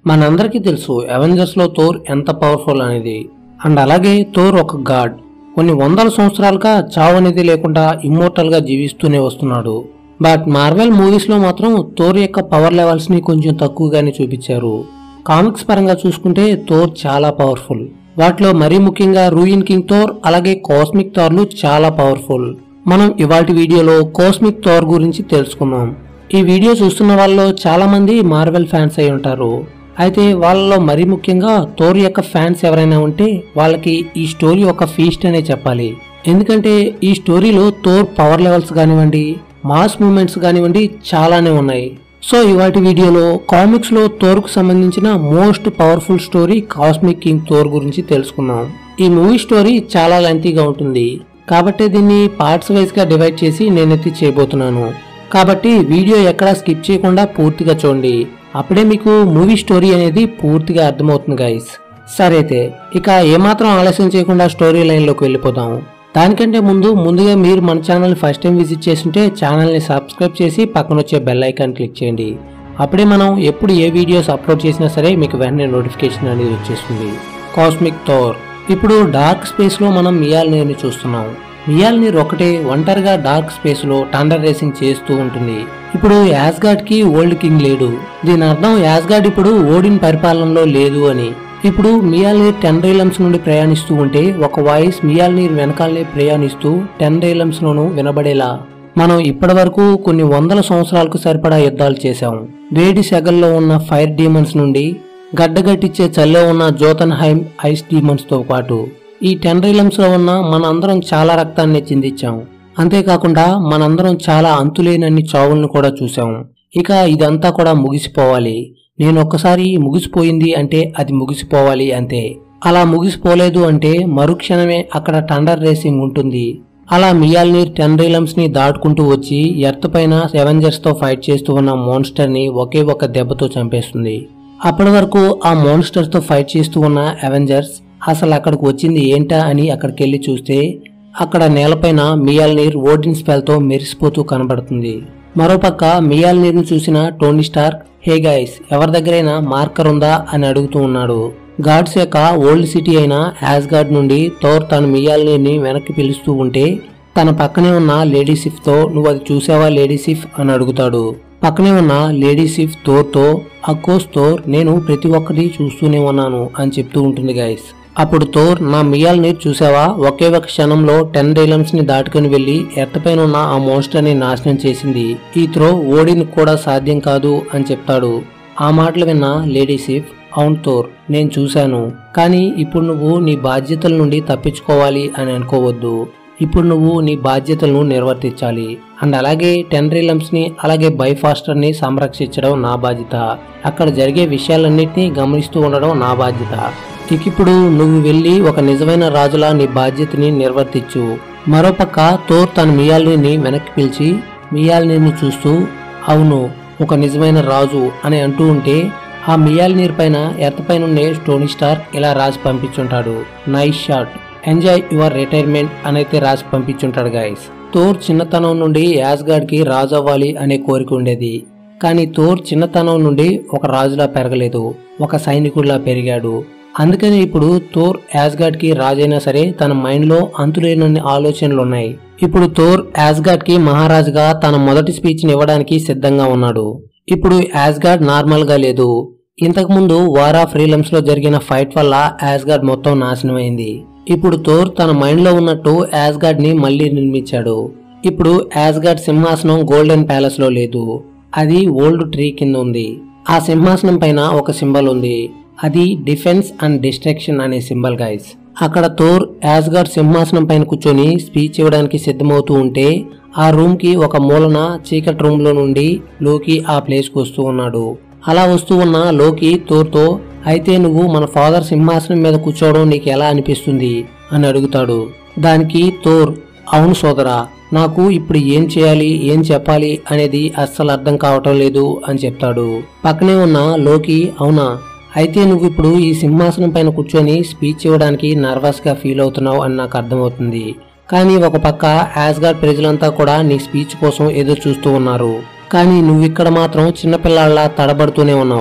మనందరికీ తెలుసు అవెంజర్స్ లో థోర్ ఎంత పవర్ఫుల్ అనేది అండ్ అలాగే థోర్ ఒక గాడ్ కొన్ని వందల సంవత్సరాలుగా చావు అనేది లేకుండా ఇమ్మోర్టల్ గా జీవిస్తూనే వస్తున్నాడు బట్ మార్వెల్ మూవీస్ లో మాత్రం థోర్ యొక్క పవర్ లెవెల్స్ ని కొంచెం తక్కువగానే చూపించారు కామిక్స్ పరంగా చూసుకుంటే థోర్ చాలా పవర్ఫుల్ వాటిలో మరీ ముఖ్యంగా రూయిన్ కింగ్ థోర్ అలాగే కాస్మిక్ థోర్లు చాలా పవర్ఫుల్ మనం ఇవాటి వీడియోలో కాస్మిక్ థోర్ గురించి తెలుసుకుందాం ఈ వీడియో చూస్తున్న వాళ్ళలో చాలా మంది మార్వెల్ ఫ్యాన్స్ అయి ఉంటారు అయితే వాళ్ళలో మరీ ముఖ్యంగా థోర్ యొక్క ఫ్యాన్స్ ఎవరైనా ఉంటే వాళ్ళకి ఈ స్టోరీ ఒక ఫీస్ట్ అనే చెప్పాలి ఎందుకంటే ఈ స్టోరీలో థోర్ పవర్ లెవెల్స్ కానివ్వండి మాస్ మూమెంట్స్ కానివ్వండి చాలానే ఉన్నాయి సో ఇవాటి వీడియోలో కామిక్స్ లో థోర్ కు సంబంధించిన most powerful story cosmic king Thor గురించి తెలుసుకుందాం ఈ మూవీ స్టోరీ చాలా లెంతీగా ఉంటుంది కాబట్టి దీన్ని పార్ట్స్ వైజ్ గా డివైడ్ చేసి నేనైతే చేయబోతున్నాను కాబట్టి వీడియో ఎక్కడా స్కిప్ చేయకుండా పూర్తిగా చూడండి అప్పుడే మీకు మూవీ స్టోరీ అనేది పూర్తిగా అర్థమవుతుంది గైస్ సరే అయితే ఇక ఏమాత్రం ఆలస్యం చేయకుండా స్టోరీ లైన్లోకి వెళ్ళిపోదాం దానికంటే ముందు ముందుగా మీరు మన ఛానల్ ఫస్ట్ టైం విజిట్ చేస్తుంటే ఛానల్ని సబ్స్క్రైబ్ చేసి పక్కన వచ్చే బెల్ ఐకాన్ క్లిక్ చేయండి అప్పుడే మనం ఎప్పుడు ఏ వీడియోస్ అప్లోడ్ చేసినా సరే మీకు వెంటనే నోటిఫికేషన్ అనేది వచ్చేస్తుంది కాస్మిక్ థోర్ ఇప్పుడు డార్క్ స్పేస్లో మనం మియాల్నీర్ని చూస్తున్నాం మియాల్నీర్ ఒకటే ఒంటరిగా డార్క్ స్పేస్లో టండర్ రేసింగ్ చేస్తూ ఉంటుంది ఇప్పుడు యాస్గాడ్ కి ఓల్డ్ కింగ్ లేడు దీని అర్థం యాస్గాడ్ ఇప్పుడు ఓడిన్ పరిపాలనలో లేదు అని ఇప్పుడు మియాల్నీర్ టెన్ రైలమ్స్ నుండి ప్రయాణిస్తూ ఉంటే ఒక వాయిస్ మియాల్నీర్ వెనకాలనే ప్రయాణిస్తూ టెన్ రైలమ్స్ లోను వినబడేలా మనం ఇప్పటి వరకు కొన్ని వందల సంవత్సరాలకు సరిపడా యుద్ధాలు చేశాం వేడి సెగల్లో ఉన్న ఫైర్ డీమన్స్ నుండి గడ్డగట్టిచ్చే చల్లో ఉన్న జోతన్హైమ్ ఐస్ డీమన్స్ తో పాటు ఈ టెన్ రైలమ్స్ లో ఉన్న మనందరం చాలా రక్తాన్ని చిందించాం అంతేకాకుండా మనందరం చాలా అంతులేనన్ని చావులను కూడా చూసాం ఇక ఇదంతా కూడా ముగిసిపోవాలి నేను ఒక్కసారి ముగిసిపోయింది అంటే అది ముగిసిపోవాలి అంతే అలా ముగిసిపోలేదు అంటే మరుక్షణమే అక్కడ టండర్ రేసింగ్ ఉంటుంది అలా మియాల్నీర్ టెన్ రైలమ్స్ ని దాటుకుంటూ వచ్చి ఎర్త్ పైన అవెంజర్స్ తో ఫైట్ చేస్తూ ఉన్న మోన్స్టర్ ని ఒకే ఒక దెబ్బతో చంపేస్తుంది అప్పటి వరకు ఆ మోన్స్టర్ తో ఫైట్ చేస్తూ ఉన్న అవెంజర్స్ అసలు అక్కడికి వచ్చింది ఏంటా అని అక్కడికి వెళ్ళి చూస్తే అక్కడ నేలపైన మియాల్నీర్ ఓడిన్ స్పెల్ తో మెరిసిపోతూ కనబడుతుంది మరోపక్క మియాల్నీర్ ను చూసిన టోనీ స్టార్క్ హే గైస్ ఎవరి దగ్గరైనా మార్కర్ ఉందా అని అడుగుతూ ఉన్నాడు గాడ్స్ యొక్క ఓల్డ్ సిటీ అయిన యాస్గాడ్ నుండి థోర్ తన మియాల్నీర్ని వెనక్కి పిలుస్తూ ఉంటే తన పక్కనే ఉన్న లేడీ సిఫ్ తో నువ్వు అది చూసావా లేడీ సిఫ్ అని అడుగుతాడు పక్కనే ఉన్న లేడీ సిఫ్ థోర్తో అక్కోస్ థోర్ నేను ప్రతి ఒక్కటి చూస్తూనే ఉన్నాను అని చెప్తూ ఉంటుంది గైస్ అప్పుడు థోర్ నా మియాల్ నీరు చూసావా ఒకే ఒక క్షణంలో టెన్ డైలమ్స్ ని దాటుకుని వెళ్లి ఎర్తపైన ఉన్న ఆ మోన్స్టర్ ని నాశనం చేసింది ఈ త్రో ఓడిని కూడా సాధ్యం కాదు అని చెప్తాడు ఆ మాటలు విన్న లేడీ సిఫ్ అవును థోర్ నేను చూశాను కానీ ఇప్పుడు నువ్వు నీ బాధ్యతల నుండి తప్పించుకోవాలి అని అనుకోవద్దు ఇప్పుడు నువ్వు నీ బాధ్యతలను నిర్వర్తించాలి అండ్ అలాగే టెన్ రిలమ్స్ ని అలాగే బైఫాస్టర్ ని సంరక్షించడం నా బాధ్యత అక్కడ జరిగే విషయాలన్నింటినీ గమనిస్తూ ఉండడం నా బాధ్యత ఇక ఇప్పుడు నువ్వు వెళ్ళి ఒక నిజమైన రాజులా నీ బాధ్యతని నిర్వర్తించు మరోపక్క థోర్ తన మియాల్ని వెనక్కి పిలిచి మియాల్నీర్ని చూస్తూ అవును ఒక నిజమైన రాజు అని అంటూ ఉంటే ఆ మియాల్నీర్ పైన ఎర్త్ పైన ఉండే టోనీ స్టార్ ఇలా రాసి పంపించుంటాడు nice shot enjoy your retirement అనైతే రాసి పంపించుంటాడు గాయస్ థోర్ చిన్నతనం నుండి యాస్గాడ్ కి రాజు అవ్వాలి అనే కోరిక ఉండేది కానీ థోర్ చిన్నతనం నుండి ఒక రాజులా పెరగలేదు ఒక సైనికుడిలా పెరిగాడు అందుకని ఇప్పుడు థోర్ యాస్గాడ్ కి రాజైనా సరే తన మైండ్ లో అంతులేనన్ని ఆలోచనలు ఉన్నాయి ఇప్పుడు థోర్ యాస్గాడ్ కి మహారాజుగా తన మొదటి స్పీచ్ ని ఇవ్వడానికి సిద్ధంగా ఉన్నాడు ఇప్పుడు యాస్గాడ్ నార్మల్ గా లేదు ఇంతకు ముందు వార్ ఆఫ్ రీలమ్స్ లో జరిగిన ఫైట్ వల్ల యాస్గాడ్ మొత్తం నాశనం అయింది ఇప్పుడు థోర్ తన మైండ్ లో ఉన్నట్టు యాస్గాడ్ ని మళ్ళీ నిర్మించాడు ఇప్పుడు యాస్గాడ్ సింహాసనం గోల్డెన్ ప్యాలెస్ లో లేదు అది ఓల్డ్ ట్రీ కింద ఉంది ఆ సింహాసనం పైన ఒక సింబల్ ఉంది అది డిఫెన్స్ అండ్ డిస్ట్రక్షన్ అనే సింబల్ గైస్ అక్కడ థోర్ యాస్గాడ్ సింహాసనం పైన కూర్చొని స్పీచ్ ఇవ్వడానికి సిద్ధమవుతూ ఉంటే ఆ రూమ్ కి ఒక మూలన చీకటి రూమ్ లో నుండి లోకి ఆ ప్లేస్ కు వస్తూ ఉన్నాడు అలా వస్తూ ఉన్న లోకి థోర్తో అయితే నువ్వు మన ఫాదర్ సింహాసనం మీద కూర్చోవడం నీకు ఎలా అనిపిస్తుంది అని అడుగుతాడు దానికి థోర్ అవును సోదరా నాకు ఇప్పుడు ఏం చేయాలి ఏం చెప్పాలి అనేది అస్సలు అర్థం కావటం లేదు అని చెప్తాడు పక్కనే ఉన్న లోకి అవునా అయితే నువ్వు ఇప్పుడు ఈ సింహాసనం పైన కూర్చొని స్పీచ్ ఇవ్వడానికి నర్వస్ గా ఫీల్ అవుతున్నావు అని నాకు అర్థమవుతుంది కానీ ఒక పక్క యాస్గాడ్ ప్రజలంతా కూడా నీ స్పీచ్ కోసం ఎదురు చూస్తూ ఉన్నారు కానీ నువ్వు ఇక్కడ మాత్రం చిన్నపిల్లాళ్ళ తడబడుతూనే ఉన్నావు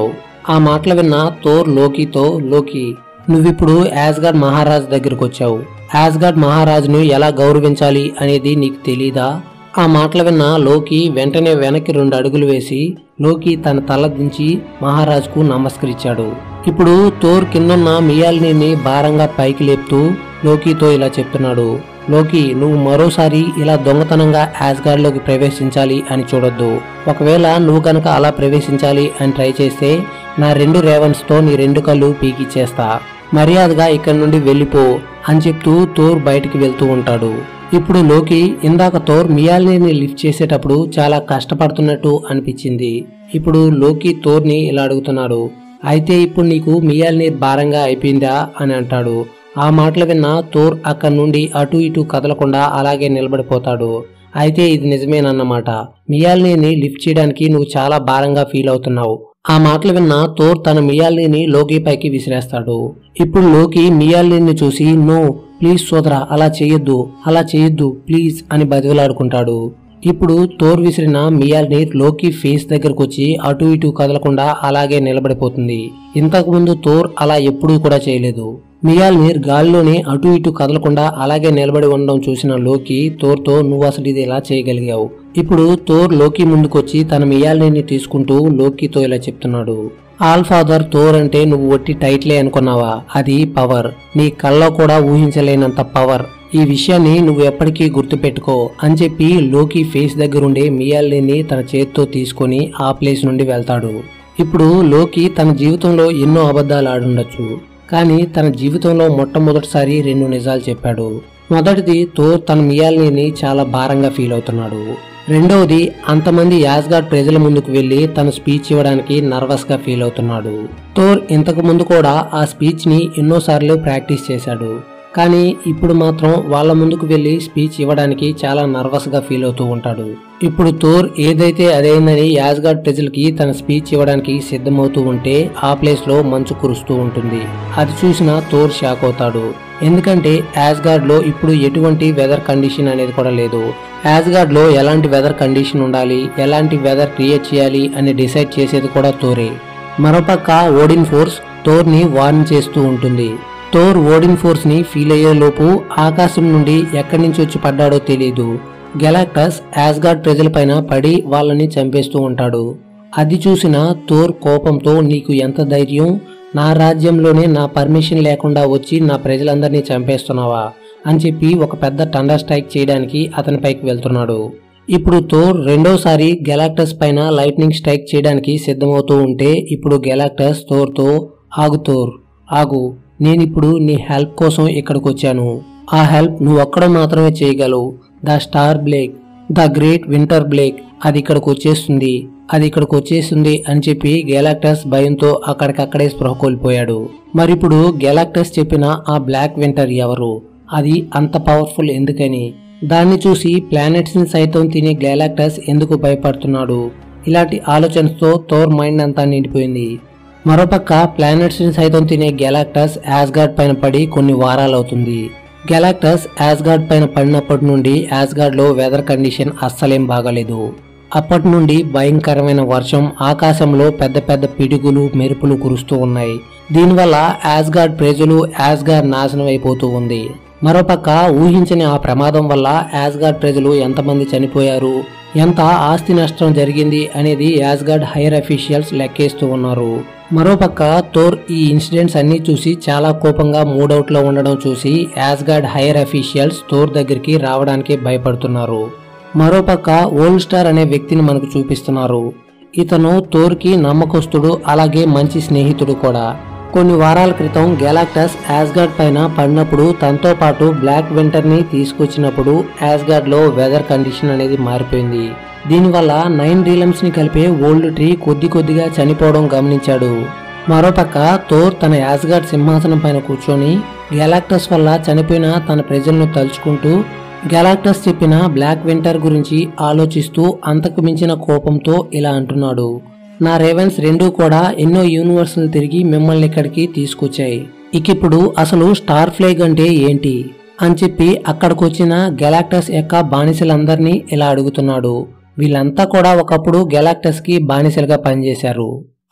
ఆ మాటలు విన్న థోర్ లోకితో లోకి నువ్విప్పుడు యాస్గాడ్ మహారాజ్ దగ్గరకు వచ్చావు యాస్గాడ్ మహారాజును ఎలా గౌరవించాలి అనేది నీకు తెలీదా ఆ మాటలు విన్న లోకి వెంటనే వెనక్కి రెండు అడుగులు వేసి లోకి తన తల దించి మహారాజుకు నమస్కరించాడు ఇప్పుడు థోర్ కిందున్న మియాల్ని భారంగా పైకి లేపుతూ లోకితో ఇలా చెప్తున్నాడు లోకి నువ్వు మరోసారి ఇలా దొంగతనంగా యాస్గార్డ్ లోకి ప్రవేశించాలి అని చూడొద్దు ఒకవేళ నువ్వు కనుక అలా ప్రవేశించాలి అని ట్రై చేస్తే నా రెండు రేవన్స్ తో నీ రెండు కళ్ళు పీకిచ్చేస్తా మర్యాదగా ఇక్కడి నుండి వెళ్ళిపో అని చెప్తూ థోర్ బయటికి వెళ్తూ ఉంటాడు ఇప్పుడు లోకి ఇందాక థోర్ మియాల్ని లిఫ్ట్ చేసేటప్పుడు చాలా కష్టపడుతున్నట్టు అనిపించింది ఇప్పుడు లోకి థోర్ని ఇలా అడుగుతున్నాడు అయితే ఇప్పుడు నీకు మియాల్ని భారంగా అయిపోయిందా అని అంటాడు ఆ మాటలు విన్న థోర్ అక్కడి నుండి అటు ఇటు కదలకుండా అలాగే నిలబడిపోతాడు అయితే ఇది నిజమేనన్నమాట మియాల్నీని లిఫ్ట్ చేయడానికి నువ్వు చాలా భారంగా ఫీల్ అవుతున్నావు ఆ మాటలు విన్న థోర్ తన మియాల్నీని లోకి పైకి విసిరేస్తాడు ఇప్పుడు లోకి మియాల్నీని చూసి నో ప్లీజ్ సోదరా అలా చేయొద్దు అలా చేయొద్దు ప్లీజ్ అని బతిలాడుకుంటాడు ఇప్పుడు థోర్ విసిరిన మియాల్ని లోకి ఫేస్ దగ్గరకు వచ్చి అటు ఇటు కదలకుండా అలాగే నిలబడిపోతుంది ఇంతకు ముందు థోర్ అలా ఎప్పుడూ కూడా చేయలేదు మియాల్నీర్ గాలిలోనే అటు ఇటు కదలకుండా అలాగే నిలబడి ఉండడం చూసిన లోకి థోర్తో నువ్వు అసలు ఇది ఎలా చేయగలిగావు ఇప్పుడు థోర్ లోకి ముందుకొచ్చి తన మియాల్ని తీసుకుంటూ లోకితో ఇలా చెప్తున్నాడు ఆల్ ఫాదర్ థోర్ అంటే నువ్వు ఒట్టి టైట్లే అనుకున్నావా అది పవర్ నీ కళ్ళలో కూడా ఊహించలేనంత పవర్ ఈ విషయాన్ని నువ్వు ఎప్పటికీ గుర్తుపెట్టుకో అని చెప్పి లోకి ఫేస్ దగ్గరుండే మియాల్ని తన చేతితో తీసుకొని ఆ ప్లేస్ నుండి వెళ్తాడు ఇప్పుడు లోకి తన జీవితంలో ఎన్నో అబద్ధాలు ఆడుండొచ్చు కానీ తన జీవితంలో మొట్టమొదటిసారి రెండు నిజాలు చెప్పాడు మొదటిది థోర్ తన మియాల్ని చాలా భారంగా ఫీల్ అవుతున్నాడు రెండవది అంతమంది యాస్గాడ్ ప్రజల ముందుకు వెళ్లి తన స్పీచ్ ఇవ్వడానికి నర్వస్ గా ఫీల్ అవుతున్నాడు థోర్ ఇంతకు ముందు కూడా ఆ స్పీచ్ ని ఎన్నోసార్లు ప్రాక్టీస్ చేశాడు కానీ ఇప్పుడు మాత్రం వాళ్ళ ముందుకు వెళ్లి స్పీచ్ ఇవ్వడానికి చాలా నర్వస్ గా ఫీల్ అవుతూ ఉంటాడు ఇప్పుడు థోర్ ఏదైతే అదైందని యాజ్గాడ్ ప్రజలకి తన స్పీచ్ ఇవ్వడానికి సిద్ధమవుతూ ఉంటే ఆ ప్లేస్ లో మంచు కురుస్తూ ఉంటుంది అది చూసిన థోర్ షాక్ అవుతాడు ఎందుకంటే యాజ్గాడ్ లో ఇప్పుడు ఎటువంటి వెదర్ కండిషన్ అనేది కూడా లేదు యాజ్గాడ్ లో ఎలాంటి వెదర్ కండిషన్ ఉండాలి ఎలాంటి వెదర్ క్రియేట్ చేయాలి అని డిసైడ్ చేసేది కూడా థోరే మరోపక్క ఓడిన్ ఫోర్స్ థోర్ ని వార్న్ చేస్తూ ఉంటుంది థోర్ ఓడిన్ ఫోర్స్ ని ఫీల్ అయ్యే లోపు ఆకాశం నుండి ఎక్కడి నుంచి వచ్చి పడ్డాడో తెలియదు గెలాక్టస్ యాస్గాడ్ ప్రజలపైన పడి వాళ్ళని చంపేస్తూ ఉంటాడు అది చూసిన థోర్ కోపంతో నీకు ఎంత ధైర్యం నా రాజ్యంలోనే నా పర్మిషన్ లేకుండా వచ్చి నా ప్రజలందరినీ చంపేస్తున్నావా అని చెప్పి ఒక పెద్ద టండర్ స్ట్రైక్ చేయడానికి అతని పైకి వెళ్తున్నాడు ఇప్పుడు థోర్ రెండోసారి గెలాక్టస్ పైన లైట్నింగ్ స్ట్రైక్ చేయడానికి సిద్ధమవుతూ ఉంటే ఇప్పుడు గెలాక్టస్ థోర్తో ఆగు థోర్ ఆగు నేనిప్పుడు నీ హెల్ప్ కోసం ఇక్కడికి వచ్చాను ఆ హెల్ప్ నువ్వు ఒక్కడం మాత్రమే చేయగలవు the star black the great winter black అది ఇక్కడికి వచ్చేస్తుంది అది ఇక్కడికి వచ్చేస్తుంది అని చెప్పి గెలాక్టస్ భయంతో అక్కడికక్కడే స్పృహ కోల్పోయాడు మరిప్పుడు గెలాక్టస్ చెప్పిన ఆ బ్లాక్ వింటర్ ఎవరు అది అంత పవర్ఫుల్ ఎందుకని దాన్ని చూసి ప్లానెట్స్ ని సైతం తినే గెలాక్టస్ ఎందుకు భయపడుతున్నాడు ఇలాంటి ఆలోచనతో థోర్ మైండ్ అంతా నిండిపోయింది మరోపక్క ప్లానెట్స్ ని సైతం తినే గెలాక్టస్ యాస్గార్డ్ పైన పడి కొన్ని వారాలు అవుతుంది గెలాక్టస్ యాస్గార్డ్ పైన పడినప్పటి నుండి యాస్గార్డ్ లో వెదర్ కండిషన్ అస్సలేం బాగాలేదు అప్పటి నుండి భయంకరమైన వర్షం ఆకాశంలో పెద్ద పెద్ద పిడుగులు మెరుపులు కురుస్తూ ఉన్నాయి దీనివల్ల యాస్గార్డ్ ప్రజలు యాస్గార్డ్ నాశనం అయిపోతూ ఉంది మరోపక్క ఊహించని ఆ ప్రమాదం వల్ల యాస్గార్డ్ ప్రజలు ఎంతమంది చనిపోయారు ఎంత ఆస్తి నష్టం జరిగింది అనేది యాస్గార్డ్ హైయర్ అఫీషియల్స్ లెక్కేస్తూ ఉన్నారు మరోపక్క థోర్ ఈ ఇన్సిడెంట్స్ అన్ని చూసి చాలా కోపంగా మూడౌట్ లో ఉండడం చూసి యాస్గార్డ్ హైయర్ అఫీషియల్స్ థోర్ దగ్గరికి రావడానికి భయపడుతున్నారు మరోపక్క ఓల్డ్ స్టార్ అనే వ్యక్తిని మనకు చూపిస్తున్నారు ఇతను థోర్కి నమ్మకస్తుడు అలాగే మంచి స్నేహితుడు కూడా కొన్ని వారాల క్రితం గెలాక్టస్ యాస్గార్డ్ పైన పడినప్పుడు తనతో పాటు బ్లాక్ వింటర్ ని తీసుకొచ్చినప్పుడు యాస్గార్డ్ లో వెదర్ కండిషన్ అనేది మారిపోయింది దీనివల్ల నైన్ రీలమ్స్ ని కలిపే ఓల్డ్ ట్రీ కొద్ది కొద్దిగా చనిపోవడం గమనించాడు మరోపక్క థోర్ తన యాస్గార్డ్ సింహాసనం పైన కూర్చొని గెలాక్టస్ వల్ల చనిపోయిన తన ప్రజలను తలుచుకుంటూ గెలాక్టస్ చెప్పిన బ్లాక్ వింటర్ గురించి ఆలోచిస్తూ అంతకు మించిన కోపంతో ఇలా అంటున్నాడు నా రేవెన్స్ రెండూ కూడా ఎన్నో యూనివర్స్లు తిరిగి మిమ్మల్ని ఇక్కడికి తీసుకొచ్చాయి ఇకిప్పుడు అసలు స్టార్ ఫ్లేగ్ అంటే ఏంటి అని చెప్పి అక్కడికి వచ్చిన గెలాక్టస్ యొక్క బానిసలందరినీ ఇలా అడుగుతున్నాడు వీళ్ళంతా కూడా ఒకప్పుడు గెలాక్టస్ కి బానిసలుగా పనిచేశారు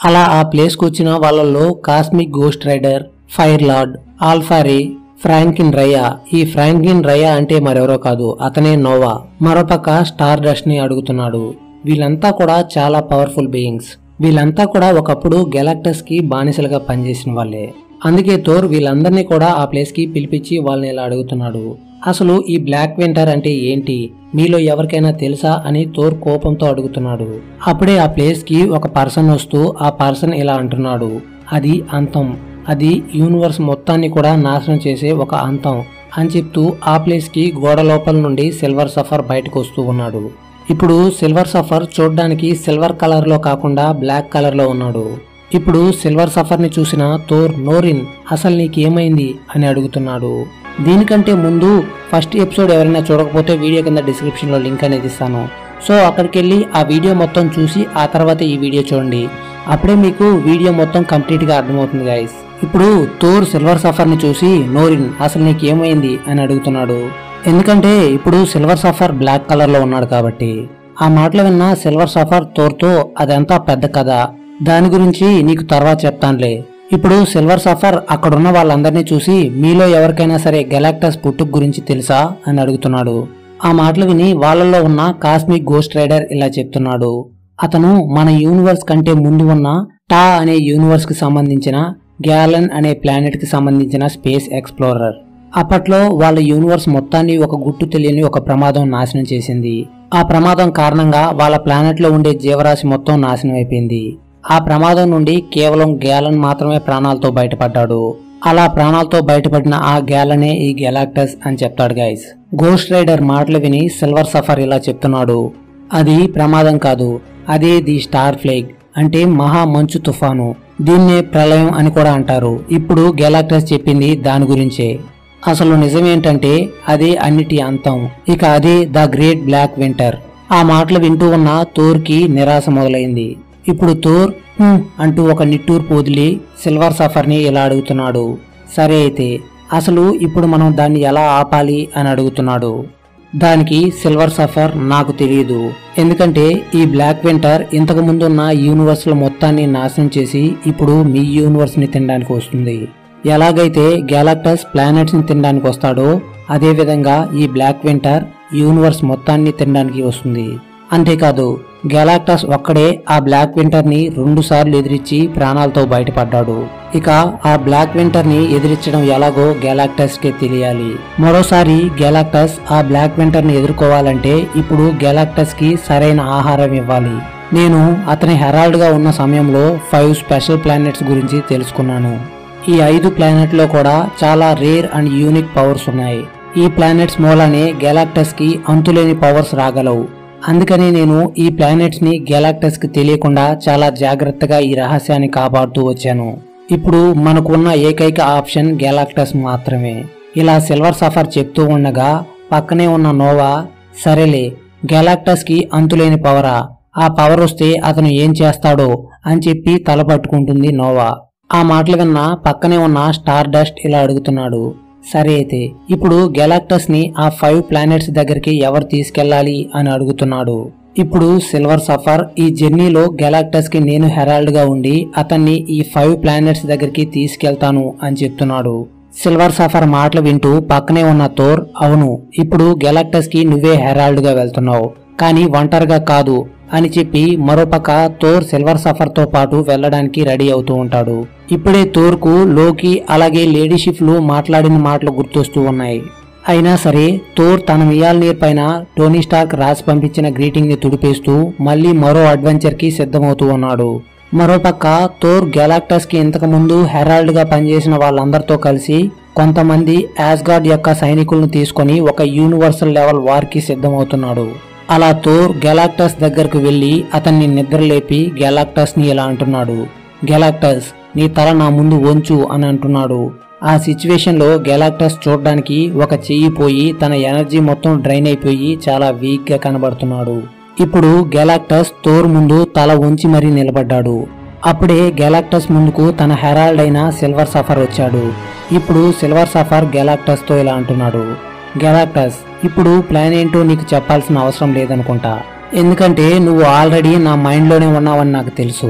అలా ఆ ప్లేస్కి వచ్చిన వాళ్ళల్లో cosmic ghost rider fire lord ఆల్ఫారీ ఫ్రాంకిన్ రయ్యా ఈ ఫ్రాంకిన్ రయ్యా అంటే మరెవరో కాదు అతనే నోవా మరోపక్క స్టార్ డస్ట్ ని అడుగుతున్నాడు వీళ్ళంతా కూడా చాలా పవర్ఫుల్ బీయింగ్స్ వీళ్ళంతా కూడా ఒకప్పుడు గెలాక్టస్ కి బానిసలుగా పనిచేసిన వాళ్ళే అందుకే థోర్ వీళ్ళందరినీ కూడా ఆ ప్లేస్ కి పిలిపించి వాళ్ళని ఇలా అడుగుతున్నాడు అసలు ఈ బ్లాక్ వింటర్ అంటే ఏంటి మీలో ఎవరికైనా తెలుసా అని థోర్ కోపంతో అడుగుతున్నాడు అప్పుడే ఆ ప్లేస్ కి ఒక పర్సన్ వస్తూ ఆ పర్సన్ ఇలా అంటున్నాడు అది అంతం అది యూనివర్స్ మొత్తాన్ని కూడా నాశనం చేసే ఒక అంతం అని చెప్తూ ఆ ప్లేస్ కి గోడ లోపల నుండి సిల్వర్ సఫర్ బయటకు వస్తూ ఉన్నాడు ఇప్పుడు సిల్వర్ సఫర్ చూడ్డానికి సిల్వర్ కలర్ లో కాకుండా బ్లాక్ కలర్ లో ఉన్నాడు ఇప్పుడు సిల్వర్ సఫర్ ని చూసిన థోర్ నోరిన్ అసలు నీకేమైంది అని అడుగుతున్నాడు దీనికంటే ముందు ఫస్ట్ ఎపిసోడ్ ఎవరైనా చూడకపోతే వీడియో కింద డిస్క్రిప్షన్ లో లింక్ అనేది ఇస్తాను సో అక్కడికి వెళ్ళి ఆ వీడియో మొత్తం చూసి ఆ తర్వాత ఈ వీడియో చూడండి అప్పుడే మీకు వీడియో మొత్తం కంప్లీట్ గా అర్థమవుతుంది గైస్ ఇప్పుడు థోర్ సిల్వర్ సఫర్ ని చూసి నోరిన్ అసలు నీకు ఏమైంది అని అడుగుతున్నాడు ఎందుకంటే ఇప్పుడు సిల్వర్ సఫర్ బ్లాక్ కలర్ లో ఉన్నాడు కాబట్టి ఆ మాటలు విన్న సిల్వర్ సఫర్ థోర్తో అదంతా పెద్ద కథ దాని గురించి నీకు తర్వాత చెప్తానులే ఇప్పుడు సిల్వర్ సఫర్ అక్కడున్న వాళ్ళందరినీ చూసి మీలో ఎవరికైనా సరే గెలాక్టస్ పుట్టుక గురించి తెలుసా అని అడుగుతున్నాడు ఆ మాటలు విని వాళ్ళలో ఉన్న కాస్మిక్ గోస్ట్ రైడర్ ఇలా చెప్తున్నాడు అతను మన యూనివర్స్ కంటే ముందు ఉన్న టా అనే యూనివర్స్ కి సంబంధించిన గ్యాలన్ అనే ప్లానెట్ కి సంబంధించిన స్పేస్ ఎక్స్ప్లోరర్ అప్పట్లో వాళ్ళ యూనివర్స్ మొత్తాన్ని ఒక గుట్టు తెలియని ఒక ప్రమాదం నాశనం చేసింది ఆ ప్రమాదం కారణంగా వాళ్ళ ప్లానెట్ లో ఉండే జీవరాశి మొత్తం నాశనం అయిపోయింది ఆ ప్రమాదం నుండి కేవలం గ్యాలన్ మాత్రమే ప్రాణాలతో బయటపడ్డాడు అలా ప్రాణాలతో బయటపడిన ఆ గ్యాలనే ఈ గెలాక్టస్ అని చెప్తాడు గైస్ గోస్ట్ రైడర్ మాటలు విని సిల్వర్ సఫర్ ఇలా చెప్తున్నాడు అది ప్రమాదం కాదు అదే ది స్టార్ ఫ్లేగ్ అంటే మహా మంచు తుఫాను దీన్నే ప్రళయం అని కూడా అంటారు ఇప్పుడు గెలాక్టస్ చెప్పింది దాని గురించే అసలు నిజమేంటంటే అదే అన్నిటి అంతం ఇక అదే ద గ్రేట్ బ్లాక్ వింటర్ ఆ మాటలు వింటూ ఉన్న థోర్కి నిరాశ మొదలైంది ఇప్పుడు థోర్ "హ్మ్" అంటూ ఒక నిట్టూర్పు వదిలి సిల్వర్ సఫర్ ని ఇలా అడుగుతున్నాడు సరే అయితే అసలు ఇప్పుడు మనం దాన్ని ఎలా ఆపాలి అని అడుగుతున్నాడు దానికి సిల్వర్ సఫర్ నాకు తెలియదు ఎందుకంటే ఈ బ్లాక్ వింటర్ ఇంతకు ముందున్న యూనివర్స్ల మొత్తాన్ని నాశనం చేసి ఇప్పుడు మీ యూనివర్స్ ని తినడానికి వస్తుంది ఎలాగైతే గ్యాలాక్టస్ ప్లానెట్స్ ని తినడానికి వస్తాడో అదే విధంగా ఈ బ్లాక్ వింటర్ యూనివర్స్ మొత్తాన్ని తినడానికి వస్తుంది అంతేకాదు గెలాక్టస్ ఒక్కడే ఆ బ్లాక్ వింటర్ ని రెండు సార్లు ఎదిరించి ప్రాణాలతో బయటపడ్డాడు ఇక ఆ బ్లాక్ వింటర్ ని ఎదిరించడం ఎలాగో గెలాక్టస్ కే తెలియాలి మరోసారి గెలాక్టస్ ఆ బ్లాక్ వింటర్ ని ఎదుర్కోవాలంటే ఇప్పుడు గెలాక్టస్ కి సరైన ఆహారం ఇవ్వాలి నేను అతని హెరాల్డ్ గా ఉన్న సమయంలో ఫైవ్ స్పెషల్ ప్లానెట్స్ గురించి తెలుసుకున్నాను ఈ ఐదు ప్లానెట్ లో కూడా చాలా రేర్ అండ్ యూనిక్ పవర్స్ ఉన్నాయి ఈ ప్లానెట్స్ మూలానే గెలాక్టస్ కి అంతులేని పవర్స్ రాగలవు అందుకని నేను ఈ ప్లానెట్స్ ని గెలాక్టస్ కి తెలియకుండా చాలా జాగ్రత్తగా ఈ రహస్యాన్ని కాపాడుతూ వచ్చాను ఇప్పుడు మనకున్న ఏకైక ఆప్షన్ గెలాక్టస్ మాత్రమే ఇలా సిల్వర్ సఫర్ చెప్తూ ఉండగా పక్కనే ఉన్న నోవా సరేలే గెలాక్టస్ కి అంతులేని పవరా ఆ పవర్ వస్తే అతను ఏం చేస్తాడో అని చెప్పి తల పట్టుకుంటుంది నోవా ఆ మాటలు విన్న పక్కనే ఉన్న స్టార్ డస్ట్ ఇలా అడుగుతున్నాడు సరే అయితే ఇప్పుడు గెలాక్టస్ ని ఆ ఫైవ్ ప్లానెట్స్ దగ్గరికి ఎవరు తీసుకెళ్లాలి అని అడుగుతున్నాడు ఇప్పుడు సిల్వర్ సఫర్ ఈ జర్నీలో గెలాక్టస్ కి నేను హెరాల్డ్ గా ఉండి అతన్ని ఈ ఫైవ్ ప్లానెట్స్ దగ్గరికి తీసుకెళ్తాను అని చెప్తున్నాడు సిల్వర్ సఫర్ మాటలు వింటూ పక్కనే ఉన్న థోర్ అవును ఇప్పుడు గెలాక్టస్ కి నువ్వే హెరాల్డ్ గా వెళ్తున్నావు కానీ ఒంటరిగా కాదు అని చెప్పి మరోపక్క థోర్ సిల్వర్ సఫర్ తో పాటు వెళ్ళడానికి రెడీ అవుతూ ఉంటాడు ఇప్పుడే థోర్ కు లోకి అలాగే లేడీ షిఫ్లు మాట్లాడిన మాటలు గుర్తొస్తూ ఉన్నాయి అయినా సరే థోర్ తన మియాల్నీర్ పైన టోనీ స్టార్క్ రాసి పంపించిన గ్రీటింగ్ ని తుడిపేస్తూ మళ్ళీ మరో అడ్వెంచర్ కి సిద్ధమవుతూ ఉన్నాడు మరోపక్క థోర్ గెలాక్టస్ కి ఇంతకు ముందు హెరాల్డ్ గా పనిచేసిన వాళ్ళందరితో కలిసి కొంతమంది యాస్గార్డ్ యొక్క సైనికులను తీసుకొని ఒక యూనివర్సల్ లెవెల్ వార్ కి సిద్ధమవుతున్నాడు అలా థోర్ గెలాక్టస్ దగ్గరకు వెళ్లి అతన్ని నిద్రలేపి గెలాక్టస్ ని ఇలా అంటున్నాడు గెలాక్టస్ నీ తల నా ముందు వంచు అని అంటున్నాడు ఆ సిచ్యువేషన్ లో గెలాక్టస్ చూడడానికి ఒక చెయ్యి పోయి తన ఎనర్జీ మొత్తం డ్రైన్ అయిపోయి చాలా వీక్ గా కనబడుతున్నాడు ఇప్పుడు గెలాక్టస్ థోర్ ముందు తల వంచి మరీ నిలబడ్డాడు అప్పుడే గెలాక్టస్ ముందుకు తన హెరాల్డ్ అయిన సిల్వర్ సఫర్ వచ్చాడు ఇప్పుడు సిల్వర్ సఫర్ గెలాక్టస్ తో ఇలా అంటున్నాడు గెలాక్టస్ ఇప్పుడు ప్లాన్ ఏంటో నీకు చెప్పాల్సిన అవసరం లేదనుకుంటా ఎందుకంటే నువ్వు ఆల్రెడీ నా మైండ్లోనే ఉన్నావని నాకు తెలుసు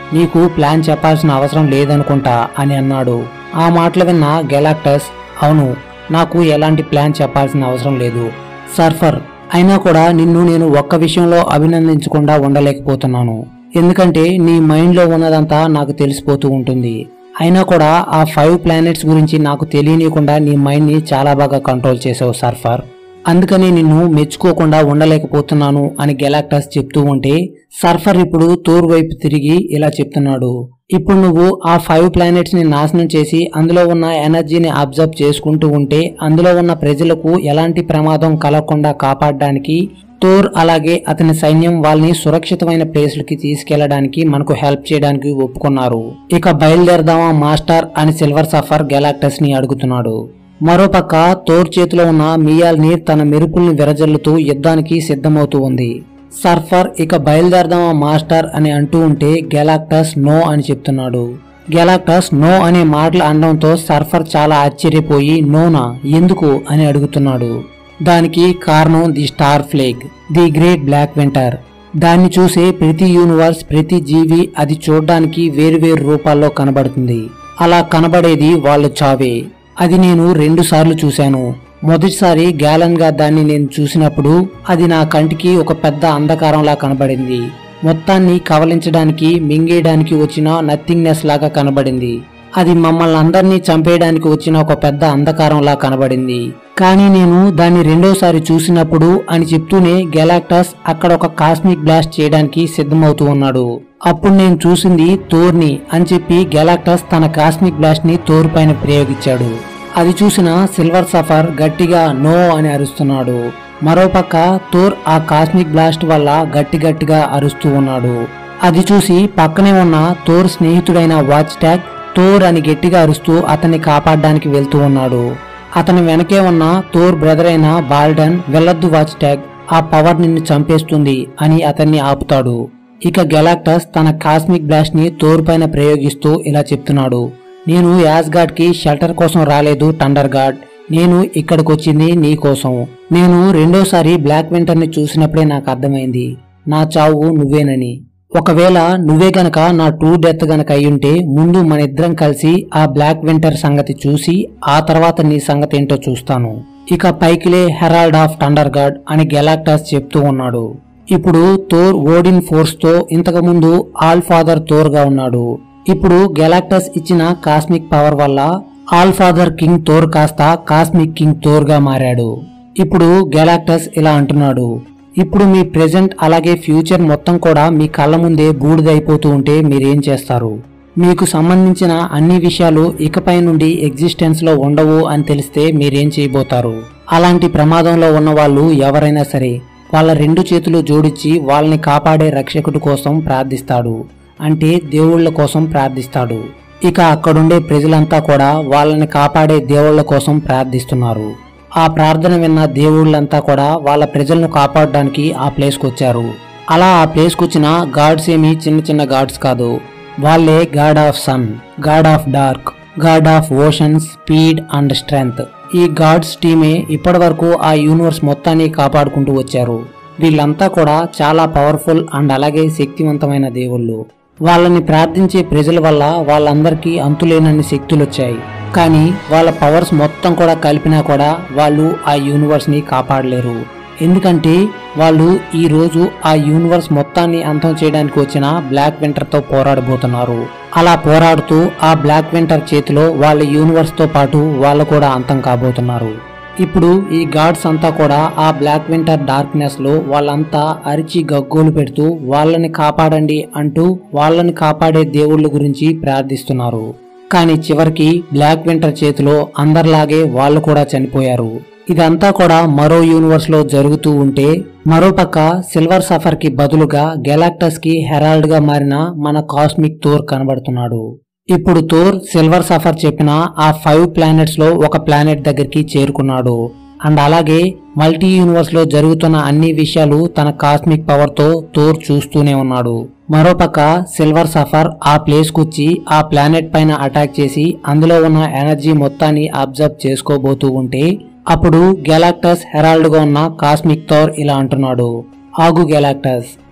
నీకు ప్లాన్ చెప్పాల్సిన అవసరం లేదనుకుంటా అని అన్నాడు ఆ మాటలు విన్న గెలాక్టస్ అవును నాకు ఎలాంటి ప్లాన్ చెప్పాల్సిన అవసరం లేదు సర్ఫర్ అయినా కూడా నిన్ను నేను ఒక్క విషయంలో అభినందించకుండా ఉండలేకపోతున్నాను ఎందుకంటే నీ మైండ్లో ఉన్నదంతా నాకు తెలిసిపోతూ ఉంటుంది అయినా కూడా ఆ ఫైవ్ ప్లానెట్స్ గురించి నాకు తెలియనియకుండా నీ మైండ్ని చాలా బాగా కంట్రోల్ చేసావు సర్ఫర్ అందుకని నిన్ను మెచ్చుకోకుండా ఉండలేకపోతున్నాను అని గెలాక్టస్ చెప్తూ ఉంటే సర్ఫర్ ఇప్పుడు తూర్ వైపు తిరిగి ఇలా చెప్తున్నాడు ఇప్పుడు నువ్వు ఆ ఫైవ్ ప్లానెట్స్ ని నాశనం చేసి అందులో ఉన్న ఎనర్జీని అబ్జర్వ్ చేసుకుంటూ ఉంటే అందులో ఉన్న ప్రజలకు ఎలాంటి ప్రమాదం కలగకుండా కాపాడడానికి థోర్ అలాగే అతని సైన్యం వాళ్ళని సురక్షితమైన ప్లేస్లకి తీసుకెళ్లడానికి మనకు హెల్ప్ చేయడానికి ఒప్పుకున్నారు ఇక బయలుదేరదామా మాస్టర్ అని సిల్వర్ సఫర్ గెలాక్టస్ ని అడుగుతున్నాడు మరోపక్క థోర్ చేతిలో ఉన్న మియాల్ని తన మెరుపుల్ని విరజల్లుతూ యుద్ధానికి సిద్ధమవుతూ ఉంది సర్ఫర్ ఇక బయలుదేరదామా మాస్టర్ అని అంటూ ఉంటే గెలాక్టస్ నో అని చెప్తున్నాడు గెలాక్టస్ నో అనే మాటలు అనడంతో సర్ఫర్ చాలా ఆశ్చర్యపోయి నోనా ఎందుకు అని అడుగుతున్నాడు దానికి కారణం the star plague the great black winter దాన్ని చూసే ప్రతి యూనివర్స్ ప్రతి జీవి అది చూడడానికి వేరువేరు రూపాల్లో కనబడుతుంది అలా కనబడేది వాళ్ళు చావే అది నేను రెండు సార్లు చూశాను మొదటిసారి గ్యాలన్ గా దాన్ని నేను చూసినప్పుడు అది నా కంటికి ఒక పెద్ద అంధకారంలా కనబడింది మొత్తాన్ని కవలించడానికి మింగేయడానికి వచ్చిన నథింగ్నెస్ లాగా కనబడింది అది మమ్మల్ని అందరినీ చంపేయడానికి వచ్చిన ఒక పెద్ద అంధకారంలా కనబడింది కానీ నేను దాన్ని రెండోసారి చూసినప్పుడు అని చెప్తూనే గెలాక్టస్ అక్కడ ఒక కాస్మిక్ బ్లాస్ట్ చేయడానికి సిద్ధమవుతూ ఉన్నాడు అప్పుడు నేను చూసింది తోర్ని అని చెప్పి గెలాక్టస్ తన కాస్మిక్ బ్లాస్ట్ ని తోర్ పైన ప్రయోగించాడు అది చూసిన సిల్వర్ సఫర్ గట్టిగా నో అని అరుస్తున్నాడు మరోపక్క థోర్ ఆ కాస్మిక్ బ్లాస్ట్ వల్ల గట్టి గట్టిగా అరుస్తూ ఉన్నాడు అది చూసి పక్కనే ఉన్న థోర్ స్నేహితుడైన వాచ్ ట్యాగ్ థోర్ అని గట్టిగా అరుస్తూ అతన్ని కాపాడడానికి వెళ్తూ ఉన్నాడు అతని వెనకే ఉన్న థోర్ బ్రదర్ అయిన బాల్డన్ వెళ్ళొద్దు వాచ్ ట్యాగ్ ఆ పవర్ నిన్ను చంపేస్తుంది అని అతన్ని ఆపుతాడు ఇక గెలాక్టస్ తన కాస్మిక్ బ్లాస్ట్ ని థోర్ పైన ప్రయోగిస్తూ ఇలా చెప్తున్నాడు నేను యాస్గాడ్ కి షెల్టర్ కోసం రాలేదు టండర్ గాడ్ నేను ఇక్కడికి వచ్చింది నీ కోసం నేను రెండోసారి బ్లాక్ వింటర్ ని చూసినప్పుడే నాకు అర్థమైంది నా చావు నువ్వేనని ఒకవేళ నువ్వే గనక నా ట్రూ డెత్ గనక అయ్యుంటే ముందు మన ఇద్దరం కలిసి ఆ బ్లాక్ వింటర్ సంగతి చూసి ఆ తర్వాత నీ సంగతి ఏంటో చూస్తాను ఇక పైకిలే హెరాల్డ్ ఆఫ్ టండర్ గాడ్ అని గెలాక్టాస్ చెప్తూ ఉన్నాడు ఇప్పుడు థోర్ ఓడిన్ ఫోర్స్ తో ఇంతకు ముందు ఆల్ ఫాదర్ థోర్ గా ఉన్నాడు ఇప్పుడు గెలాక్టస్ ఇచ్చిన కాస్మిక్ పవర్ వల్ల ఆల్ ఫాదర్ కింగ్ థోర్ కాస్త కాస్మిక్ కింగ్ థోర్ గా మారాడు ఇప్పుడు గెలాక్టస్ ఇలా అంటున్నాడు ఇప్పుడు మీ ప్రెజెంట్ అలాగే ఫ్యూచర్ మొత్తం కూడా మీ కళ్ళ ముందే బూడిదైపోతూ ఉంటే మీరేం చేస్తారు మీకు సంబంధించిన అన్ని విషయాలు ఇకపై నుండి ఎగ్జిస్టెన్స్ లో ఉండవు అని తెలిస్తే మీరేం చేయబోతారు అలాంటి ప్రమాదంలో ఉన్న వాళ్ళు ఎవరైనా సరే వాళ్ళ రెండు చేతులు జోడించి వాళ్ళని కాపాడే రక్షకుడి కోసం ప్రార్థిస్తాడు అంటే దేవుళ్ళ కోసం ప్రార్థిస్తాడు ఇక అక్కడుండే ప్రజలంతా కూడా వాళ్ళని కాపాడే దేవుళ్ళ కోసం ప్రార్థిస్తున్నారు ఆ ప్రార్థన విన్న దేవుళ్ళంతా కూడా వాళ్ళ ప్రజలను కాపాడడానికి ఆ ప్లేస్కి వచ్చారు అలా ఆ ప్లేస్కి వచ్చిన గాడ్స్ ఏమి చిన్న చిన్న గాడ్స్ కాదు వాళ్ళే god of sun god of dark god of ocean speed and strength ఈ గాడ్స్ టీమే ఇప్పటి వరకు ఆ యూనివర్స్ మొత్తాన్ని కాపాడుకుంటూ వచ్చారు వీళ్ళంతా కూడా చాలా పవర్ఫుల్ అండ్ అలాగే శక్తివంతమైన దేవుళ్ళు వాళ్ళని ప్రార్థించే ప్రజల వల్ల వాళ్ళందరికీ అంతులేనన్ని శక్తులు వచ్చాయి కానీ వాళ్ళ పవర్స్ మొత్తం కూడా కలిపినా కూడా వాళ్ళు ఆ యూనివర్స్ ని కాపాడలేరు ఎందుకంటే వాళ్ళు ఈ రోజు ఆ యూనివర్స్ మొత్తాన్ని అంతం చేయడానికి వచ్చిన బ్లాక్ వింటర్ తో పోరాడబోతున్నారు అలా పోరాడుతూ ఆ బ్లాక్ వింటర్ చేతిలో వాళ్ళ యూనివర్స్ తో పాటు వాళ్ళు కూడా అంతం కాబోతున్నారు ఇప్పుడు ఈ గాడ్స్ అంతా కూడా ఆ బ్లాక్ వింటర్ డార్క్నెస్ లో వాళ్ళంతా అరిచి గగ్గోలు పెడుతూ వాళ్ళని కాపాడండి అంటూ వాళ్ళని కాపాడే దేవుళ్ళ గురించి ప్రార్థిస్తున్నారు కానీ చివరికి బ్లాక్ వింటర్ చేతిలో అందరిలాగే వాళ్ళు కూడా చనిపోయారు ఇదంతా కూడా మరో యూనివర్స్ లో జరుగుతూ ఉంటే మరోపక్క సిల్వర్ సఫర్ కి బదులుగా గెలాక్టస్ కి హెరాల్డ్ గా మారిన మన కాస్మిక్ థోర్ కనబడుతున్నాడు ఇప్పుడు థోర్ సిల్వర్ సఫర్ చెప్పిన ఆ ఫైవ్ ప్లానెట్స్ లో ఒక ప్లానెట్ దగ్గరికి చేరుకున్నాడు అండ్ అలాగే మల్టీ యూనివర్స్ లో జరుగుతున్న అన్ని విషయాలు తన కాస్మిక్ పవర్ తో థోర్ చూస్తూనే ఉన్నాడు మరోపక్క సిల్వర్ సఫర్ ఆ ప్లేస్ వచ్చి ఆ ప్లానెట్ పైన అటాక్ చేసి అందులో ఉన్న ఎనర్జీ మొత్తాన్ని అబ్జర్వ్ చేసుకోబోతూ ఉంటే అప్పుడు గెలాక్టస్ హెరాల్డ్ గా ఉన్న కాస్మిక్ థోర్ ఇలా అంటున్నాడు ఆగు గెలాక్టస్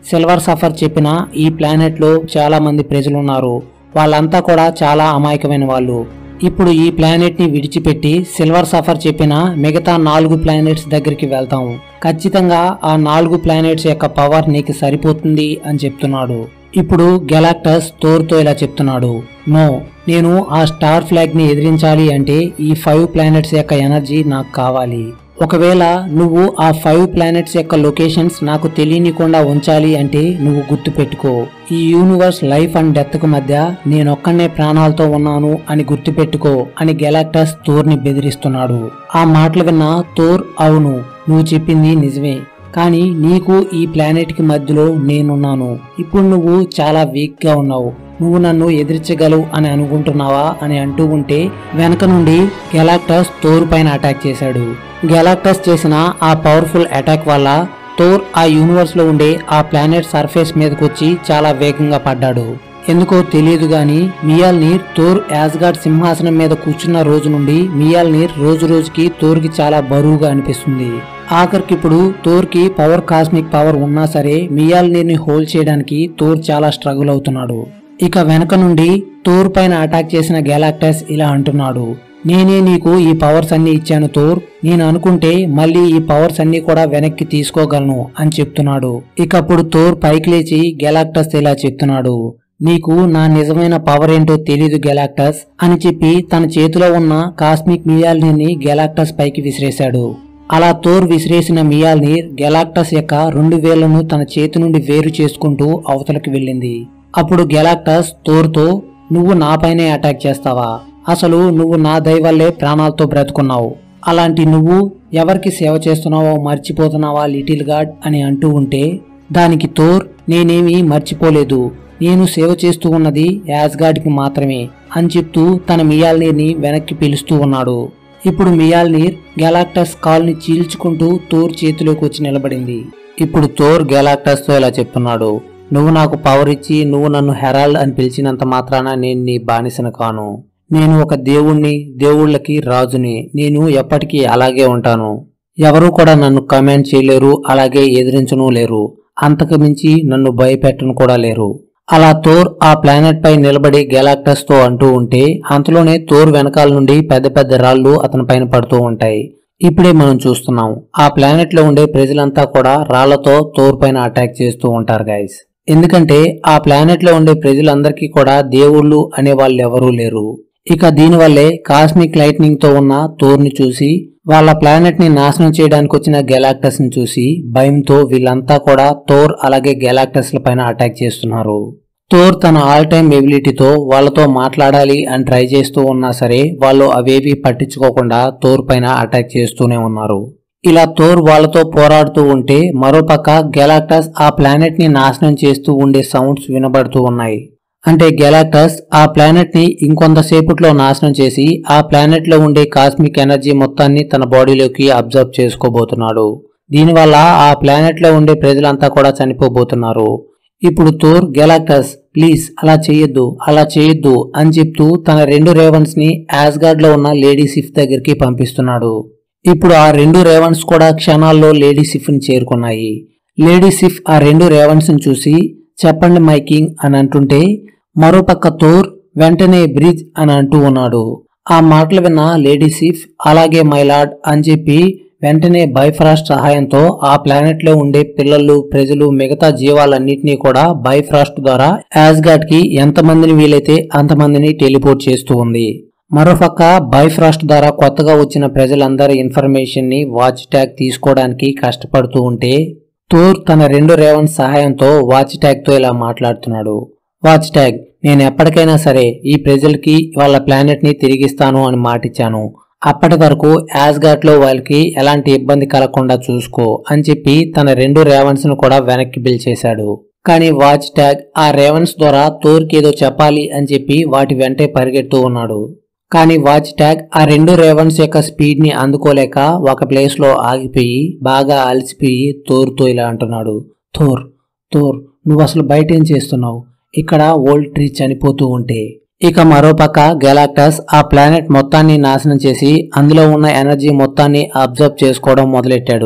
సిల్వర్ సఫర్ చెప్పిన ఈ ప్లానెట్ లో చాలా మంది ప్రజలు ఉన్నారు వాళ్ళంతా కూడా చాలా అమాయకమైన వాళ్ళు ఇప్పుడు ఈ ప్లానెట్ ని విడిచిపెట్టి సిల్వర్ సఫర్ చెప్పిన మిగతా నాలుగు ప్లానెట్స్ దగ్గరికి వెళ్తాం ఖచ్చితంగా ఆ నాలుగు ప్లానెట్స్ యొక్క పవర్ నీకు సరిపోతుంది అని చెప్తున్నాడు ఇప్పుడు గెలాక్టస్ తో ఇలా చెప్తున్నాడు నో నేను ఆ స్టార్ ఫ్లాగ్ ని ఎదిరించాలి అంటే ఈ ఫైవ్ ప్లానెట్స్ యొక్క ఎనర్జీ నాకు కావాలి ఒకవేళ నువ్వు ఆ ఫైవ్ ప్లానెట్స్ యొక్క లొకేషన్స్ నాకు తెలియనికుండా ఉంచాలి అంటే నువ్వు గుర్తుపెట్టుకో ఈ యూనివర్స్ లైఫ్ అండ్ డెత్ కు మధ్య నేనొక్కనే ప్రాణాలతో ఉన్నాను అని గుర్తుపెట్టుకో అని గెలాక్టస్ థోర్ని బెదిరిస్తున్నాడు ఆ మాటలు విన్న థోర్ అవును నువ్వు చెప్పింది నిజమే కానీ నీకు ఈ ప్లానెట్ కి మధ్యలో నేనున్నాను ఇప్పుడు నువ్వు చాలా వీక్ గా ఉన్నావు నువ్వు నన్ను ఎదిరించగలవు అని అనుకుంటున్నావా అని అంటూ ఉంటే వెనక నుండి గెలాక్టస్ థోర్ పైన అటాక్ చేశాడు గెలాక్టస్ చేసిన ఆ పవర్ఫుల్ అటాక్ వల్ల థోర్ ఆ యూనివర్స్ లో ఉండే ఆ ప్లానెట్ సర్ఫేస్ మీదకి వచ్చి చాలా వేగంగా పడ్డాడు ఎందుకో తెలియదు గాని మియాల్ నీర్ థోర్ యాజ్గాడ్ సింహాసనం మీద కూర్చున్న రోజు నుండి మియాల్ నీర్ రోజు రోజుకి థోర్కి చాలా బరువుగా అనిపిస్తుంది ఆఖరికి ఇప్పుడు థోర్కి పవర్ కాస్మిక్ పవర్ ఉన్నా సరే మియాల్ నీర్ని హోల్డ్ చేయడానికి థోర్ చాలా స్ట్రగుల్ అవుతున్నాడు ఇక వెనక నుండి థోర్ పైన అటాక్ చేసిన గెలాక్టస్ ఇలా అంటున్నాడు నేనే నీకు ఈ పవర్స్ అన్ని ఇచ్చాను థోర్ నేను అనుకుంటే మళ్ళీ ఈ పవర్స్ అన్ని కూడా వెనక్కి తీసుకోగలను అని చెప్తున్నాడు ఇక అప్పుడు థోర్ పైకి లేచి గెలాక్టస్ ఇలా చెప్తున్నాడు నీకు నా నిజమైన పవర్ ఏంటో తెలీదు గెలాక్టస్ అని చెప్పి తన చేతిలో ఉన్న కాస్మిక్ మియాల్ని గెలాక్టస్ పైకి విసిరేశాడు అలా థోర్ విసిరేసిన మియాల్నీర్ గెలాక్టస్ యొక్క రెండు వేళ్లను తన చేతి నుండి వేరు చేసుకుంటూ అవతలకి వెళ్ళింది అప్పుడు గెలాక్టస్ థోర్తో నువ్వు నాపైనే అటాక్ చేస్తావా అసలు నువ్వు నా దయ వల్లే ప్రాణాలతో బ్రతుకున్నావు అలాంటి నువ్వు ఎవరికి సేవ చేస్తున్నావో మర్చిపోతున్నావా లిటిల్ గాడ్ అని అంటూ ఉంటే దానికి థోర్ నేనేమీ మర్చిపోలేదు నేను సేవ చేస్తూ ఉన్నది యాజ్గాడ్కి మాత్రమే అని చెప్తూ తన మియాల్నీర్ని వెనక్కి పిలుస్తూ ఉన్నాడు ఇప్పుడు మియాల్నీర్ గెలాక్టస్ కాల్ని చీల్చుకుంటూ థోర్ చేతిలోకి వచ్చి నిలబడింది ఇప్పుడు థోర్ గెలాక్టస్తో ఇలా చెప్తున్నాడు నువ్వు నాకు పవర్ ఇచ్చి నువ్వు నన్ను హెరాల్డ్ అని పిలిచినంత మాత్రాన నేను నీ బానిసను కాను నేను ఒక దేవుణ్ణి దేవుళ్ళకి రాజుని నేను ఎప్పటికీ అలాగే ఉంటాను ఎవరూ కూడా నన్ను కమాండ్ చేయలేరు అలాగే ఎదిరించను లేరు అంతకు మించి నన్ను భయపెట్టను కూడా లేరు అలా థోర్ ఆ ప్లానెట్ పై నిలబడి గెలాక్టస్ తో అంటూ ఉంటే అంతలోనే థోర్ వెనకాల నుండి పెద్ద పెద్ద రాళ్లు అతని పైన పడుతూ ఉంటాయి ఇప్పుడే మనం చూస్తున్నాం ఆ ప్లానెట్ లో ఉండే ప్రజలంతా కూడా రాళ్లతో థోర్ పైన అటాక్ చేస్తూ ఉంటారు గైస్ ఎందుకంటే ఆ ప్లానెట్ లో ఉండే ప్రజలందరికీ కూడా దేవుళ్ళు అనే వాళ్ళు ఎవరూ లేరు ఇక దీనివల్లే కాస్మిక్ లైట్నింగ్ తో ఉన్న థోర్ని చూసి వాళ్ళ ప్లానెట్ ని నాశనం చేయడానికి వచ్చిన గెలాక్టస్ ని చూసి భయంతో వీళ్ళంతా కూడా థోర్ అలాగే గెలాక్టస్ ల పైన అటాక్ చేస్తున్నారు థోర్ తన ఆల్ టైమ్ ఎబిలిటీతో వాళ్ళతో మాట్లాడాలి అని ట్రై చేస్తూ ఉన్నా సరే వాళ్ళు అవేవి పట్టించుకోకుండా థోర్ పైన అటాక్ చేస్తూనే ఉన్నారు ఇలా థోర్ వాళ్ళతో పోరాడుతూ ఉంటే మరోపక్క గెలాక్టస్ ఆ ప్లానెట్ ని నాశనం చేస్తూ ఉండే సౌండ్స్ వినబడుతూ ఉన్నాయి అంటే గెలాక్టస్ ఆ ప్లానెట్ ని ఇంకొంతసేపట్లో నాశనం చేసి ఆ ప్లానెట్ లో ఉండే కాస్మిక్ ఎనర్జీ మొత్తాన్ని తన బాడీలోకి అబ్జర్వ్ చేసుకోబోతున్నాడు దీనివల్ల ఆ ప్లానెట్ లో ఉండే ప్రజలంతా కూడా చనిపోబోతున్నారు ఇప్పుడు థోర్ గెలాక్టస్ ప్లీజ్ అలా చేయొద్దు అలా చేయొద్దు అని చెప్తూ తన రెండు రేవన్స్ ని యాస్గార్డ్ లో ఉన్న లేడీ సిఫ్ దగ్గరికి పంపిస్తున్నాడు ఇప్పుడు ఆ రెండు రేవన్స్ కూడా క్షణాల్లో లేడీ సిఫ్ ని చేరుకున్నాయి లేడీ సిఫ్ ఆ రెండు రేవన్స్ ని చూసి చెప్పండి మై కింగ్ అని అంటుంటే మరోపక్క థోర్ వెంటనే బ్రిజ్ అని అంటూ ఉన్నాడు ఆ మాటలు విన్న లేడీ సిఫ్ అలాగే మైలాడ్ అని చెప్పి వెంటనే బైఫ్రాస్ట్ సహాయంతో ఆ ప్లానెట్ లో ఉండే పిల్లలు ప్రజలు మిగతా జీవాలన్నింటినీ కూడా బైఫ్రాస్ట్ ద్వారా యాజ్గాడ్ కి ఎంతమందిని వీలైతే అంతమందిని టెలిపోర్ట్ చేస్తూ ఉంది మరోపక్క బైఫ్రాస్ట్ ద్వారా కొత్తగా వచ్చిన ప్రజలందరి ఇన్ఫర్మేషన్ ని వాచ్ ట్యాగ్ తీసుకోవడానికి కష్టపడుతూ ఉంటే థోర్ తన రెండు రేవన్ సహాయంతో వాచ్ ట్యాగ్ తో ఇలా మాట్లాడుతున్నాడు వాచ్ ట్యాగ్ నేను ఎప్పటికైనా సరే ఈ ప్రజలకి వాళ్ళ ప్లానెట్ ని తిరిగిస్తాను అని మాటిచ్చాను అప్పటి వరకు యాస్గాట్ లో వాళ్ళకి ఎలాంటి ఇబ్బంది కలగకుండా చూసుకో అని చెప్పి తన రెండు రేవన్స్ ను కూడా వెనక్కి పిలిచేశాడు కానీ వాచ్ ట్యాగ్ ఆ రేవన్స్ ద్వారా థోర్కి ఏదో చెప్పాలి అని చెప్పి వాటి వెంటే పరిగెడుతూ ఉన్నాడు కానీ వాచ్ ట్యాగ్ ఆ రెండు రేవన్స్ యొక్క స్పీడ్ ని అందుకోలేక ఒక ప్లేస్ లో ఆగిపోయి బాగా అలసిపోయి థోర్తో ఇలా అంటున్నాడు థోర్ థోర్ నువ్వు అసలు బయట ఏం చేస్తున్నావు ఇక్కడ ఓల్డ్ ట్రీ చనిపోతూ ఉంటే ఇక మరోపక్క గెలాక్టస్ ఆ ప్లానెట్ మొత్తాన్ని నాశనం చేసి అందులో ఉన్న ఎనర్జీ మొత్తాన్ని అబ్జర్వ్ చేసుకోవడం మొదలెట్టాడు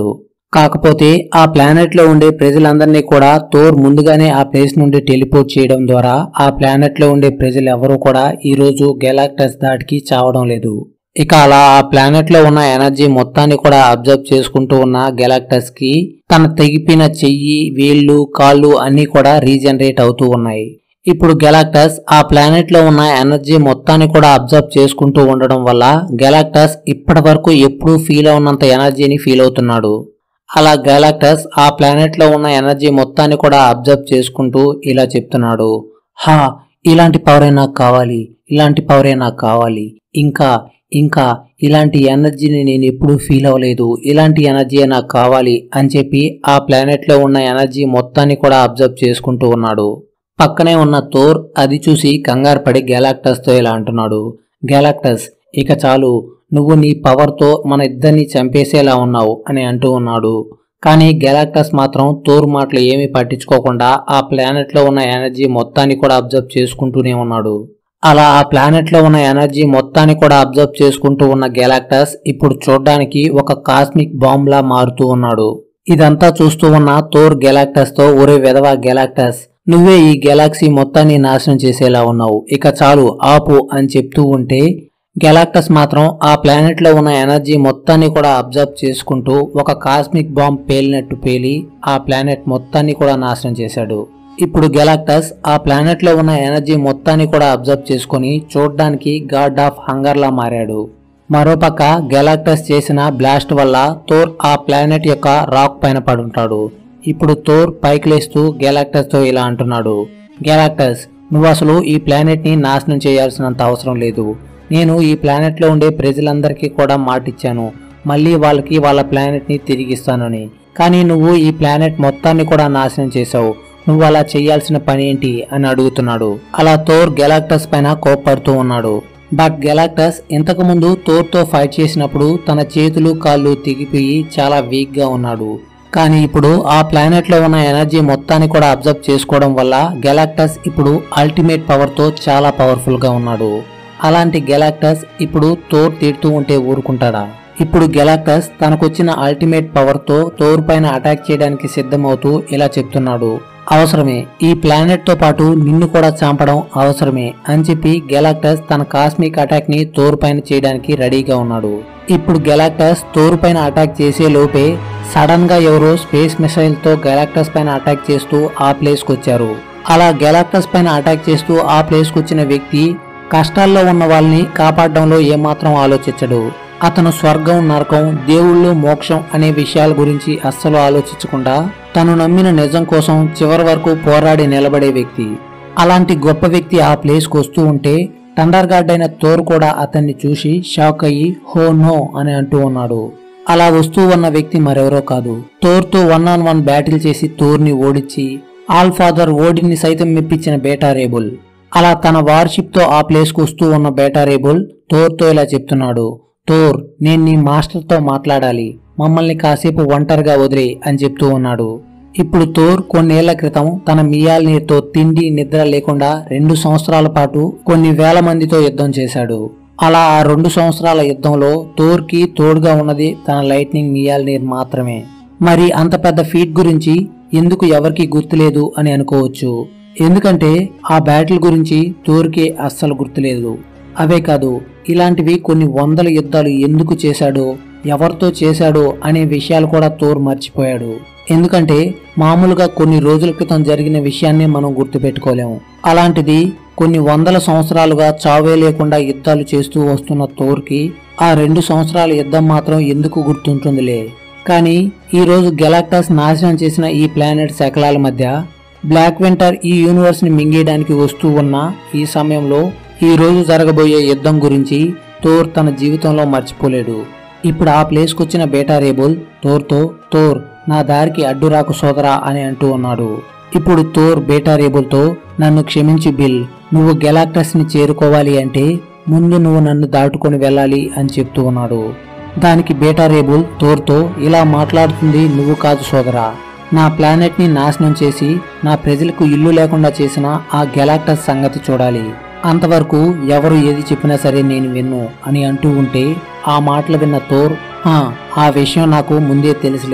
కాకపోతే ఆ ప్లానెట్ లో ఉండే ప్రజలందరినీ కూడా థోర్ ముందుగానే ఆ ప్లేస్ నుండి టెలిపోర్ట్ చేయడం ద్వారా ఆ ప్లానెట్ లో ఉండే ప్రజలు ఎవరూ కూడా ఈ రోజు గెలాక్టస్ దాటికి చావడం లేదు ఇక అలా ఆ ప్లానెట్ లో ఉన్న ఎనర్జీ మొత్తాన్ని కూడా అబ్జర్వ్ చేసుకుంటూ ఉన్న గెలాక్టస్ కి తన తెగిపోయిన చెయ్యి వేళ్ళు కాళ్ళు అన్ని కూడా రీజనరేట్ అవుతూ ఉన్నాయి ఇప్పుడు గెలాక్టస్ ఆ ప్లానెట్ లో ఉన్న ఎనర్జీ మొత్తాన్ని కూడా అబ్జర్వ్ చేసుకుంటూ ఉండడం వల్ల గెలాక్టస్ ఇప్పటి వరకు ఎప్పుడూ ఫీల్ అవునంత ఎనర్జీని ఫీల్ అవుతున్నాడు అలా గెలాక్టస్ ఆ ప్లానెట్ లో ఉన్న ఎనర్జీ మొత్తాన్ని కూడా అబ్జర్వ్ చేసుకుంటూ ఇలా చెప్తున్నాడు హా ఇలాంటి పవరే నాకు కావాలి ఇలాంటి పవరే నాకు కావాలి ఇంకా ఇంకా ఇలాంటి ఎనర్జీని నేను ఎప్పుడూ ఫీల్ అవ్వలేదు ఇలాంటి ఎనర్జీ నాకు కావాలి అని చెప్పి ఆ ప్లానెట్ లో ఉన్న ఎనర్జీ మొత్తాన్ని కూడా అబ్జర్వ్ చేసుకుంటూ ఉన్నాడు పక్కనే ఉన్న థోర్ అది చూసి కంగారు పడి గెలాక్టస్ తో ఇలా అంటున్నాడు గెలాక్టస్ ఇక చాలు నువ్వు నీ పవర్తో మన ఇద్దరిని చంపేసేలా ఉన్నావు అని అంటూ ఉన్నాడు కానీ గెలాక్టస్ మాత్రం తోర్ మాటలు ఏమీ పట్టించుకోకుండా ఆ ప్లానెట్ లో ఉన్న ఎనర్జీ మొత్తాన్ని కూడా అబ్జర్వ్ చేసుకుంటూనే ఉన్నాడు అలా ఆ ప్లానెట్ లో ఉన్న ఎనర్జీ మొత్తాన్ని కూడా అబ్జర్వ్ చేసుకుంటూ ఉన్న గెలాక్టస్ ఇప్పుడు చూడ్డానికి ఒక కాస్మిక్ బాంబ్ లా మారుతూ ఉన్నాడు ఇదంతా చూస్తూ ఉన్న థోర్ గెలాక్టస్ తో ఒరే వెధవా గెలాక్టస్ నువ్వే ఈ గెలాక్సీ మొత్తాన్ని నాశనం చేసేలా ఉన్నావు ఇక చాలు ఆపు అని చెప్తూ ఉంటే గెలాక్టస్ మాత్రం ఆ ప్లానెట్ లో ఉన్న ఎనర్జీ మొత్తాన్ని కూడా అబ్జర్వ్ చేసుకుంటూ ఒక కాస్మిక్ బాంబ్ పేలినట్టు పేలి ఆ ప్లానెట్ మొత్తాన్ని కూడా నాశనం చేశాడు ఇప్పుడు గెలాక్టస్ ఆ ప్లానెట్ లో ఉన్న ఎనర్జీ మొత్తాన్ని కూడా అబ్జర్వ్ చేసుకుని చూడ్డానికి గాడ్ ఆఫ్ హంగర్ లా మారాడు మరోపక్క గెలాక్టస్ చేసిన బ్లాస్ట్ వల్ల థోర్ ఆ ప్లానెట్ యొక్క రాక్ పైన పడుంటాడు ఇప్పుడు థోర్ పైకి లేస్తూ గెలాక్టస్ తో ఇలా అంటున్నాడు గెలాక్టస్ నువ్వు అసలు ఈ ప్లానెట్ ని నాశనం చేయాల్సినంత అవసరం లేదు నేను ఈ ప్లానెట్ లో ఉండే ప్రజలందరికీ కూడా మాటిచ్చాను మళ్ళీ వాళ్ళకి వాళ్ళ ప్లానెట్ ని తిరిగిస్తానని కానీ నువ్వు ఈ ప్లానెట్ మొత్తాన్ని కూడా నాశనం చేశావు నువ్వు అలా చేయాల్సిన పని ఏంటి అని అడుగుతున్నాడు అలా థోర్ గెలాక్టస్ పైన కోప్పడుతూ ఉన్నాడు బట్ గెలాక్టస్ ఇంతకు ముందు థోర్తో ఫైట్ చేసినప్పుడు తన చేతులు కాళ్ళు తెగిపోయి చాలా వీక్ గా ఉన్నాడు కానీ ఇప్పుడు ఆ ప్లానెట్ లో ఉన్న ఎనర్జీ మొత్తాన్ని కూడా అబ్జర్వ్ చేసుకోవడం వల్ల గెలాక్టస్ ఇప్పుడు అల్టిమేట్ పవర్ తో చాలా పవర్ఫుల్ గా ఉన్నాడు అలాంటి గెలాక్టస్ ఇప్పుడు థోర్ తిడుతూ ఉంటే ఊరుకుంటాడా ఇప్పుడు గెలాక్టస్ తనకొచ్చిన అల్టిమేట్ పవర్ తో థోర్ పైన అటాక్ చేయడానికి సిద్ధమవుతూ ఇలా చెప్తున్నాడు అవసరమే ఈ ప్లానెట్ తో పాటు నిన్ను కూడా చంపడం అవసరమే అని చెప్పి గెలాక్టస్ తన కాస్మిక్ అటాక్ ని థోర్ పైన చేయడానికి రెడీగా ఉన్నాడు ఇప్పుడు గెలాక్టస్ థోర్ పైన అటాక్ చేసే లోపే సడన్ గా ఎవరో స్పేస్ మిసైల్ తో గెలాక్టస్ పైన అటాక్ చేస్తూ ఆ ప్లేస్ కు వచ్చారు అలా గెలాక్టస్ పైన అటాక్ చేస్తూ ఆ ప్లేస్ కు వచ్చిన వ్యక్తి కష్టాల్లో ఉన్న వాళ్ళని కాపాడడంలో ఏమాత్రం ఆలోచించడు అతను స్వర్గం నరకం దేవుళ్ళు మోక్షం అనే విషయాల గురించి అస్సలు ఆలోచించకుండా తను నమ్మిన నిజం కోసం చివరి వరకు పోరాడి నిలబడే వ్యక్తి అలాంటి గొప్ప వ్యక్తి ఆ ప్లేస్కి వస్తూ ఉంటే థండర్ గార్డ్ అయిన థోర్ కూడా అతన్ని చూసి షాక్ అయ్యి హో నో అని అంటూ ఉన్నాడు అలా వస్తూ ఉన్న వ్యక్తి మరెవరో కాదు థోర్తో వన్ ఆన్ వన్ బ్యాటిల్ చేసి థోర్ని ఓడించి ఆల్ ఫాదర్ ఓడిని సైతం మెప్పించిన బేటా రేబుల్ అలా తన వార్షిప్ తో ఆ ప్లేస్ కు వస్తూ ఉన్న బేటా రేబుల్ థోర్తో ఇలా చెప్తున్నాడు థోర్ నేను నీ మాస్టర్తో మాట్లాడాలి మమ్మల్ని కాసేపు ఒంటరిగా వదిలే అని చెప్తూ ఉన్నాడు ఇప్పుడు థోర్ కొన్నేళ్ల క్రితం తన మియాల్నీర్తో తిండి నిద్ర లేకుండా రెండు సంవత్సరాల పాటు కొన్ని వేల మందితో యుద్ధం చేశాడు అలా ఆ రెండు సంవత్సరాల యుద్ధంలో థోర్కి తోడుగా ఉన్నది తన లైట్నింగ్ మియాల్నీర్ మాత్రమే మరి అంత పెద్ద ఫీట్ గురించి ఎందుకు ఎవరికి గుర్తులేదు అని అనుకోవచ్చు ఎందుకంటే ఆ బ్యాటిల్ గురించి థోర్కి అస్సలు గుర్తులేదు అవే కాదు ఇలాంటివి కొన్ని వందల యుద్ధాలు ఎందుకు చేశాడో ఎవరితో చేశాడో అనే విషయాలు కూడా థోర్ మర్చిపోయాడు ఎందుకంటే మామూలుగా కొన్ని రోజుల క్రితం జరిగిన విషయాన్ని మనం గుర్తుపెట్టుకోలేము అలాంటిది కొన్ని వందల సంవత్సరాలుగా చావే లేకుండా యుద్ధాలు చేస్తూ వస్తున్న థోర్కి ఆ రెండు సంవత్సరాల యుద్ధం మాత్రం ఎందుకు గుర్తుంటుందిలే కానీ ఈ రోజు గెలాక్టస్ నాశనం చేసిన ఈ ప్లానెట్ శకలాల మధ్య బ్లాక్ వింటర్ ఈ యూనివర్స్ ని మింగేయడానికి వస్తూ ఉన్న ఈ సమయంలో ఈ రోజు జరగబోయే యుద్ధం గురించి థోర్ తన జీవితంలో మర్చిపోలేడు ఇప్పుడు ఆ ప్లేస్కి వచ్చిన బేటా రేబుల్ థోర్తో థోర్ నా దారికి అడ్డు రాకు సోదరా అని అంటూ ఉన్నాడు ఇప్పుడు థోర్ బేటా రేబుల్తో నన్ను క్షమించి బిల్ నువ్వు గెలాక్టస్ ని చేరుకోవాలి అంటే ముందు నువ్వు నన్ను దాటుకొని వెళ్ళాలి అని చెప్తూ ఉన్నాడు దానికి బేటా రేబుల్ థోర్తో ఇలా మాట్లాడుతుంది నువ్వు కాదు సోదరా నా ప్లానెట్ ని నాశనం చేసి నా ప్రజలకు ఇల్లు లేకుండా చేసిన ఆ గెలాక్టస్ సంగతి చూడాలి అంతవరకు ఎవరు ఏది చెప్పినా సరే నేను విన్ను అని అంటూ ఉంటే ఆ మాటలు విన్న థోర్ "ఆ, ఆ విషయం నాకు ముందే తెలుసులే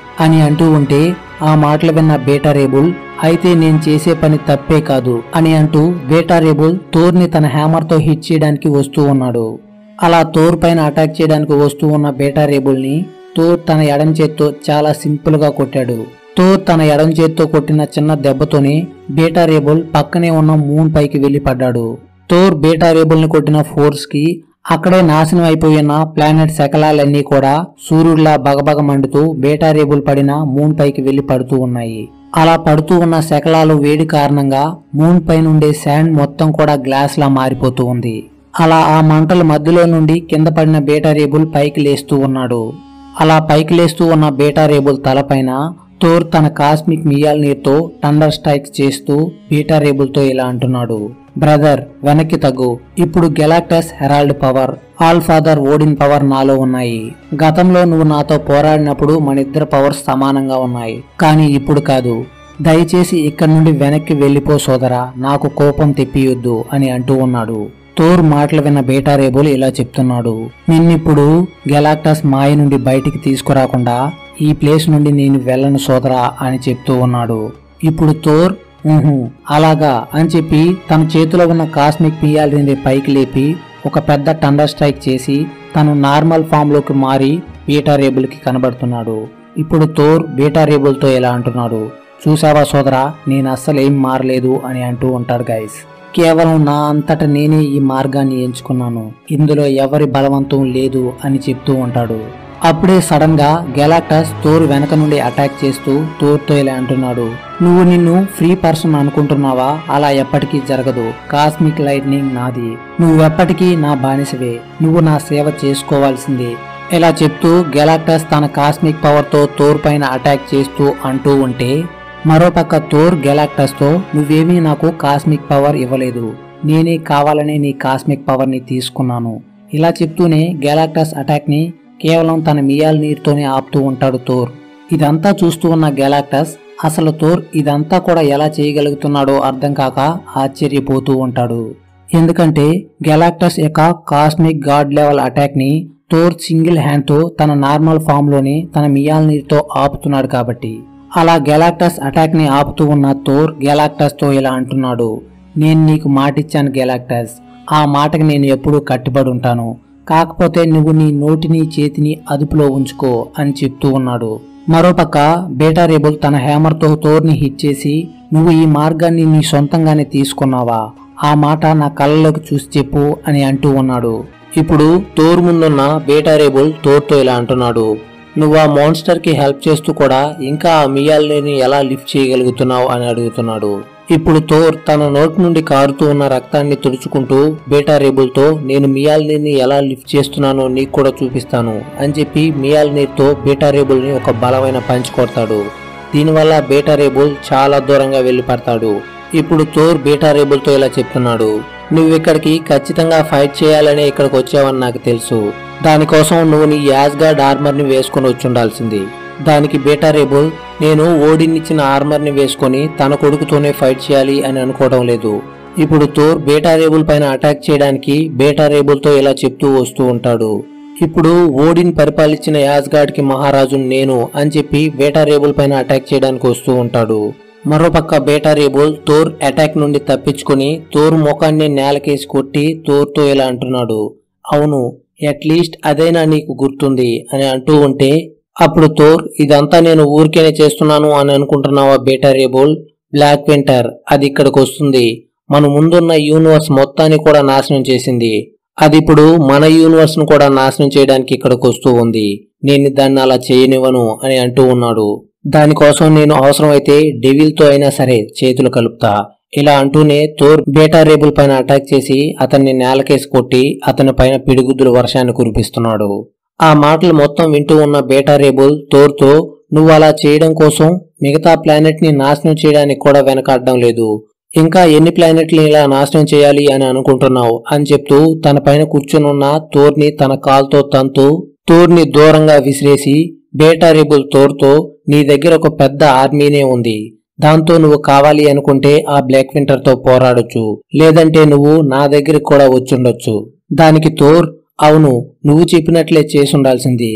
అని అంటూ ఉంటే ఆ మాటలు విన్న బేటా రేబుల్ అయితే నేను చేసే పని తప్పే కాదు అని అంటూ బేటా రేబుల్ థోర్ని తన హ్యామర్తో హిట్ చేయడానికి వస్తూ ఉన్నాడు అలా థోర్ పైన అటాక్ చేయడానికి వస్తూ ఉన్న బేటా రేబుల్ని థోర్ తన ఎడం చేత్తో చాలా సింపుల్ గా కొట్టాడు థోర్ తన ఎడం చేత్తో కొట్టిన చిన్న దెబ్బతోనే బేటా రేబుల్ పక్కనే ఉన్న మూన్ పైకి వెళ్లి పడ్డాడు థోర్ బేటా రేబుల్ ని కొట్టిన ఫోర్స్ కి అక్కడే నాశనం అయిపోయిన ప్లానెట్ శకలాలన్నీ కూడా సూర్యుడిలా బగబగ మండుతూ బేటా రేబుల్ పడిన మూన్ పైకి వెళ్లి పడుతూ ఉన్నాయి అలా పడుతూ ఉన్న శకలాలు వేడి కారణంగా మూన్ పైన ఉండే శాండ్ మొత్తం కూడా గ్లాస్ లా మారిపోతూ ఉంది అలా ఆ మంటల మధ్యలో నుండి కింద పడిన బేటా రేబుల్ పైకి లేస్తూ ఉన్నాడు అలా పైకి లేస్తూ ఉన్న బేటా రేబుల్ తలపైన థోర్ తన కాస్మిక్ మియాల్ నీర్తో టండర్ స్ట్రైక్స్ చేస్తూ బీటా రేబుల్తో ఇలా అంటున్నాడు బ్రదర్ వెనక్కి తగ్గు ఇప్పుడు Galactus herald power All Father Odin power నాలో ఉన్నాయి గతంలో నువ్వు నాతో పోరాడినప్పుడు మన ఇద్దరు పవర్స్ సమానంగా ఉన్నాయి కానీ ఇప్పుడు కాదు దయచేసి ఇక్కడి నుండి వెనక్కి వెళ్ళిపో సోదరా నాకు కోపం తెప్పియొద్దు అని అంటూ ఉన్నాడు థోర్ మాటలు విన్న బేటా రేబుల్ ఇలా చెప్తున్నాడు నిన్నిప్పుడు గెలాక్టస్ మాయ నుండి బయటికి తీసుకురాకుండా ఈ ప్లేస్ నుండి నేను వెళ్ళను సోదరా అని చెప్తూ ఉన్నాడు ఇప్పుడు థోర్ "ఊహు, అలాగా అని చెప్పి తన చేతిలో ఉన్న కాస్మిక్ పియాలిని పైకి లేపి ఒక పెద్ద టండర్ స్ట్రైక్ చేసి తను నార్మల్ ఫామ్ లోకి మారి బీటా రేబుల్ కి కనబడుతున్నాడు ఇప్పుడు థోర్ బీటా రేబుల్ తో ఇలా అంటున్నాడు చూసావా సోదరా నేను అస్సలు ఏం మారలేదు అని అంటూ ఉంటాడు గైస్ కేవలం నా అంతట నేనే ఈ మార్గాన్ని ఎంచుకున్నాను ఇందులో ఎవరి బలవంతం లేదు అని చెప్తూ ఉంటాడు అప్పుడే సడన్ గా గెలాక్టస్ థోర్ వెనక నుండి అటాక్ చేస్తూ థోర్తో ఇలా అంటున్నాడు నువ్వు నిన్ను ఫ్రీ పర్సన్ అనుకుంటున్నావా అలా ఎప్పటికీ జరగదు కాస్మిక్ లైట్నింగ్ నాది నువ్వెప్పటికీ నా బానిసవే నువ్వు నా సేవ చేసుకోవాల్సిందే ఇలా చెప్తూ గెలాక్టస్ తన కాస్మిక్ పవర్ తో థోర్ పైన అటాక్ చేస్తూ అంటూ ఉంటే మరోపక్క థోర్ గెలాక్టస్ తో నువ్వేమీ నాకు కాస్మిక్ పవర్ ఇవ్వలేదు నేనే కావాలనే నీ కాస్మిక్ పవర్ ని తీసుకున్నాను ఇలా చెప్తూనే గెలాక్టస్ అటాక్ ని కేవలం తన మియాల్ నీరుతోనే ఆపుతూ ఉంటాడు థోర్ ఇదంతా చూస్తూ ఉన్న గెలాక్టస్ అసలు థోర్ ఇదంతా కూడా ఎలా చేయగలుగుతున్నాడో అర్థం కాక ఆశ్చర్యపోతూ ఉంటాడు ఎందుకంటే గెలాక్టస్ యొక్క కాస్మిక్ గాడ్ లెవెల్ అటాక్ ని థోర్ సింగిల్ హ్యాండ్ తో తన నార్మల్ ఫామ్ లోనే తన మియాల్ నీరుతో ఆపుతున్నాడు కాబట్టి అలా గెలాక్టస్ అటాక్ ని ఆపుతూ ఉన్న థోర్ గెలాక్టస్ తో ఇలా అంటున్నాడు నేను నీకు మాటిచ్చాను గెలాక్టస్ ఆ మాటకి నేను ఎప్పుడూ కట్టుబడి ఉంటాను కాకపోతే నువ్వు నీ నోటిని చేతిని అదుపులో ఉంచుకో అని చెప్తూ ఉన్నాడు మరోపక్క బేటా రేబుల్ తన హ్యామర్ తో థోర్ని హిట్ చేసి నువ్వు ఈ మార్గాన్ని నీ సొంతంగానే తీసుకున్నావా ఆ మాట నా కళ్ళలోకి చూసి చెప్పు అని అంటూ ఉన్నాడు ఇప్పుడు థోర్ ముందున్న బేటా రేబుల్ థోర్తో ఇలా అంటున్నాడు నువ్వు ఆ మాన్స్టర్ కి హెల్ప్ చేస్తూ కూడా ఇంకా ఆ మియాల్ని ఎలా లిఫ్ట్ చేయగలుగుతున్నావు అని అడుగుతున్నాడు ఇప్పుడు థోర్ తన నోటి నుండి కారుతూ ఉన్న రక్తాన్ని తుడుచుకుంటూ బేటా రేబుల్తో నేను మియాల్ని ఎలా లిఫ్ట్ చేస్తున్నానో నీకు కూడా చూపిస్తాను అని చెప్పి మియాల్నీర్తో బేటా రేబుల్ని ఒక బలమైన పంచ్ కొడతాడు దీనివల్ల బేటా రేబుల్ చాలా దూరంగా వెళ్లి పడతాడు ఇప్పుడు థోర్ బేటా రేబుల్తో ఇలా చెప్తున్నాడు నువ్వు ఇక్కడికి ఖచ్చితంగా ఫైట్ చేయాలనే ఇక్కడికి వచ్చావని నాకు తెలుసు దానికోసం నువ్వు నీ యాజ్గార్డ్ ఆర్మర్ని వేసుకొని వచ్చుండాల్సింది దానికి బేటా రేబుల్ నేను ఓడినిచ్చిన ఆర్మర్ని వేసుకొని తన కొడుకుతోనే ఫైట్ చేయాలి అని అనుకోవడం లేదు ఇప్పుడు థోర్ బేటా రేబుల్ పైన అటాక్ చేయడానికి బేటా రేబుల్తో ఇలా చెప్తూ వస్తూ ఉంటాడు ఇప్పుడు ఓడిన్ పరిపాలించిన యాజ్గార్డ్ కి మహారాజు నేను అని చెప్పి బేటా రేబుల్ పైన అటాక్ చేయడానికి వస్తూ ఉంటాడు మరోపక్క బేటా రేబుల్ థోర్ అటాక్ నుండి తప్పించుకొని థోర్ ముఖాన్ని నేలకేసి కొట్టి థోర్తో ఇలా అంటున్నాడు అవును అట్లీస్ట్ అదైనా నీకు గుర్తుంది అని అంటూ ఉంటే అప్పుడు థోర్ ఇదంతా నేను ఊరికేనే చేస్తున్నాను అని అనుకుంటున్నావా బేటా రేబుల్ బ్లాక్ వింటర్ అది ఇక్కడికి వస్తుంది మన ముందున్న యూనివర్స్ మొత్తాన్ని కూడా నాశనం చేసింది అది ఇప్పుడు మన యూనివర్స్ ను కూడా నాశనం చేయడానికి ఇక్కడికి వస్తూ ఉంది నేను దాన్ని అలా చేయనివ్వను అని అంటూ ఉన్నాడు దానికోసం నేను అవసరమైతే డెవిల్ తో అయినా సరే చేతులు కలుపుతా ఇలా అంటూనే థోర్ బేటా రేబుల్ పైన అటాక్ చేసి అతన్ని నేలకేసి కొట్టి అతని పైన పిడిగుద్దుల వర్షాన్ని కురిపిస్తున్నాడు ఆ మాటలు మొత్తం వింటూ ఉన్న బేటా రేబుల్ థోర్తో నువ్వు అలా చేయడం కోసం మిగతా ప్లానెట్ ని నాశనం చేయడానికి కూడా వెనకాడడం లేదు ఇంకా ఎన్ని ప్లానెట్ని ఇలా నాశనం చేయాలి అని అనుకుంటున్నావు అని చెప్తూ తన పైన కూర్చునున్న థోర్ని తన కాల్తో తంతూ థోర్ని దూరంగా విసిరేసి బేటా రేబుల్ థోర్తో నీ దగ్గర ఒక పెద్ద ఆర్మీనే ఉంది దాంతో నువ్వు కావాలి అనుకుంటే ఆ బ్లాక్ వింటర్ తో పోరాడొచ్చు లేదంటే నువ్వు నా దగ్గరికి కూడా వచ్చుండొచ్చు దానికి థోర్ అవును నువ్వు చెప్పినట్లే చేసుండాల్సింది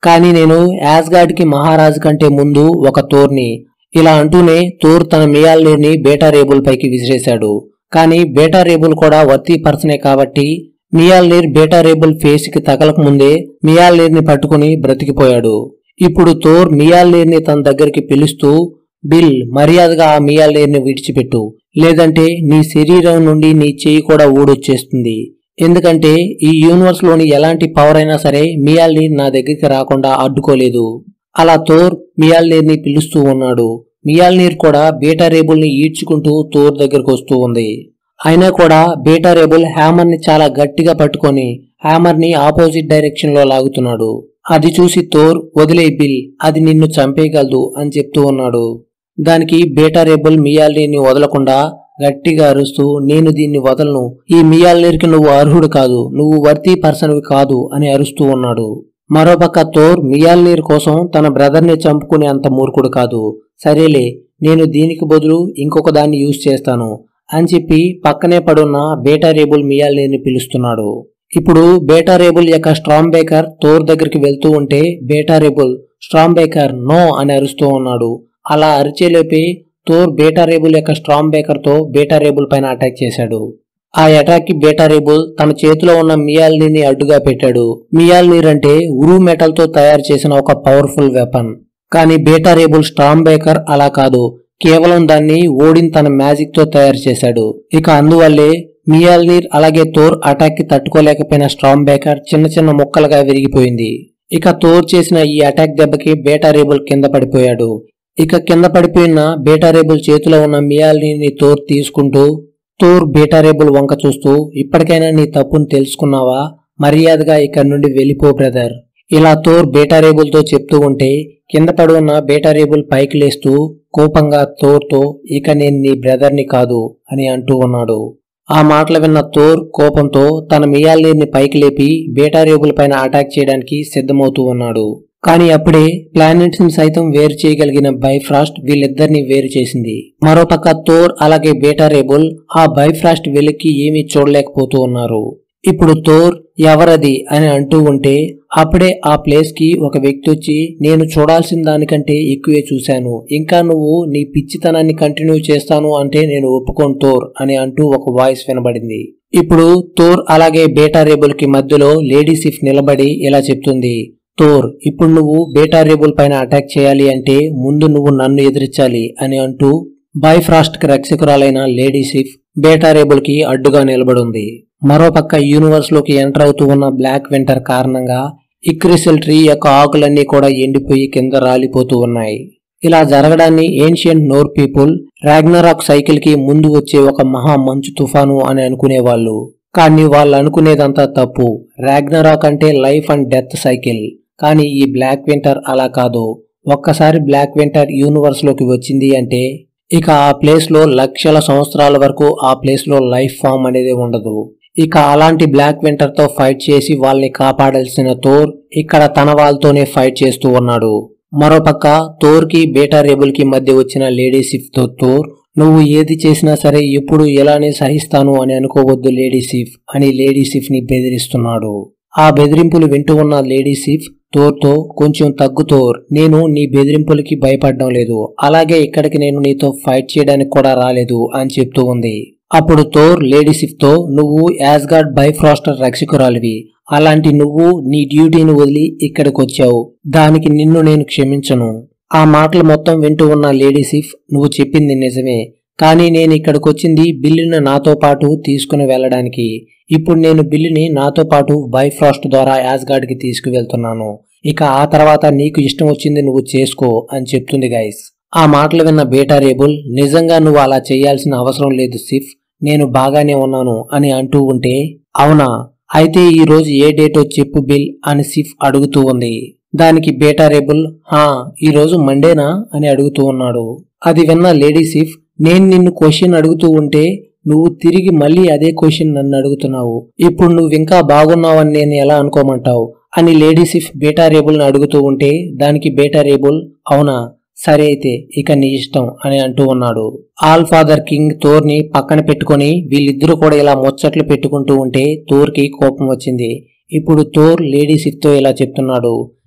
కానీ నేను యాస్గార్డ్ కి మహారాజు కంటే ముందు ఒక తోర్ని ఇలా అంటూనే తోర్ తన మియాల్నీర్ని బేటా రేబుల్ పైకి విసిరేశాడు కానీ బేటా రేబుల్ కూడా వర్తీ పర్సనే కాబట్టి మియాల్నీర్ బేటా రేబుల్ ఫేస్ కి తగలక ముందే మియాల్నీర్ని పట్టుకుని బ్రతికిపోయాడు ఇప్పుడు తోర్ మియాల్నీర్ని తన దగ్గరికి పిలుస్తూ బిల్ మర్యాదగా ఆ మియాల్నీర్ని విడిచిపెట్టు లేదంటే నీ శరీరం నుండి నీ చేయి కూడా ఊడొచ్చేస్తుంది ఎందుకంటే ఈ యూనివర్స్ లోని ఎలాంటి పవర్ అయినా సరే మియాల్నీర్ నా దగ్గరికి రాకుండా అడ్డుకోలేదు అలా తోర్ మియాల్నీర్ని పిలుస్తూ ఉన్నాడు మియాల్నీర్ కూడా బీటా రేబుల్ ని ఈడ్చుకుంటూ తోర్ దగ్గరకు వస్తూ ఉంది అయినా కూడా బీటా రేబుల్ హ్యామర్ ని చాలా గట్టిగా పట్టుకొని హ్యామర్ ని ఆపోజిట్ డైరెక్షన్ లో లాగుతున్నాడు అది చూసి తోర్ వదిలే బిల్ అది నిన్ను చంపేయగలదు అని చెప్తూ ఉన్నాడు దానికి బీటా రేబుల్ మియాల్నీర్ని వదలకుండా గట్టిగా అరుస్తూ నేను దీన్ని వదలను ఈ మియాల్నీర్కి నువ్వు అర్హుడు కాదు నువ్వు వర్తీ పర్సన్వి కాదు అని అరుస్తూ ఉన్నాడు మరోపక్క తోర్ మియాల్నీర్ కోసం తన బ్రదర్ని చంపుకునే అంత మూర్ఖుడు కాదు సరేలే నేను దీనికి బదులు ఇంకొక దాన్ని యూజ్ చేస్తాను అని చెప్పి పక్కనే పడున్న బేటా రేబుల్ మియాల్నీర్ని పిలుస్తున్నాడు ఇప్పుడు బేటా రేబుల్ యొక్క స్ట్రామ్ బేకర్ తోర్ దగ్గరికి వెళ్తూ ఉంటే Beta Ray Bill Stormbreaker no అని అరుస్తూ ఉన్నాడు అలా అరిచేలోపే తోర్ బేటా రేబుల్ యొక్క స్ట్రామ్ బేకర్ తో బేటా రేబుల్ పైన అటాక్ చేశాడు ఆ అటాక్ కి బేటా రేబుల్ తన చేతిలో ఉన్న మియాల్నీర్ని అడ్డుగా పెట్టాడు మియాల్నీర్ అంటే ఉరు మెటల్ తో తయారు చేసిన ఒక పవర్ఫుల్ వెపన్ కానీ బేటా రేబుల్ స్ట్రామ్ బేకర్ అలా కాదు కేవలం దాన్ని ఓడిన్ తన మ్యాజిక్ తో తయారు చేశాడు ఇక అందువల్లే మియాల్నీర్ అలాగే తోర్ అటాక్ కి తట్టుకోలేకపోయిన స్ట్రామ్ బేకర్ చిన్న చిన్న ముక్కలుగా విరిగిపోయింది ఇక తోర్ చేసిన ఈ అటాక్ దెబ్బకి బేటా రేబుల్ కింద పడిపోయాడు ఇక కింద పడిపోయిన బేటా రేబుల్ చేతిలో ఉన్న మియాల్నీని తోర్ తీసుకుంటూ తోర్ బేటా రేబుల్ వంక చూస్తూ ఇప్పటికైనా నీ తప్పును తెలుసుకున్నావా మర్యాదగా ఇక్కడి నుండి వెళ్ళిపో బ్రదర్ ఇలా తోర్ బేటా రేబుల్ తో చెప్తూ ఉంటే కింద పడి ఉన్న బేటా రేబుల్ పైకి లేస్తూ కోపంగా తోర్తో ఇక నేను నీ బ్రదర్ని కాదు అని అంటూ ఉన్నాడు ఆ మాటలు విన్న తోర్ కోపంతో తన మియాల్నీర్ని పైకి లేపి బేటా రేబుల్ పైన అటాక్ చేయడానికి సిద్ధమవుతూ ఉన్నాడు కానీ అప్పుడే ప్లానెట్స్ ని సైతం వేరు చేయగలిగిన బైఫ్రాస్ట్ వీళ్ళిద్దరిని వేరు చేసింది మరోపక్క తోర్ అలాగే బేటా రేబుల్ ఆ బైఫ్రాస్ట్ వెలికి ఏమీ చూడలేకపోతూ ఉన్నారు ఇప్పుడు తోర్ ఎవరది అని అంటూ ఉంటే అప్పుడే ఆ ప్లేస్ కి ఒక వ్యక్తి వచ్చి నేను చూడాల్సిన దానికంటే ఎక్కువే చూశాను ఇంకా నువ్వు నీ పిచ్చితనాన్ని కంటిన్యూ చేస్తాను అంటే నేను ఒప్పుకోను తోర్ అని అంటూ ఒక వాయిస్ వినబడింది ఇప్పుడు తోర్ అలాగే బేటా రేబుల్ కి మధ్యలో లేడీ సిఫ్ నిలబడి ఇలా చెప్తుంది తోర్ ఇప్పుడు నువ్వు బేటా రేబుల్ పైన అటాక్ చేయాలి అంటే ముందు నువ్వు నన్ను ఎదిరించాలి అని అంటూ బైఫ్రాస్ట్ కి రక్షకురాలైన లేడీ సిఫ్ బేటా రేబుల్ కి అడ్డుగా నిలబడింది మరోపక్క యూనివర్స్ లోకి ఎంటర్ అవుతూ ఉన్న బ్లాక్ వింటర్ కారణంగా ఇక్రిసిల్ ట్రీ యొక్క ఆకులన్నీ కూడా ఎండిపోయి కింద రాలిపోతూ ఉన్నాయి ఇలా జరగడాన్ని ancient Norse people Ragnarok cycle కి ముందు వచ్చే ఒక మహా మంచు తుఫాను అని అనుకునేవాళ్ళు కానీ వాళ్ళు అనుకునేదంతా తప్పు రాగ్నరాక్ అంటే లైఫ్ అండ్ డెత్ సైకిల్ కానీ ఈ బ్లాక్ వింటర్ అలా కాదు ఒక్కసారి బ్లాక్ వింటర్ యూనివర్స్ లోకి వచ్చింది అంటే ఇక ఆ ప్లేస్ లో లక్షల సంవత్సరాల వరకు ఆ ప్లేస్ లో లైఫ్ ఫామ్ అనేది ఉండదు ఇక అలాంటి బ్లాక్ వింటర్ తో ఫైట్ చేసి వాళ్ళని కాపాడాల్సిన థోర్ ఇక్కడ తన వాళ్ళతోనే ఫైట్ చేస్తూ ఉన్నాడు మరోపక్క థోర్ కి బేటా రేబుల్ కి మధ్య వచ్చిన లేడీ సిఫ్ తో థోర్ నువ్వు ఏది చేసినా సరే ఎప్పుడు ఎలానే సహిస్తాను అని అనుకోవద్దు లేడీ సిఫ్ అని లేడీ సిఫ్ ని బెదిరిస్తున్నాడు ఆ బెదిరింపులు వింటూ ఉన్న లేడీ సిఫ్ తోర్తో కొంచెం తగ్గు తోర్ నేను నీ బెదిరింపులకి భయపడడం లేదు అలాగే ఇక్కడికి నేను నీతో ఫైట్ చేయడానికి కూడా రాలేదు అని చెప్తూ ఉంది అప్పుడు తోర్ లేడీ సిఫ్ తో నువ్వు యాస్గార్డ్ బైఫ్రాస్టర్ రక్షకురాలివి అలాంటి నువ్వు నీ డ్యూటీని వదిలి ఇక్కడికి వచ్చావు దానికి నిన్ను నేను క్షమించను ఆ మాటలు మొత్తం వింటూ ఉన్న లేడీ సిఫ్ నువ్వు చెప్పింది నిజమే కానీ నేను ఇక్కడికి వచ్చింది బిల్లుని నాతో పాటు తీసుకుని వెళ్ళడానికి ఇప్పుడు నేను బిల్లుని నాతో పాటు బైఫ్రాస్ట్ ద్వారా యాస్గార్డ్ కి తీసుకువెళ్తున్నాను ఇక ఆ తర్వాత నీకు ఇష్టం వచ్చింది నువ్వు చేసుకో అని చెప్తుంది గైస్ ఆ మాటలు విన్న బేటా రేబుల్ నిజంగా నువ్వు అలా చేయాల్సిన అవసరం లేదు సిఫ్ నేను బాగానే ఉన్నాను అని అంటూ ఉంటే అవునా అయితే ఈ రోజు ఏ డేటో చెప్పు బిల్ అని సిఫ్ అడుగుతూ ఉంది దానికి బేటా రేబుల్ హా ఈ రోజు మండేనా అని అడుగుతూ ఉన్నాడు అది విన్న లేడీ సిఫ్ నేను నిన్ను క్వశ్చన్ అడుగుతూ ఉంటే నువ్వు తిరిగి మళ్ళీ అదే క్వశ్చన్ నన్ను అడుగుతున్నావు ఇప్పుడు నువ్వు ఇంకా బాగున్నావని నేను ఎలా అనుకోమంటావు అని లేడీ సిఫ్ బేటా రేబుల్ ని అడుగుతూ ఉంటే దానికి బేటా రేబుల్ అవునా సరే అయితే ఇక నీ ఇష్టం అని అంటూ ఉన్నాడు ఆల్ ఫాదర్ కింగ్ థోర్ ని పక్కన పెట్టుకొని వీళ్ళిద్దరూ కూడా ఇలా ముచ్చట్లు పెట్టుకుంటూ ఉంటే థోర్ కి కోపం వచ్చింది ఇప్పుడు థోర్ లేడీ సిఫ్ తో ఇలా చెప్తున్నాడు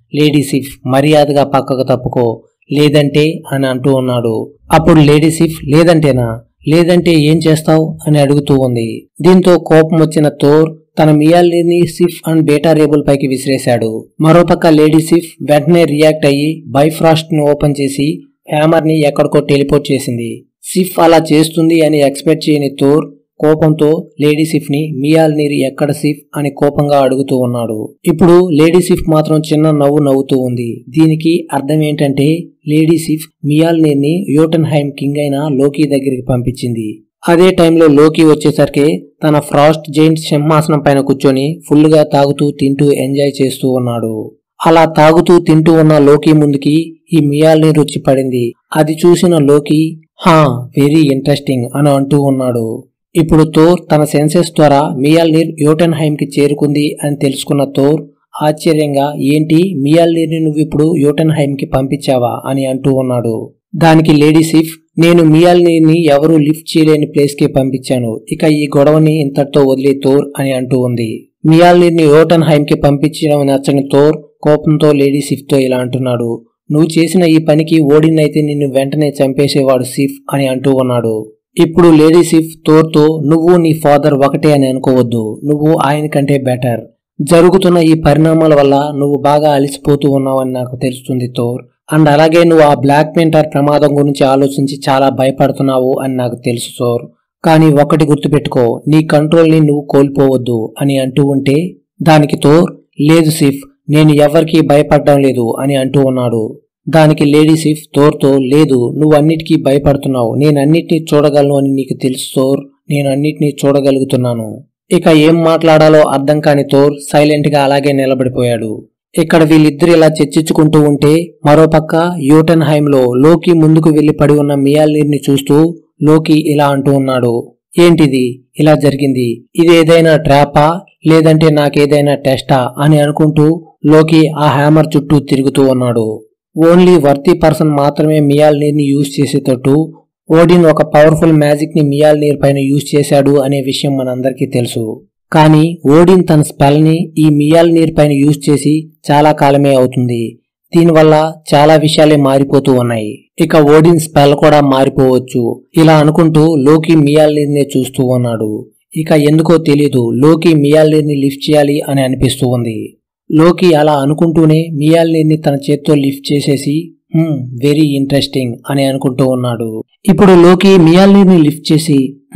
లేడీ సిఫ్ మర్యాదగా పక్కకు తప్పుకో లేదంటే అని అంటూ ఉన్నాడు అప్పుడు లేడీ సిఫ్ లేదంటేనా లేదంటే ఏం చేస్తావు అని అడుగుతూ ఉంది దీంతో కోపం వచ్చిన థోర్ తన మియాల్ని సిఫ్ అండ్ బేటా రేబుల్ పైకి విసిరేశాడు మరోపక్క లేడీ సిఫ్ వెంటనే రియాక్ట్ అయ్యి బైఫ్రాస్ట్ ని ఓపెన్ చేసి హ్యామర్ ని ఎక్కడికో టెలిపోర్ట్ చేసింది సిఫ్ అలా చేస్తుంది అని ఎక్స్పెక్ట్ చేయని థోర్ కోపంతో లేడీ సిఫ్ ని మియాల్ నీరు ఎక్కడ సిఫ్ అని కోపంగా అడుగుతూ ఉన్నాడు ఇప్పుడు లేడీ సిఫ్ మాత్రం చిన్న నవ్వు నవ్వుతూ ఉంది దీనికి అర్థం ఏంటంటే లేడీ సిఫ్ మియాల్ నీర్ని యోటన్ హైమ్ కింగ్ అయిన లోకి దగ్గరికి పంపించింది అదే టైంలో లోకి వచ్చేసరికి తన ఫ్రాస్ట్ జైంట్ సింహాసనం పైన కూర్చొని ఫుల్గా తాగుతూ తింటూ ఎంజాయ్ చేస్తూ ఉన్నాడు అలా తాగుతూ తింటూ ఉన్న లోకి ముందుకి ఈ మియాల్ నీరు వచ్చి పడింది అది చూసిన లోకి హా వెరీ ఇంట్రెస్టింగ్ అని అంటూ ఉన్నాడు ఇప్పుడు థోర్ తన సెన్సెస్ ద్వారా మియాల్నీర్ యోటెన్హైమ్ కి చేరుకుంది అని తెలుసుకున్న థోర్ ఆశ్చర్యంగా ఏంటి మియాల్నీర్ని నువ్వు ఇప్పుడు యోటెన్హైమ్ కి పంపించావా అని అంటూ ఉన్నాడు దానికి లేడీ సిఫ్ నేను మియాల్నీర్ని ఎవరూ లిఫ్ట్ చేయలేని ప్లేస్ కి పంపించాను ఇక ఈ గొడవని ఇంతటితో వదిలే థోర్ అని అంటూ ఉంది మియాల్నీర్ని యోటెన్హైమ్ కి పంపించడం నచ్చని థోర్ కోపంతో లేడీ సిఫ్ తో ఇలా అంటున్నాడు నువ్వు చేసిన ఈ పనికి ఓడినైతే నిన్ను వెంటనే చంపేసేవాడు సిఫ్ అని అంటూ ఉన్నాడు ఇప్పుడు లేడీ సిఫ్ తోర్తో నువ్వు నీ ఫాదర్ ఒకటే అని అనుకోవద్దు నువ్వు ఆయన కంటే బెటర్ జరుగుతున్న ఈ పరిణామాల వల్ల నువ్వు బాగా అలసిపోతూ ఉన్నావని నాకు తెలుస్తుంది తోర్ అండ్ అలాగే నువ్వు ఆ బ్లాక్ మెంటర్ ప్రమాదం గురించి ఆలోచించి చాలా భయపడుతున్నావు అని నాకు తెలుసు తోర్ కానీ ఒకటి గుర్తుపెట్టుకో నీ కంట్రోల్ని నువ్వు కోల్పోవద్దు అని అంటూ ఉంటే దానికి తోర్ లేదు సిఫ్ నేను ఎవరికీ భయపడడం లేదు అని అంటూ ఉన్నాడు దానికి లేడీ సిఫ్ తోర్తో లేదు నువ్వు అన్నిటికీ భయపడుతున్నావు నేను అన్నిటినీ చూడగలను అని నీకు తెలుసు తోర్ నేను అన్నిటినీ చూడగలుగుతున్నాను ఇక ఏం మాట్లాడాలో అర్థం కాని తోర్ సైలెంట్ గా అలాగే నిలబడిపోయాడు ఇక్కడ వీళ్ళిద్దరు ఇలా చర్చించుకుంటూ ఉంటే మరోపక్క యూటన్ హైమ్ లో లోకి ముందుకు వెళ్లి పడి ఉన్న మియాల్నీర్ని చూస్తూ లోకి ఇలా అంటూ ఉన్నాడు ఏంటిది ఇలా జరిగింది ఇది ఏదైనా ట్రాపా లేదంటే నాకేదైనా టెస్టా అని అనుకుంటూ లోకి ఆ హ్యామర్ చుట్టూ తిరుగుతూ ఉన్నాడు ఓన్లీ వర్తీ పర్సన్ మాత్రమే మియాల్ నీర్ని యూజ్ చేసేటట్టు ఓడిన్ ఒక పవర్ఫుల్ మ్యాజిక్ ని మియాల్ నీర్ పైన యూజ్ చేశాడు అనే విషయం మనందరికీ తెలుసు కానీ ఓడిన్ తన స్పెల్ ని ఈ మియాల్ నీర్ పైన యూజ్ చేసి చాలా కాలమే అవుతుంది దీనివల్ల చాలా విషయాలే మారిపోతూ ఉన్నాయి ఇక ఓడిన్ స్పెల్ కూడా మారిపోవచ్చు ఇలా అనుకుంటూ లోకి మియాల్ నీర్నే చూస్తూ ఉన్నాడు ఇక ఎందుకో తెలీదు లోకి మియాల్ నీర్ని లిఫ్ట్ చేయాలి అని అనిపిస్తూ ఉంది లోకి అలా అనుకుంటూనే మియాల్నీర్ని తన చేత్తో లిఫ్ట్ చేసేసి వెరీ ఇంట్రెస్టింగ్ అని అనుకుంటూ ఉన్నాడు ఇప్పుడు లోకి మియాల్నీర్ని లిఫ్ట్ చేసి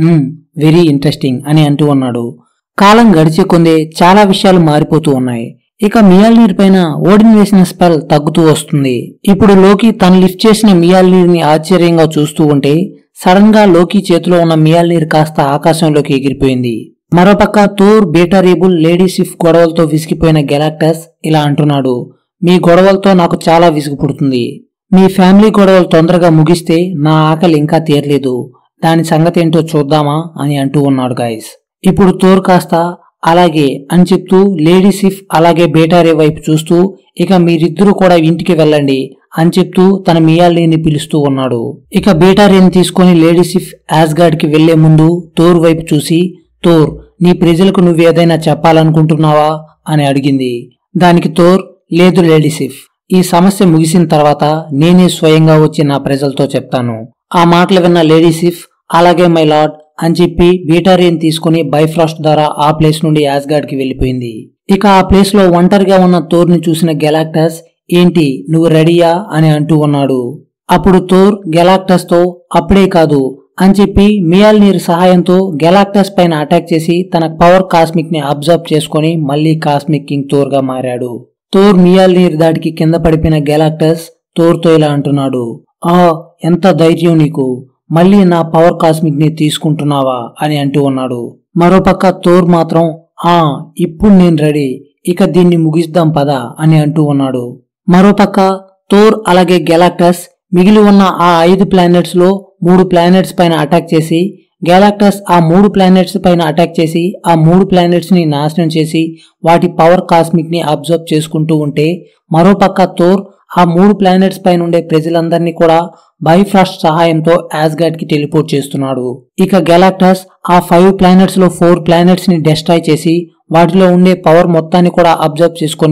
వెరీ ఇంట్రెస్టింగ్ అని అంటూ ఉన్నాడు కాలం గడిచే కొందే చాలా విషయాలు మారిపోతూ ఉన్నాయి ఇక మియాల్నీర్ పైన ఓడిన్ వేసిన స్పెల్ తగ్గుతూ వస్తుంది ఇప్పుడు లోకి తను లిఫ్ట్ చేసిన మియాల్నీర్ని ఆశ్చర్యంగా చూస్తూ ఉంటే సడన్ గా లోకి చేతిలో ఉన్న మియాల్నీర్ కాస్త ఆకాశంలోకి ఎగిరిపోయింది మరోపక్క Thor Beta Ray Bill Lady Sif గొడవలతో విసిగిపోయిన గెలాక్టస్ ఇలా అంటున్నాడు మీ గొడవలతో నాకు చాలా విసుగు పుడుతుంది మీ ఫ్యామిలీ గొడవలు తొందరగా ముగిస్తే నా ఆకలి ఇంకా తీరలేదు దాని సంగతి ఏంటో చూద్దామా అని అంటూ ఉన్నాడు గాయస్ ఇప్పుడు థోర్ కాస్త అలాగే అని చెప్తూ లేడీ సిఫ్ అలాగే బేటారే వైపు చూస్తూ ఇక మీరిద్దరూ కూడా ఇంటికి వెళ్ళండి అని చెప్తూ తన మియాల్ని పిలుస్తూ ఉన్నాడు ఇక బేటారేని తీసుకొని లేడీ సిఫ్ యాస్గార్డ్ కి వెళ్లే ముందు థోర్ వైపు చూసి థోర్ నీ ప్రజలకు నువ్వేదైనా చెప్పాలనుకుంటున్నావా అని అడిగింది దానికి థోర్ లేదు లేడీసిఫ్ ఈ సమస్య ముగిసిన తర్వాత నేనే స్వయంగా వచ్చి నా ప్రజలతో చెప్తాను ఆ మాటలు విన్న లేడీసిఫ్ అలాగే మై లార్డ్ అని చెప్పి బీటారియన్ తీసుకుని బైఫ్రాస్ట్ ద్వారా ఆ ప్లేస్ నుండి యాస్గార్డ్ కి వెళ్లిపోయింది ఇక ఆ ప్లేస్ లో ఒంటరిగా ఉన్న థోర్ ని చూసిన గెలాక్టస్ ఏంటి నువ్వు రెడీయా అని అంటూ ఉన్నాడు అప్పుడు థోర్ గెలాక్టస్ తో అప్పుడే కాదు అని చెప్పి మియాల్నీర్ సహాయంతో గెలాక్టస్ పైన అటాక్ చేసి తన పవర్ కాస్మిక్ ని అబ్జర్వ్ చేసుకుని మళ్ళీ కాస్మిక్ కింగ్ థోర్ గా మారాడు థోర్ మియాల్నీర్ దాటికి కింద పడిపోయిన గెలాక్టస్ థోర్తో ఇలా అంటున్నాడు ఆ ఎంత ధైర్యం నీకు మళ్ళీ నా పవర్ కాస్మిక్ ని తీసుకుంటున్నావా అని అంటూ ఉన్నాడు మరోపక్క థోర్ మాత్రం ఆ ఇప్పుడు నేను రెడీ ఇక దీన్ని ముగిద్దాం పదా అని అంటూ ఉన్నాడు మరోపక్క థోర్ అలాగే గెలాక్టస్ మిగిలి ఉన్న ఆ ఐదు ప్లానెట్స్ లో మూడు ప్లానెట్స్ పైన అటాక్ చేసి గెలాక్టస్ ఆ మూడు ప్లానెట్స్ పైన అటాక్ చేసి ఆ మూడు ప్లానెట్స్ ని నాశనం చేసి వాటి పవర్ కాస్మిక్ ని అబ్జర్వ్ చేసుకుంటూ ఉంటే మరోపక్క థోర్ ఆ మూడు ప్లానెట్స్ పైన ఉండే ప్రజలందరినీ కూడా బైఫ్రాస్ట్ సహాయంతో యాస్గార్డ్ కి టెలిపోర్ట్ చేస్తున్నాడు ఇక గెలాక్టస్ ఆ ఫైవ్ ప్లానెట్స్ లో ఫోర్ ప్లానెట్స్ ని డెస్ట్రాయ్ చేసి వాటిలో ఉండే పవర్ మొత్తాన్ని కూడా అబ్జర్వ్ చేసుకుని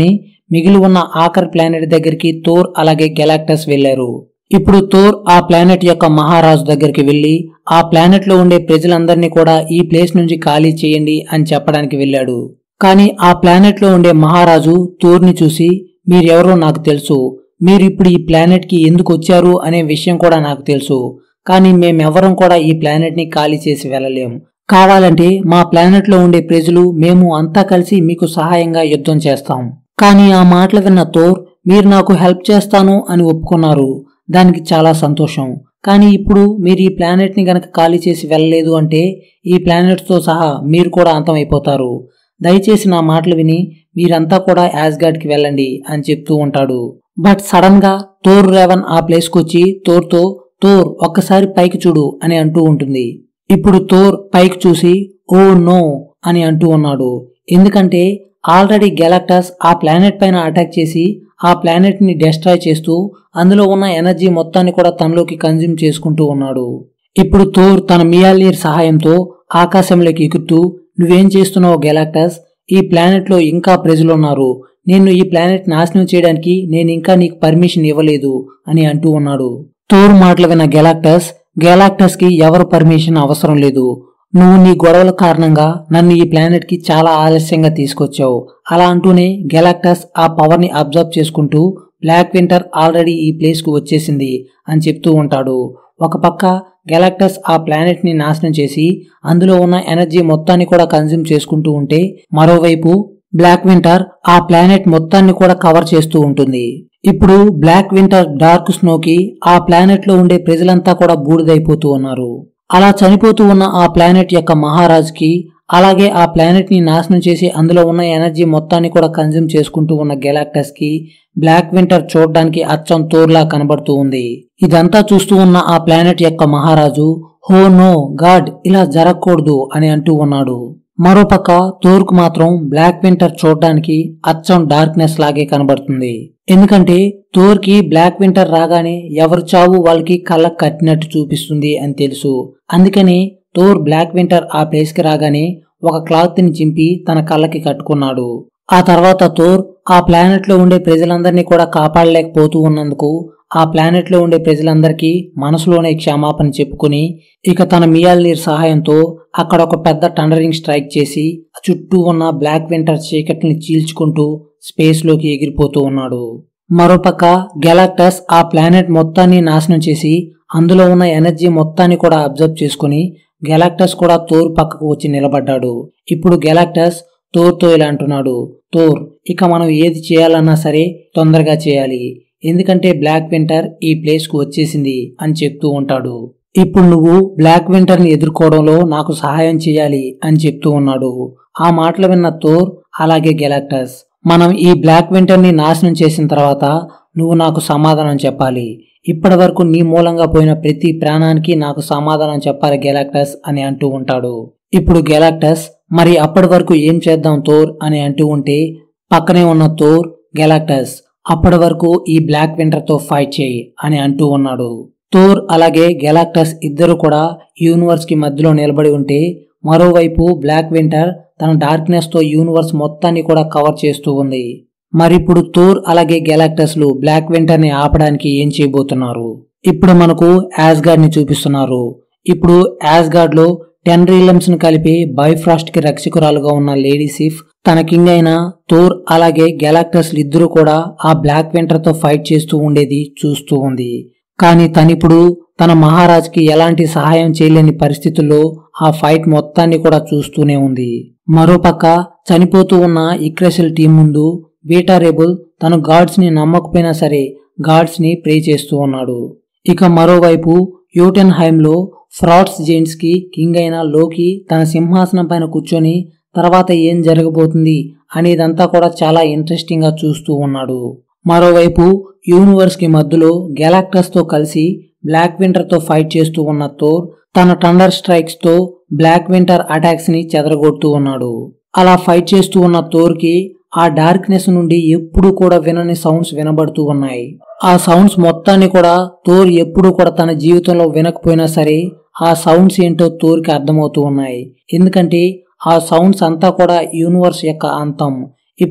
మిగిలి ఉన్న ఆఖరి ప్లానెట్ దగ్గరికి థోర్ అలాగే గెలాక్టస్ వెళ్లారు ఇప్పుడు థోర్ ఆ ప్లానెట్ యొక్క మహారాజు దగ్గరికి వెళ్లి ఆ ప్లానెట్ లో ఉండే ప్రజలందరినీ కూడా ఈ ప్లేస్ నుంచి ఖాళీ చేయండి అని చెప్పడానికి వెళ్ళాడు కానీ ఆ ప్లానెట్ లో ఉండే మహారాజు థోర్ని చూసి మీరెవరో నాకు తెలుసు మీరు ఇప్పుడు ఈ ప్లానెట్ కి ఎందుకు వచ్చారు అనే విషయం కూడా నాకు తెలుసు కానీ మేమెవరం కూడా ఈ ప్లానెట్ ని ఖాళీ చేసి వెళ్ళలేం కావాలంటే మా ప్లానెట్ లో ఉండే ప్రజలు మేము అంతా కలిసి మీకు సహాయంగా యుద్ధం చేస్తాం కానీ ఆ మాటలు విన్న థోర్ మీరు నాకు హెల్ప్ చేస్తాను అని ఒప్పుకున్నారు దానికి చాలా సంతోషం కానీ ఇప్పుడు మీరు ఈ ప్లానెట్ ని గనక ఖాళీ చేసి వెళ్ళలేదు అంటే ఈ ప్లానెట్స్ తో సహా మీరు కూడా అంతమైపోతారు దయచేసి నా మాటలు విని మీరంతా కూడా యాజ్గాడ్ కి వెళ్ళండి అని చెప్తూ ఉంటాడు బట్ సడన్ గా థోర్ రేవన్ ఆ ప్లేస్ కు వచ్చి థోర్తో థోర్ ఒక్కసారి పైకి చూడు అని అంటూ ఉంటుంది ఇప్పుడు థోర్ పైకి చూసి ఓ నో అని అంటూ ఉన్నాడు ఎందుకంటే ఆల్రెడీ గెలాక్టస్ ఆ ప్లానెట్ పైన అటాక్ చేసి ఆ ప్లానెట్ ని డెస్ట్రాయ్ చేస్తూ అందులో ఉన్న ఎనర్జీ మొత్తాన్ని కూడా తనలోకి కన్జ్యూమ్ చేసుకుంటూ ఉన్నాడు ఇప్పుడు థోర్ తన మియాలీర్ సహాయంతో ఆకాశంలోకి ఎక్కుతూ నువ్వేం చేస్తున్నావు గెలాక్టస్ ఈ ప్లానెట్ లో ఇంకా ప్రజలున్నారు నేను ఈ ప్లానెట్ నాశనం చేయడానికి నేను ఇంకా నీకు పర్మిషన్ ఇవ్వలేదు అని అంటూ ఉన్నాడు థోర్ మాటలు విన్న గెలాక్టస్ గెలాక్టస్ కి ఎవరు పర్మిషన్ అవసరం లేదు నువ్వు నీ గొడవల కారణంగా నన్ను ఈ ప్లానెట్ కి చాలా ఆలస్యంగా తీసుకొచ్చావు అలా అంటూనే గెలాక్టస్ ఆ పవర్ ని అబ్జర్వ్ చేసుకుంటూ బ్లాక్ వింటర్ ఆల్రెడీ ఈ ప్లేస్ కు వచ్చేసింది అని చెప్తూ ఉంటాడు ఒక పక్క గెలాక్టస్ ఆ ప్లానెట్ ని నాశనం చేసి అందులో ఉన్న ఎనర్జీ మొత్తాన్ని కూడా కన్జ్యూమ్ చేసుకుంటూ ఉంటే మరోవైపు బ్లాక్ వింటర్ ఆ ప్లానెట్ మొత్తాన్ని కూడా కవర్ చేస్తూ ఉంటుంది ఇప్పుడు బ్లాక్ వింటర్ డార్క్ స్నోకి ఆ ప్లానెట్ లో ఉండే ప్రజలంతా కూడా బూడిదైపోతూ ఉన్నారు అలా చనిపోతూ ఉన్న ఆ ప్లానెట్ యొక్క మహారాజుకి అలాగే ఆ ప్లానెట్ ని నాశనం చేసి అందులో ఉన్న ఎనర్జీ మొత్తాన్ని కూడా కన్జ్యూమ్ చేసుకుంటూ ఉన్న గెలాక్టస్ కి బ్లాక్ వింటర్ చూడడానికి అచ్చం తోర్లా కనబడుతూ ఉంది ఇదంతా చూస్తూ ఉన్న ఆ ప్లానెట్ యొక్క మహారాజు హో నో గాడ్ ఇలా జరగకూడదు అని అంటూ ఉన్నాడు మరోపక్క తోర్కు మాత్రం బ్లాక్ వింటర్ చూడడానికి అచ్చం డార్క్నెస్ లాగే కనబడుతుంది ఎందుకంటే తోర్కి బ్లాక్ వింటర్ రాగానే ఎవరు చావు వాళ్ళకి కళ్ళకు కట్టినట్టు చూపిస్తుంది అని తెలుసు అందుకని థోర్ బ్లాక్ వింటర్ ఆ ప్లేస్ కి రాగానే ఒక క్లాత్ ని చింపి తన కళ్ళకి కట్టుకున్నాడు ఆ తర్వాత థోర్ ఆ ప్లానెట్ లో ఉండే ప్రజలందరినీ కూడా కాపాడలేకపోతూ ఉన్నందుకు ఆ ప్లానెట్ లో ఉండే ప్రజలందరికీ మనసులోనే క్షమాపణ చెప్పుకుని ఇక తన మియాల్నీర్ సహాయంతో అక్కడ ఒక పెద్ద టండరింగ్ స్ట్రైక్ చేసి చుట్టూ ఉన్న బ్లాక్ వింటర్ చీకటిని చీల్చుకుంటూ స్పేస్ లోకి ఎగిరిపోతూ ఉన్నాడు మరోపక్క గెలాక్టస్ ఆ ప్లానెట్ మొత్తాన్ని నాశనం చేసి అందులో ఉన్న ఎనర్జీ మొత్తాన్ని కూడా అబ్జర్వ్ చేసుకుని గెలాక్టస్ కూడా తోర్ పక్కకు వచ్చి నిలబడ్డాడు ఇప్పుడు గెలాక్టస్ తోర్తో ఇలా అంటున్నాడు తోర్ ఇక మనం ఏది చేయాలన్నా సరే తొందరగా చేయాలి ఎందుకంటే బ్లాక్ వింటర్ ఈ ప్లేస్ కు వచ్చేసింది అని చెప్తూ ఉంటాడు ఇప్పుడు నువ్వు బ్లాక్ వింటర్ ని ఎదుర్కోవడంలో నాకు సహాయం చేయాలి అని చెప్తూ ఉన్నాడు ఆ మాటలు విన్న థోర్ అలాగే గెలాక్టస్ మనం ఈ బ్లాక్ వింటర్ ని నాశనం చేసిన తర్వాత నువ్వు నాకు సమాధానం చెప్పాలి ఇప్పటి వరకు నీ మూలంగా పోయిన ప్రతి ప్రాణానికి నాకు సమాధానం చెప్పాలి గెలాక్టస్ అని అంటూ ఉంటాడు ఇప్పుడు గెలాక్టస్ మరి అప్పటి వరకు ఏం చేద్దాం థోర్ అని అంటూ ఉంటే పక్కనే ఉన్న థోర్ గెలాక్టస్ అప్పటి వరకు ఈ బ్లాక్ వింటర్ తో ఫైట్ చేయి అని అంటూ ఉన్నాడు థోర్ అలాగే గెలాక్టస్ ఇద్దరు కూడా యూనివర్స్ కి మధ్యలో నిలబడి ఉంటే మరోవైపు బ్లాక్ వింటర్ తన డార్క్నెస్ తో యూనివర్స్ మొత్తాన్ని కూడా కవర్ చేస్తూ ఉంది మరిప్పుడు థోర్ అలాగే గెలాక్టస్ లు బ్లాక్ వింటర్ ని ఆపడానికి ఏం చేయబోతున్నారు ఇప్పుడు మనకు యాస్గార్డ్ ని చూపిస్తున్నారు ఇప్పుడు యాస్గార్డ్ లో టెన్ రీలమ్స్ ను కలిపి బైఫ్రాస్ట్ కి రక్షకురాలుగా ఉన్న లేడీ సిఫ్ తన కింగ్ అయిన థోర్ అలాగే గెలాక్టస్ ఇద్దరు కూడా ఆ బ్లాక్ వింటర్ తో ఫైట్ చేస్తూ ఉండేది చూస్తూ ఉంది కానీ తనిప్పుడు తన మహారాజ్కి ఎలాంటి సహాయం చేయలేని పరిస్థితుల్లో ఆ ఫైట్ మొత్తాన్ని కూడా చూస్తూనే ఉంది మరోపక్క చనిపోతూ ఉన్న ఇక్రెసల్ టీం ముందు బీటా రెబుల్ తను గాడ్స్ ని నమ్మకపోయినా సరే గాడ్స్ ని ప్రే చేస్తూ ఉన్నాడు ఇక మరోవైపు యూటెన్ హైమ్ లో ఫ్రాడ్స్ జెయింట్స్ కి కింగ్ అయిన లోకి తన సింహాసనం పైన కూర్చొని తర్వాత ఏం జరగబోతుంది అనేదంతా కూడా చాలా ఇంట్రెస్టింగ్ గా చూస్తూ ఉన్నాడు మరోవైపు యూనివర్స్ కి మధ్యలో గెలాక్టస్ తో కలిసి బ్లాక్ వింటర్ తో ఫైట్ చేస్తూ ఉన్న థోర్ తన టండర్ స్ట్రైక్స్ తో బ్లాక్ వింటర్ అటాక్స్ ని చెదరగొడుతూ ఉన్నాడు అలా ఫైట్ చేస్తూ ఉన్న థోర్ కి ఆ డార్క్నెస్ నుండి ఎప్పుడు కూడా వినని సౌండ్స్ వినబడుతూ ఉన్నాయి ఆ సౌండ్స్ మొత్తాన్ని కూడా థోర్ ఎప్పుడు కూడా తన జీవితంలో వినకపోయినా సరే ఆ సౌండ్స్ ఏంటో థోర్కి అర్థమవుతూ ఉన్నాయి ఎందుకంటే ఆ సౌండ్స్ అంతా కూడా యూనివర్స్ యొక్క అంతం ఇప్పుడు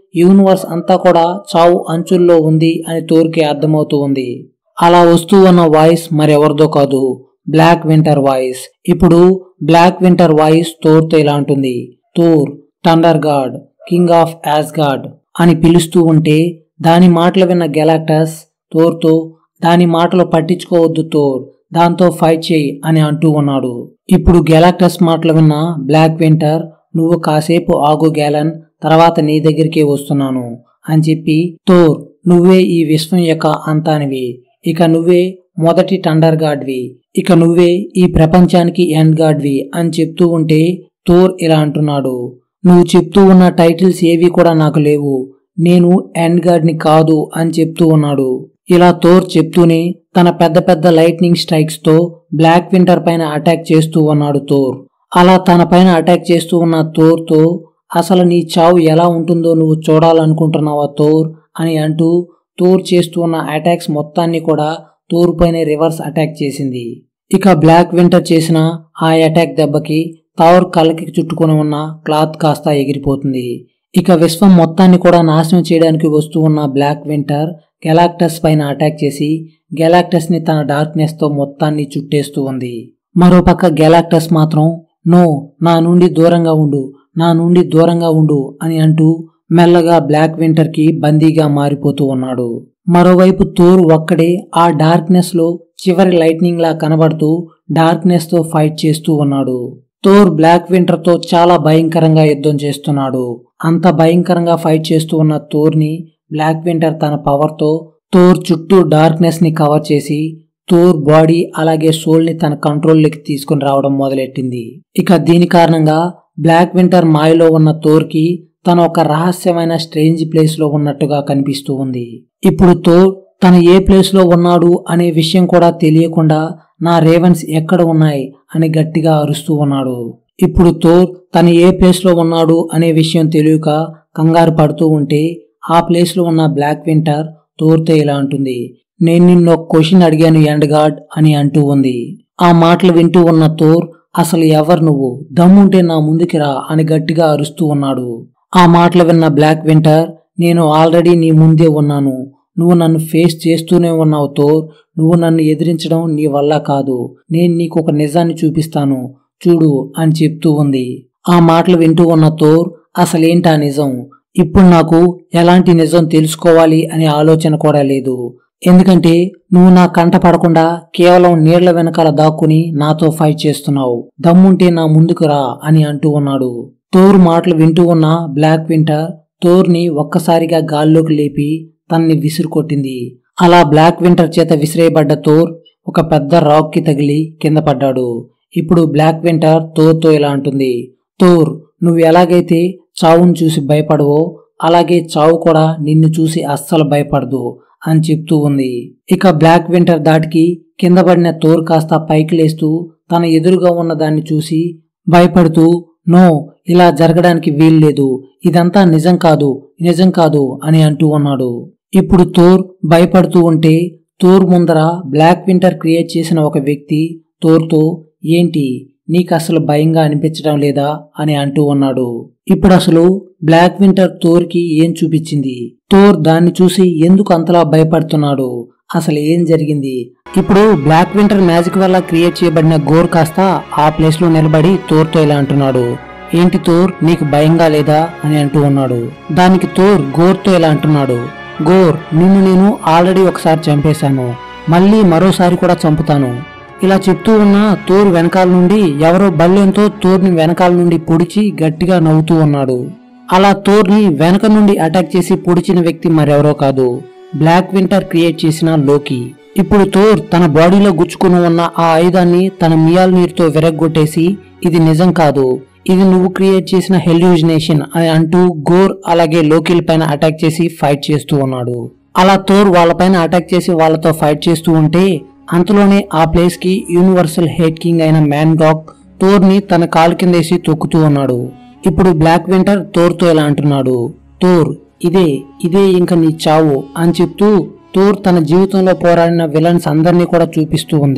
యూనివర్స్ అంతా కూడా చావు అంచుల్లో ఉంది అని తోర్కి అర్థమవుతూ ఉంది అలా వస్తూ ఉన్న వాయిస్ మరెవరిదో కాదు బ్లాక్ వింటర్ వాయిస్ ఇప్పుడు బ్లాక్ వింటర్ వాయిస్ తోర్తో ఇలా ఉంటుంది Thor thunder god king of Asgard అని పిలుస్తూ ఉంటే దాని మాటలు విన్న గెలాక్టస్ తోర్తో దాని మాటలు పట్టించుకోవద్దు తోర్ దాంతో ఫైట్ చేయి అని అంటూ ఉన్నాడు ఇప్పుడు గెలాక్టస్ మాటలు విన్న బ్లాక్ వింటర్ నువ్వు కాసేపు ఆగు గ్యాలన్ తర్వాత నీ దగ్గరికే వస్తున్నాను అని చెప్పి తోర్ నువ్వే ఈ విశ్వం యొక్క అంతానివి ఇక నువ్వే మొదటి టండర్ గాడ్వి ఇక నువ్వే ఈ ప్రపంచానికి ఎండ్ గాడ్వి అని చెప్తూ ఉంటే తోర్ ఇలా అంటున్నాడు నువ్వు చెప్తూ ఉన్న టైటిల్స్ ఏవి కూడా నాకు లేవు నేను ఎండ్ గార్డ్ని కాదు అని చెప్తూ ఉన్నాడు ఇలా తోర్ చెప్తూనే తన పెద్ద పెద్ద లైట్నింగ్ స్ట్రైక్స్ తో బ్లాక్ వింటర్ పైన అటాక్ చేస్తూ ఉన్నాడు తోర్ అలా తన పైన అటాక్ చేస్తూ ఉన్న తోర్ తో అసలు నీ చావు ఎలా ఉంటుందో నువ్వు చూడాలనుకుంటున్నావా తోర్ అని అంటూ తోర్ చేస్తూ ఉన్న అటాక్స్ మొత్తాన్ని కూడా తోర్ పైన రివర్స్ అటాక్ చేసింది ఇక బ్లాక్ వింటర్ చేసిన ఆ అటాక్ దెబ్బకి తావర్ కళ్ళకి చుట్టుకుని ఉన్న క్లాత్ కాస్త ఎగిరిపోతుంది ఇక విశ్వం మొత్తాన్ని కూడా నాశనం చేయడానికి వస్తూ ఉన్న బ్లాక్ వింటర్ గెలాక్టస్ పైన అటాక్ చేసి గెలాక్టస్ ని తన డార్క్నెస్ తో మొత్తాన్ని చుట్టేస్తూ ఉంది మరోపక్క గెలాక్టస్ మాత్రం నో నా నుండి దూరంగా ఉండు నా నుండి దూరంగా ఉండు అని అంటూ మెల్లగా బ్లాక్ వింటర్ కి బందీగా మారిపోతూ ఉన్నాడు మరోవైపు తోర్ ఒక్కడే ఆ డార్క్నెస్ లో చివరి లైట్నింగ్ లా కనబడుతూ డార్క్నెస్ తో ఫైట్ చేస్తూ ఉన్నాడు థోర్ బ్లాక్ వింటర్ తో చాలా భయంకరంగా యుద్ధం చేస్తున్నాడు అంత భయంకరంగా ఫైట్ చేస్తూ ఉన్న థోర్ ని బ్లాక్ వింటర్ తన పవర్ తో థోర్ చుట్టూ డార్క్నెస్ ని కవర్ చేసి థోర్ బాడీ అలాగే సోల్ ని తన కంట్రోల్లోకి తీసుకుని రావడం మొదలెట్టింది ఇక దీని కారణంగా బ్లాక్ వింటర్ మాయలో ఉన్న థోర్ కి తన ఒక రహస్యమైన స్ట్రేంజ్ ప్లేస్ లో ఉన్నట్టుగా కనిపిస్తూ ఉంది ఇప్పుడు థోర్ తను ఏ ప్లేస్ లో ఉన్నాడు అనే విషయం కూడా తెలియకుండా నా రేవన్స్ ఎక్కడ ఉన్నాయి అని గట్టిగా అరుస్తూ ఉన్నాడు ఇప్పుడు థోర్ తను ఏ ప్లేస్ లో ఉన్నాడు అనే విషయం తెలియక కంగారు పడుతూ ఉంటే ఆ ప్లేస్ లో ఉన్న బ్లాక్ వింటర్ థోర్తో ఇలా అంటుంది నేను నిన్ను ఒక క్వశ్చన్ అడిగాను ఎండ్ గాడ్ అని అంటూ ఉంది ఆ మాటలు వింటూ ఉన్న థోర్ అసలు ఎవరు నువ్వు దమ్ముంటే నా ముందుకి రా అని గట్టిగా అరుస్తూ ఉన్నాడు ఆ మాటలు విన్న బ్లాక్ వింటర్ నేను ఆల్రెడీ నీ ముందే ఉన్నాను నువ్వు నన్ను ఫేస్ చేస్తూనే ఉన్నావు థోర్ నువ్వు నన్ను ఎదిరించడం నీ వల్ల కాదు నేను నీకు ఒక నిజాన్ని చూపిస్తాను చూడు అని చెప్తూ ఉంది ఆ మాటలు వింటూ ఉన్న థోర్ అసలేంటా నిజం ఇప్పుడు నాకు ఎలాంటి నిజం తెలుసుకోవాలి అనే ఆలోచన కూడా లేదు ఎందుకంటే నువ్వు నా కంట పడకుండా కేవలం నీళ్ల వెనకాల దాక్కుని నాతో ఫైట్ చేస్తున్నావు దమ్ముంటే నా ముందుకు రా అని అంటూ ఉన్నాడు థోర్ మాటలు వింటూ ఉన్న బ్లాక్ వింటర్ థోర్ని ఒక్కసారిగా గాల్లోకి లేపి తన్ని విసిరు కొట్టింది అలా బ్లాక్ వింటర్ చేత విసిరేయబడ్డ థోర్ ఒక పెద్ద రాక్ కి తగిలి కింద పడ్డాడు ఇప్పుడు బ్లాక్ వింటర్ థోర్తో ఇలా అంటుంది థోర్ నువ్వు ఎలాగైతే చావును చూసి భయపడవో అలాగే చావు కూడా నిన్ను చూసి అస్సలు భయపడదు అని చెప్తూ ఉంది ఇక బ్లాక్ వింటర్ దాటికి కింద పడిన థోర్ కాస్త పైకి లేస్తూ తన ఎదురుగా ఉన్న దాన్ని చూసి భయపడుతూ నో ఇలా జరగడానికి వీల్లేదు ఇదంతా నిజం కాదు నిజం కాదు అని అంటూ ఉన్నాడు ఇప్పుడు థోర్ భయపడుతూ ఉంటే థోర్ ముందర బ్లాక్ వింటర్ క్రియేట్ చేసిన ఒక వ్యక్తి థోర్తో ఏంటి నీకు అసలు భయంగా అనిపించడం లేదా అని అంటూ ఉన్నాడు ఇప్పుడు అసలు బ్లాక్ వింటర్ థోర్కి ఏం చూపించింది థోర్ దాన్ని చూసి ఎందుకు అంతలా భయపడుతున్నాడు అసలు ఏం జరిగింది ఇప్పుడు బ్లాక్ వింటర్ మ్యాజిక్ వల్ల క్రియేట్ చేయబడిన గోర్ కాస్త ఆ ప్లేస్ లో నిలబడి థోర్తో ఇలా అంటున్నాడు ఏంటి థోర్ నీకు భయంగా లేదా అని అంటూ ఉన్నాడు దానికి థోర్ గోర్తో ఇలా అంటున్నాడు గోర్ నిన్ను నేను ఆల్రెడీ ఒకసారి చంపేశాను మళ్ళీ మరోసారి కూడా చంపుతాను ఇలా చెప్తూ ఉన్న తోర్ వెనకాల నుండి ఎవరో బల్లెంతో తోర్ని వెనకాల నుండి పొడిచి గట్టిగా నవ్వుతూ ఉన్నాడు అలా తోర్ని వెనక నుండి అటాక్ చేసి పొడిచిన వ్యక్తి మరెవరో కాదు బ్లాక్ వింటర్ క్రియేట్ చేసిన లోకి ఇప్పుడు థోర్ తన బాడీలో గుచ్చుకుని ఉన్న ఆ ఆయుధాన్ని తన మియాల్ నీరుతో విరగ్గొట్టేసి ఇది నిజం కాదు ఇది నువ్వు క్రియేట్ చేసిన హెల్యూజినేషన్ అని అంటూ గోర్ అలాగే లోకిల్ పైన అటాక్ చేసి ఫైట్ చేస్తూ ఉన్నాడు అలా థోర్ వాళ్ళపైన అటాక్ చేసి వాళ్ళతో ఫైట్ చేస్తూ ఉంటే అంతలోనే ఆ ప్లేస్ కి యూనివర్సల్ హెడ్ కింగ్ అయిన మ్యాన్ గాక్ థోర్ ని తన కాలు కిందేసి తొక్కుతూ ఉన్నాడు ఇప్పుడు బ్లాక్ వింటర్ థోర్తో ఇలా అంటున్నాడు థోర్ ఇదే ఇదే ఇంక నీ చావు అని చెప్తూ థోర్ తన జీవితంలో పోరాడిన విలన్స్ అందరినీ కూడా చూపిస్తూ ఉంది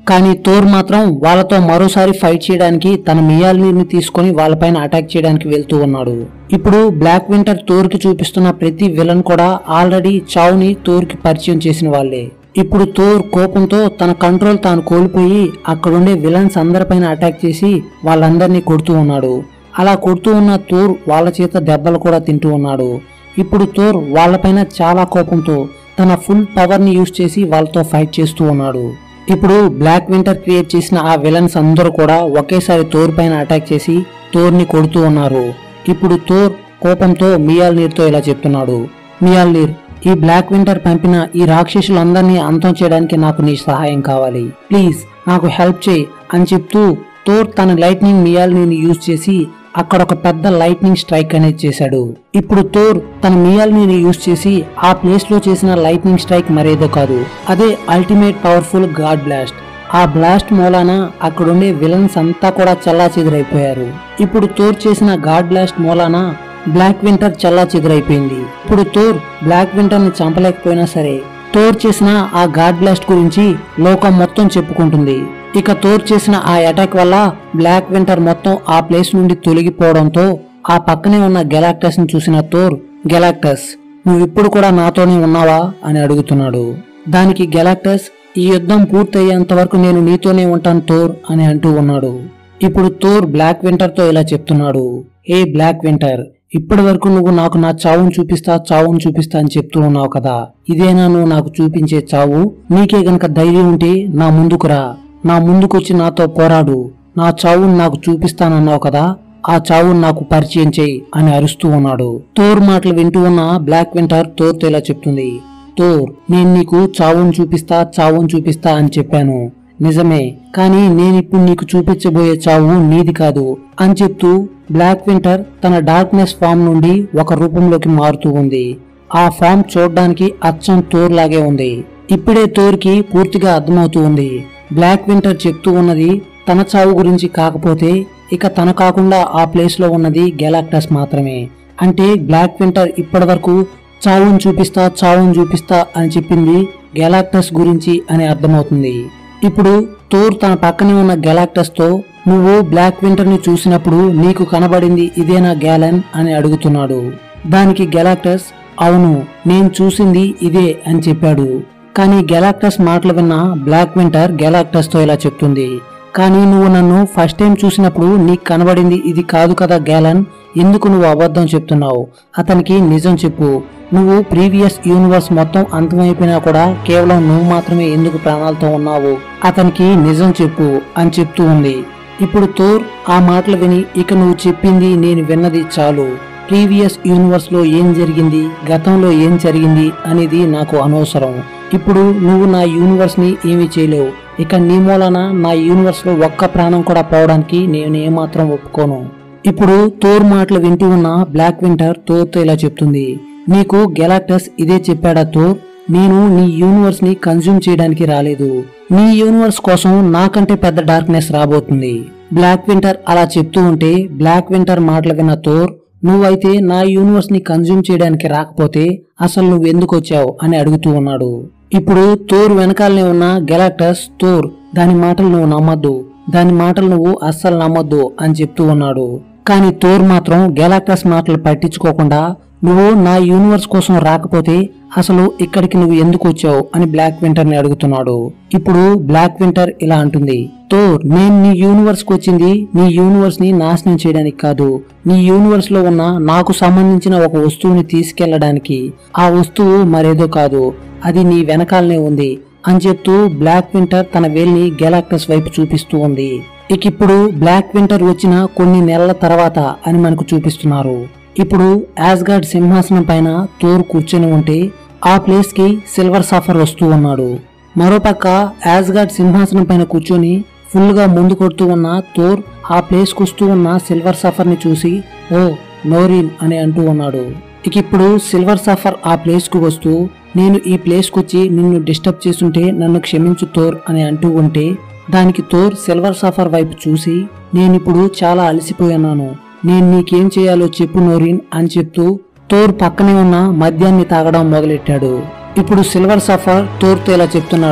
కానీ థోర్ మాత్రం వాళ్ళతో మరోసారి ఫైట్ చేయడానికి తన మియాల్ని తీసుకొని వాళ్ళపైన అటాక్ చేయడానికి వెళ్తూ ఉన్నాడు ఇప్పుడు బ్లాక్ వింటర్ థోర్ కి చూపిస్తున్న ప్రతి విలన్ కూడా ఆల్రెడీ చావుని థోర్ కి పరిచయం చేసిన వాళ్ళే ఇప్పుడు థోర్ కోపంతో తన కంట్రోల్ తాను కోల్పోయి అక్కడుండే విలన్స్ అందరిపైన అటాక్ చేసి వాళ్ళందరినీ కొడుతూ ఉన్నాడు అలా కొడుతూ ఉన్న థోర్ వాళ్ళ చేత దెబ్బలు కూడా తింటూ ఉన్నాడు ఇప్పుడు థోర్ వాళ్ళపైన చాలా కోపంతో తన ఫుల్ పవర్ ని యూజ్ చేసి వాళ్ళతో ఫైట్ చేస్తూ ఉన్నాడు ఇప్పుడు బ్లాక్ వింటర్ క్రియేట్ చేసిన ఆ విలన్స్ అందరూ కూడా ఒకేసారి థోర్ పైన అటాక్ చేసి థోర్ ని కొడుతూ ఉన్నారు ఇప్పుడు థోర్ కోపంతో మియాల్ నీర్తో ఇలా చెప్తున్నాడు మియాల్ నీర్ ఈ బ్లాక్ వింటర్ పంపిన ఈ రాక్షసులందరినీ అంతం చేయడానికి నాకు నీ సహాయం కావాలి ప్లీజ్ నాకు హెల్ప్ చేయి అని చెప్తూ థోర్ తన లైట్నింగ్ మియాల్ని యూజ్ చేసి అక్కడ ఒక పెద్ద లైట్నింగ్ స్ట్రైక్ అనేది చేశాడు ఇప్పుడు థోర్ తన మియాల్ని యూజ్ చేసి ఆ ప్లేస్ లో చేసిన లైట్నింగ్ స్ట్రైక్ మరేదో కాదు అదే అల్టిమేట్ పవర్ఫుల్ గాడ్ బ్లాస్ట్ ఆ బ్లాస్ట్ మూలాన అక్కడుండే విలన్స్ అంతా కూడా చల్లా చెదురైపోయారు ఇప్పుడు థోర్ చేసిన గాడ్ బ్లాస్ట్ మూలాన బ్లాక్ వింటర్ చల్లా చెదురైపోయింది ఇప్పుడు థోర్ బ్లాక్ వింటర్ ని చంపలేకపోయినా సరే థోర్ చేసిన ఆ గాడ్ బ్లాస్ట్ గురించి లోకం మొత్తం చెప్పుకుంటుంది ఇక థోర్ చేసిన ఆ అటాక్ వల్ల బ్లాక్ వింటర్ మొత్తం ఆ ప్లేస్ నుండి తొలగిపోవడంతో ఆ పక్కనే ఉన్న గెలాక్టస్ ని చూసిన థోర్ గెలాక్టస్ నువ్వు ఇప్పుడు కూడా నాతోనే ఉన్నావా అని అడుగుతున్నాడు దానికి గెలాక్టస్ ఈ యుద్ధం పూర్తయ్యేంత వరకు నేను నీతోనే ఉంటాను థోర్ అని అంటూ ఉన్నాడు ఇప్పుడు థోర్ బ్లాక్ వింటర్ తో ఇలా చెప్తున్నాడు ఏ బ్లాక్ వింటర్ ఇప్పటి వరకు నువ్వు నాకు నా చావును చూపిస్తా చావును చూపిస్తా అని చెప్తూ ఉన్నావు కదా ఇదేనా నువ్వు నాకు చూపించే చావు నీకే గనక ధైర్యం ఉంటే నా ముందుకు రా నా ముందుకొచ్చి నాతో పోరాడు నా చావును నాకు చూపిస్తానన్నావు కదా ఆ చావును నాకు పరిచయం చేయి అని అరుస్తూ ఉన్నాడు థోర్ మాటలు వింటూ ఉన్న బ్లాక్ వింటర్ థోర్తో ఇలా చెప్తుంది థోర్ నేను నీకు చావును చూపిస్తా చావును చూపిస్తా అని చెప్పాను నిజమే కానీ నేనిప్పుడు నీకు చూపించబోయే చావు నీది కాదు అని చెప్తూ బ్లాక్ వింటర్ తన డార్క్నెస్ ఫామ్ నుండి ఒక రూపంలోకి మారుతూ ఉంది ఆ ఫామ్ చూడడానికి అచ్చం థోర్ లాగే ఉంది ఇప్పుడే థోర్కి పూర్తిగా అర్థమవుతూ ఉంది బ్లాక్ వింటర్ చెప్తూ ఉన్నది తన చావు గురించి కాకపోతే ఇక తన కాకుండా ఆ ప్లేస్ లో ఉన్నది గెలాక్టస్ మాత్రమే అంటే బ్లాక్ వింటర్ ఇప్పటి వరకు చావును చూపిస్తా చావును చూపిస్తా అని చెప్పింది గెలాక్టస్ గురించి అని అర్థమవుతుంది ఇప్పుడు థోర్ తన పక్కనే ఉన్న గెలాక్టస్ తో నువ్వు బ్లాక్ వింటర్ ని చూసినప్పుడు నీకు కనబడింది ఇదేనా గ్యాలన్ అని అడుగుతున్నాడు దానికి గెలాక్టస్ అవును నేను చూసింది ఇదే అని చెప్పాడు కానీ గెలాక్టస్ మాటలు విన్న బ్లాక్ వింటర్ గెలాక్టస్ తో ఇలా చెప్తుంది కానీ నువ్వు నన్ను ఫస్ట్ టైం చూసినప్పుడు నీకు కనబడింది ఇది కాదు కదా గ్యాలన్ ఎందుకు నువ్వు అబద్ధం చెప్తున్నావు అతనికి నిజం చెప్పు నువ్వు ప్రీవియస్ యూనివర్స్ మొత్తం అంతమైపోయినా కూడా కేవలం నువ్వు మాత్రమే ఎందుకు ప్రాణాలతో ఉన్నావు అతనికి నిజం చెప్పు అని చెప్తూ ఉంది ఇప్పుడు థోర్ ఆ మాటలు విని ఇక నువ్వు చెప్పింది నేను విన్నది చాలు ప్రీవియస్ యూనివర్స్ లో ఏం జరిగింది గతంలో ఏం జరిగింది అనేది నాకు అనవసరం ఇప్పుడు నువ్వు నా యూనివర్స్ ని ఏమీ చేయలేవు ఇక నీ మూలన నా యూనివర్స్ లో ఒక్క ప్రాణం కూడా పోవడానికి నేను ఏమాత్రం ఒప్పుకోను ఇప్పుడు థోర్ మాటలు వింటూ ఉన్న బ్లాక్ వింటర్ థోర్తో ఇలా చెప్తుంది నీకు గెలాక్టస్ ఇదే చెప్పాడా థోర్ నేను నీ యూనివర్స్ ని కన్జ్యూమ్ చేయడానికి రాలేదు నీ యూనివర్స్ కోసం నాకంటే పెద్ద డార్క్నెస్ రాబోతుంది బ్లాక్ వింటర్ అలా చెప్తూ ఉంటే బ్లాక్ వింటర్ మాటలు విన్న థోర్ నువ్వైతే నా యూనివర్స్ ని కన్జ్యూమ్ చేయడానికి రాకపోతే అసలు నువ్వు ఎందుకు వచ్చావు అని అడుగుతూ ఉన్నాడు ఇప్పుడు థోర్ వెనకాలనే ఉన్న గెలాక్టస్ థోర్ దాని మాటలు నువ్వు నమ్మద్దు దాని మాటలు నువ్వు అస్సలు నమ్మొద్దు అని చెప్తూ ఉన్నాడు కానీ థోర్ మాత్రం గెలాక్టస్ మాటలు పట్టించుకోకుండా నువ్వు నా యూనివర్స్ కోసం రాకపోతే అసలు ఇక్కడికి నువ్వు ఎందుకు వచ్చావు అని బ్లాక్ వింటర్ ని అడుగుతున్నాడు ఇప్పుడు బ్లాక్ వింటర్ ఇలా అంటుంది థోర్ నేను నీ యూనివర్స్ కి వచ్చింది నీ యూనివర్స్ ని నాశనం చేయడానికి కాదు నీ యూనివర్స్ లో ఉన్న నాకు సంబంధించిన ఒక వస్తువుని తీసుకెళ్లడానికి ఆ వస్తువు మరేదో కాదు అది నీ వెనకాలనే ఉంది అని చెప్తూ బ్లాక్ వింటర్ తన వేలిని గెలాక్టస్ వైపు చూపిస్తూ ఉంది ఇక ఇప్పుడు బ్లాక్ వింటర్ వచ్చిన కొన్ని నెలల తర్వాత అని మనకు చూపిస్తున్నారు ఇప్పుడు యాస్గార్డ్ సింహాసనం పైన థోర్ కూర్చొని ఉంటే ఆ ప్లేస్ కి సిల్వర్ సఫర్ వస్తూ ఉన్నాడు మరోపక్క యాస్గార్డ్ సింహాసనం పైన కూర్చొని ఫుల్ గా ముందు కొడుతూ ఉన్న థోర్ ఆ ప్లేస్ వస్తూ ఉన్న సిల్వర్ సఫర్ ని చూసి ఓ నోరిన్ అని అంటూ ఉన్నాడు ఇక ఇప్పుడు సిల్వర్ సఫర్ ఆ ప్లేస్ కు వస్తూ నేను ఈ ప్లేస్ కు వచ్చి నిన్ను డిస్టర్బ్ చేస్తుంటే నన్ను క్షమించు థోర్ అని అంటూ ఉంటే దానికి థోర్ సిల్వర్ సఫర్ వైపు చూసి నేనిప్పుడు చాలా అలసిపోయాను నేను నీకేం చేయాలో చెప్పు నోరిన్ అని చెప్తూ థోర్ పక్కనే ఉన్న మద్యాన్ని తాగడం మొదలెట్టాడు ఇప్పుడు సిల్వర్ సఫర్ థోర్తో ఇలా చెప్తున్నాడు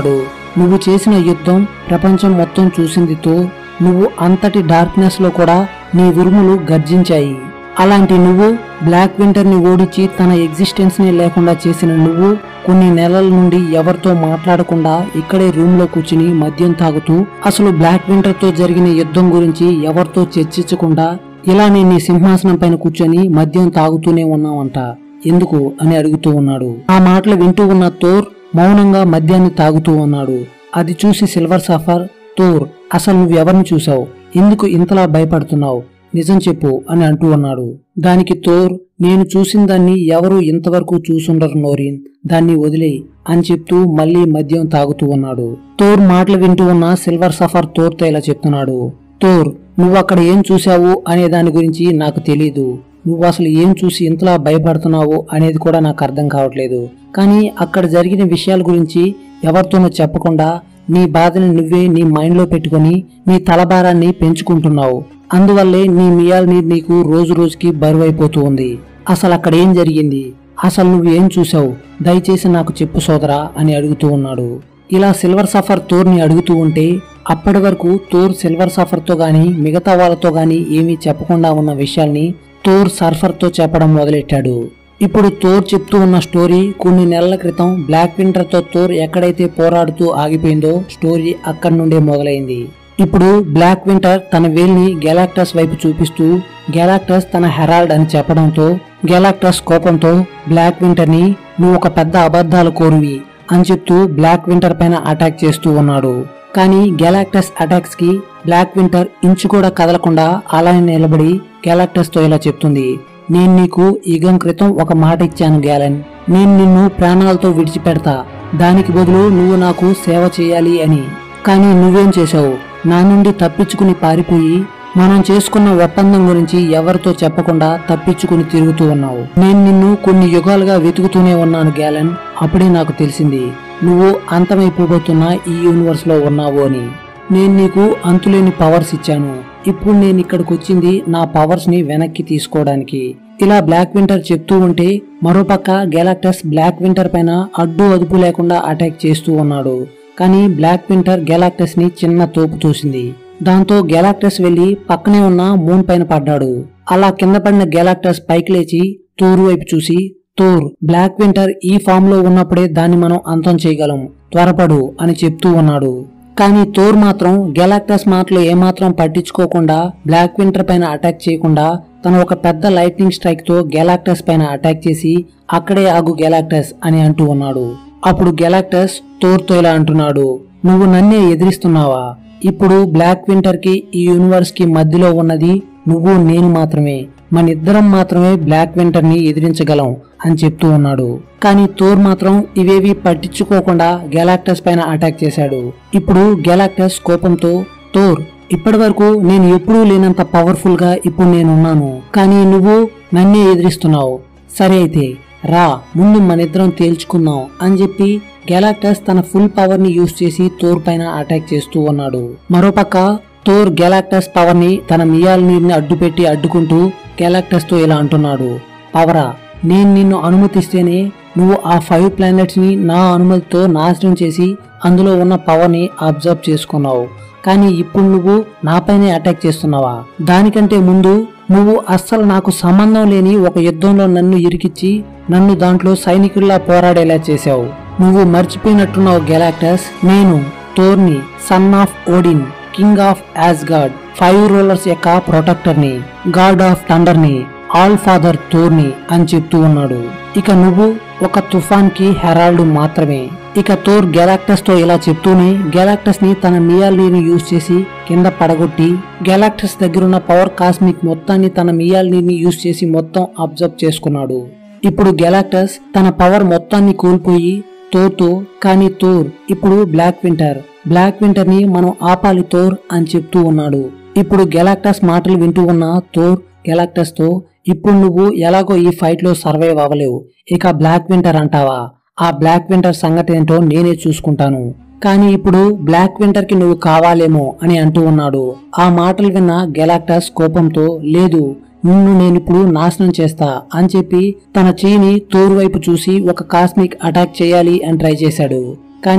నువ్వు చేసిన యుద్ధం ప్రపంచం మొత్తం చూసింది థోర్ నువ్వు అంతటి డార్క్నెస్ లో కూడా నీ ఉరుములు గర్జించాయి అలాంటి నువ్వు బ్లాక్ వింటర్ ని ఓడించి తన ఎగ్జిస్టెన్స్ ని లేకుండా చేసిన నువ్వు కొన్ని నెలల నుండి ఎవరితో మాట్లాడకుండా ఇక్కడే రూమ్ లో కూర్చుని మద్యం తాగుతూ అసలు బ్లాక్ వింటర్ తో జరిగిన యుద్ధం గురించి ఎవరితో చర్చించకుండా ఇలానే నీ సింహాసనం పైన కూర్చొని మద్యం తాగుతూనే ఉన్నావంట ఎందుకు అని అడుగుతూ ఉన్నాడు ఆ మాటలు వింటూ ఉన్న థోర్ మౌనంగా మద్యాన్ని తాగుతూ ఉన్నాడు అది చూసి సిల్వర్ సఫర్ థోర్ అసలు నువ్వు ఎవరిని చూసావు ఎందుకు ఇంతలా భయపడుతున్నావు నిజం చెప్పు అని అంటూ ఉన్నాడు దానికి థోర్ నేను చూసిన దాన్ని ఎవరు ఇంతవరకు చూసుండరు నోరిన్ దాన్ని వదిలేయి అని చెప్తూ మళ్ళీ మద్యం తాగుతూ ఉన్నాడు థోర్ మాటలు వింటూ ఉన్న సిల్వర్ సఫర్ థోర్తో ఇలా చెప్తున్నాడు థోర్ నువ్వు అక్కడ ఏం చూసావు అనే దాని గురించి నాకు తెలీదు నువ్వు అసలు ఏం చూసి ఇంతలా భయపడుతున్నావు అనేది కూడా నాకు అర్థం కావట్లేదు కానీ అక్కడ జరిగిన విషయాల గురించి ఎవరితోనూ చెప్పకుండా నీ బాధని నువ్వే నీ మైండ్లో పెట్టుకొని నీ తలభారాన్ని పెంచుకుంటున్నావు అందువల్లే నీ మియాల్ని నీకు రోజు రోజుకి బరువైపోతూ ఉంది అసలు అక్కడ ఏం జరిగింది అసలు నువ్వు ఏం చూసావు దయచేసి నాకు చెప్పు సోదరా అని అడుగుతూ ఉన్నాడు ఇలా సిల్వర్ సఫర్ తోర్ని అడుగుతూ ఉంటే అప్పటి వరకు తోర్ సిల్వర్ సఫర్తో గాని మిగతా వాళ్ళతో గాని ఏమీ చెప్పకుండా ఉన్న విషయాల్ని తోర్ సర్ఫర్తో చెప్పడం మొదలెట్టాడు ఇప్పుడు తోర్ చెప్తూ ఉన్న స్టోరీ కొన్ని నెలల క్రితం బ్లాక్ వింటర్తో తోర్ ఎక్కడైతే పోరాడుతూ ఆగిపోయిందో స్టోరీ అక్కడి నుండే మొదలైంది ఇప్పుడు బ్లాక్ వింటర్ తన వేల్ని గెలాక్టస్ వైపు చూపిస్తూ గెలాక్టస్ తన హెరాల్డ్ అని చెప్పడంతో గెలాక్టస్ కోపంతో బ్లాక్ వింటర్ ని నువ్వు ఒక పెద్ద అబద్ధాలు కోరువి అని చెప్తూ బ్లాక్ వింటర్ పైన అటాక్ చేస్తూ ఉన్నాడు కానీ గెలాక్టస్ అటాక్స్ కి బ్లాక్ వింటర్ ఇంచు కూడా కదలకుండా అలానే నిలబడి గెలాక్టస్ తో ఇలా చెప్తుంది నేను నీకు యుగం క్రితం ఒక మాట ఇచ్చాను గ్యాలన్ నేను నిన్ను ప్రాణాలతో విడిచిపెడతా దానికి బదులు నువ్వు నాకు సేవ చేయాలి అని కానీ నువ్వేం చేశావు నా నుండి తప్పించుకుని పారిపోయి మనం చేసుకున్న ఒప్పందం గురించి ఎవరితో చెప్పకుండా తప్పించుకుని తిరుగుతూ ఉన్నావు నేను నిన్ను కొన్ని యుగాలుగా వెతుకుతూనే ఉన్నాను గ్యాలన్ అప్పుడే నాకు తెలిసింది నువ్వు అంతమైపోబోతున్న ఈ యూనివర్స్ లో ఉన్నావు అని నేను నీకు అంతులేని పవర్స్ ఇచ్చాను ఇప్పుడు నేను ఇక్కడికి వచ్చింది నా పవర్స్ ని వెనక్కి తీసుకోవడానికి ఇలా బ్లాక్ వింటర్ చెప్తూ ఉంటే మరోపక్క గెలాక్టస్ బ్లాక్ వింటర్ పైన అడ్డు అదుపు లేకుండా అటాక్ చేస్తూ ఉన్నాడు కానీ బ్లాక్ వింటర్ గెలాక్టస్ ని చిన్న తోపు చూసింది దాంతో గెలాక్టస్ వెళ్లి పక్కనే ఉన్న మూన్ పైన పడ్డాడు అలా కింద పడిన గెలాక్టస్ పైకి లేచి తూరు వైపు చూసి తోర్ బ్లాక్ వింటర్ ఈ ఫామ్ లో ఉన్నప్పుడే దాన్ని మనం అంతం చేయగలం త్వరపడు అని చెప్తూ ఉన్నాడు కానీ థోర్ మాత్రం గెలాక్టస్ మాటలు ఏమాత్రం పట్టించుకోకుండా బ్లాక్ వింటర్ పైన అటాక్ చేయకుండా తను ఒక పెద్ద లైట్నింగ్ స్ట్రైక్ తో గెలాక్టస్ పైన అటాక్ చేసి అక్కడే ఆగు గెలాక్టస్ అని అంటూ ఉన్నాడు అప్పుడు గెలాక్టస్ థోర్ తో ఇలా అంటున్నాడు నువ్వు నన్నే ఎదిరిస్తున్నావా ఇప్పుడు బ్లాక్ వింటర్ కి ఈ యూనివర్స్ కి మధ్యలో ఉన్నది నువ్వు నేను మాత్రమే మనిద్దరం మాత్రమే బ్లాక్ వింటర్ ని ఎదిరించగలం అని చెప్తూ ఉన్నాడు కానీ థోర్ మాత్రం ఇవేవి పట్టించుకోకుండా గెలాక్టస్ పైన అటాక్ చేశాడు ఇప్పుడు గెలాక్టస్ కోపంతో థోర్ ఇప్పటి వరకు నేను ఎప్పుడూ లేనంత పవర్ఫుల్ గా ఇప్పుడు నేనున్నాను కానీ నువ్వు నన్నే ఎదిరిస్తున్నావు సరే అయితే రా ముందు మనిద్దరం తేల్చుకుందాం అని చెప్పి గెలాక్టస్ తన ఫుల్ పవర్ ని యూజ్ చేసి థోర్ పైన అటాక్ చేస్తూ ఉన్నాడు మరోపక్క థోర్ గెలాక్టస్ పవర్ ని తన మియాల్ నీరుని అడ్డుపెట్టి అడ్డుకుంటూ గెలాక్టస్ తో ఇలా అంటున్నాడు పవరా నేను నిన్ను అనుమతిస్తేనే నువ్వు ఆ ఫైవ్ ప్లానెట్స్ ని నా అనుమతితో నాశనం చేసి అందులో ఉన్న పవర్ ని అబ్జర్వ్ చేసుకున్నావు కానీ ఇప్పుడు నువ్వు నాపైనే అటాక్ చేస్తున్నావా దానికంటే ముందు నువ్వు అస్సలు నాకు సంబంధం లేని ఒక యుద్ధంలో నన్ను ఇరికిచ్చి నన్ను దాంట్లో సైనికుల్లా పోరాడేలా చేశావు నువ్వు మర్చిపోయినట్టున్నావు గెలాక్టస్ నేను థోర్ని son of Odin king of Asgard five realms యొక్క ప్రొటెక్టర్ ని గాడ్ ఆఫ్ థండర్ ని ఆల్ ఫాదర్ థోర్ని అని చెప్తూ ఉన్నాడు ఇక నువ్వు ఒక తుఫాన్ కి హెరాల్డ్ మాత్రమే ఇక థోర్ గెలాక్టస్ తో ఇలా చెప్తూనే గెలాక్టస్ ని తన మియాల్నీని యూజ్ చేసి కింద పడగొట్టి గెలాక్టస్ దగ్గరున్న పవర్ కాస్మిక్ మొత్తాన్ని తన మియాల్నీని యూజ్ చేసి మొత్తం అబ్జర్వ్ చేసుకున్నాడు ఇప్పుడు గెలాక్టస్ తన పవర్ మొత్తాన్ని కోల్పోయి థోర్తో కానీ థోర్ ఇప్పుడు బ్లాక్ వింటర్ బ్లాక్ వింటర్ ని మనం ఆపాలి థోర్ అని చెప్తూ ఉన్నాడు ఇప్పుడు గెలాక్టస్ మాటలు వింటూ ఉన్న థోర్ గెలాక్టస్ తో ఇప్పుడు నువ్వు ఎలాగో ఈ ఫైట్ లో సర్వైవ్ అవ్వలేవు ఇక బ్లాక్ వింటర్ అంటావా ఆ బ్లాక్ వింటర్ సంగతి ఏంటో నేనే చూసుకుంటాను కానీ ఇప్పుడు బ్లాక్ వింటర్ కి నువ్వు కావాలేమో అని అంటూ ఉన్నాడు ఆ మాటలు విన్న గెలాక్టస్ కోపంతో లేదు నిన్ను నేనిప్పుడు నాశనం చేస్తా అని చెప్పి తన చేయిని తోరు వైపు చూసి ఒక కాస్మిక్ అటాక్ చేయాలి అని ట్రై చేశాడు కానీ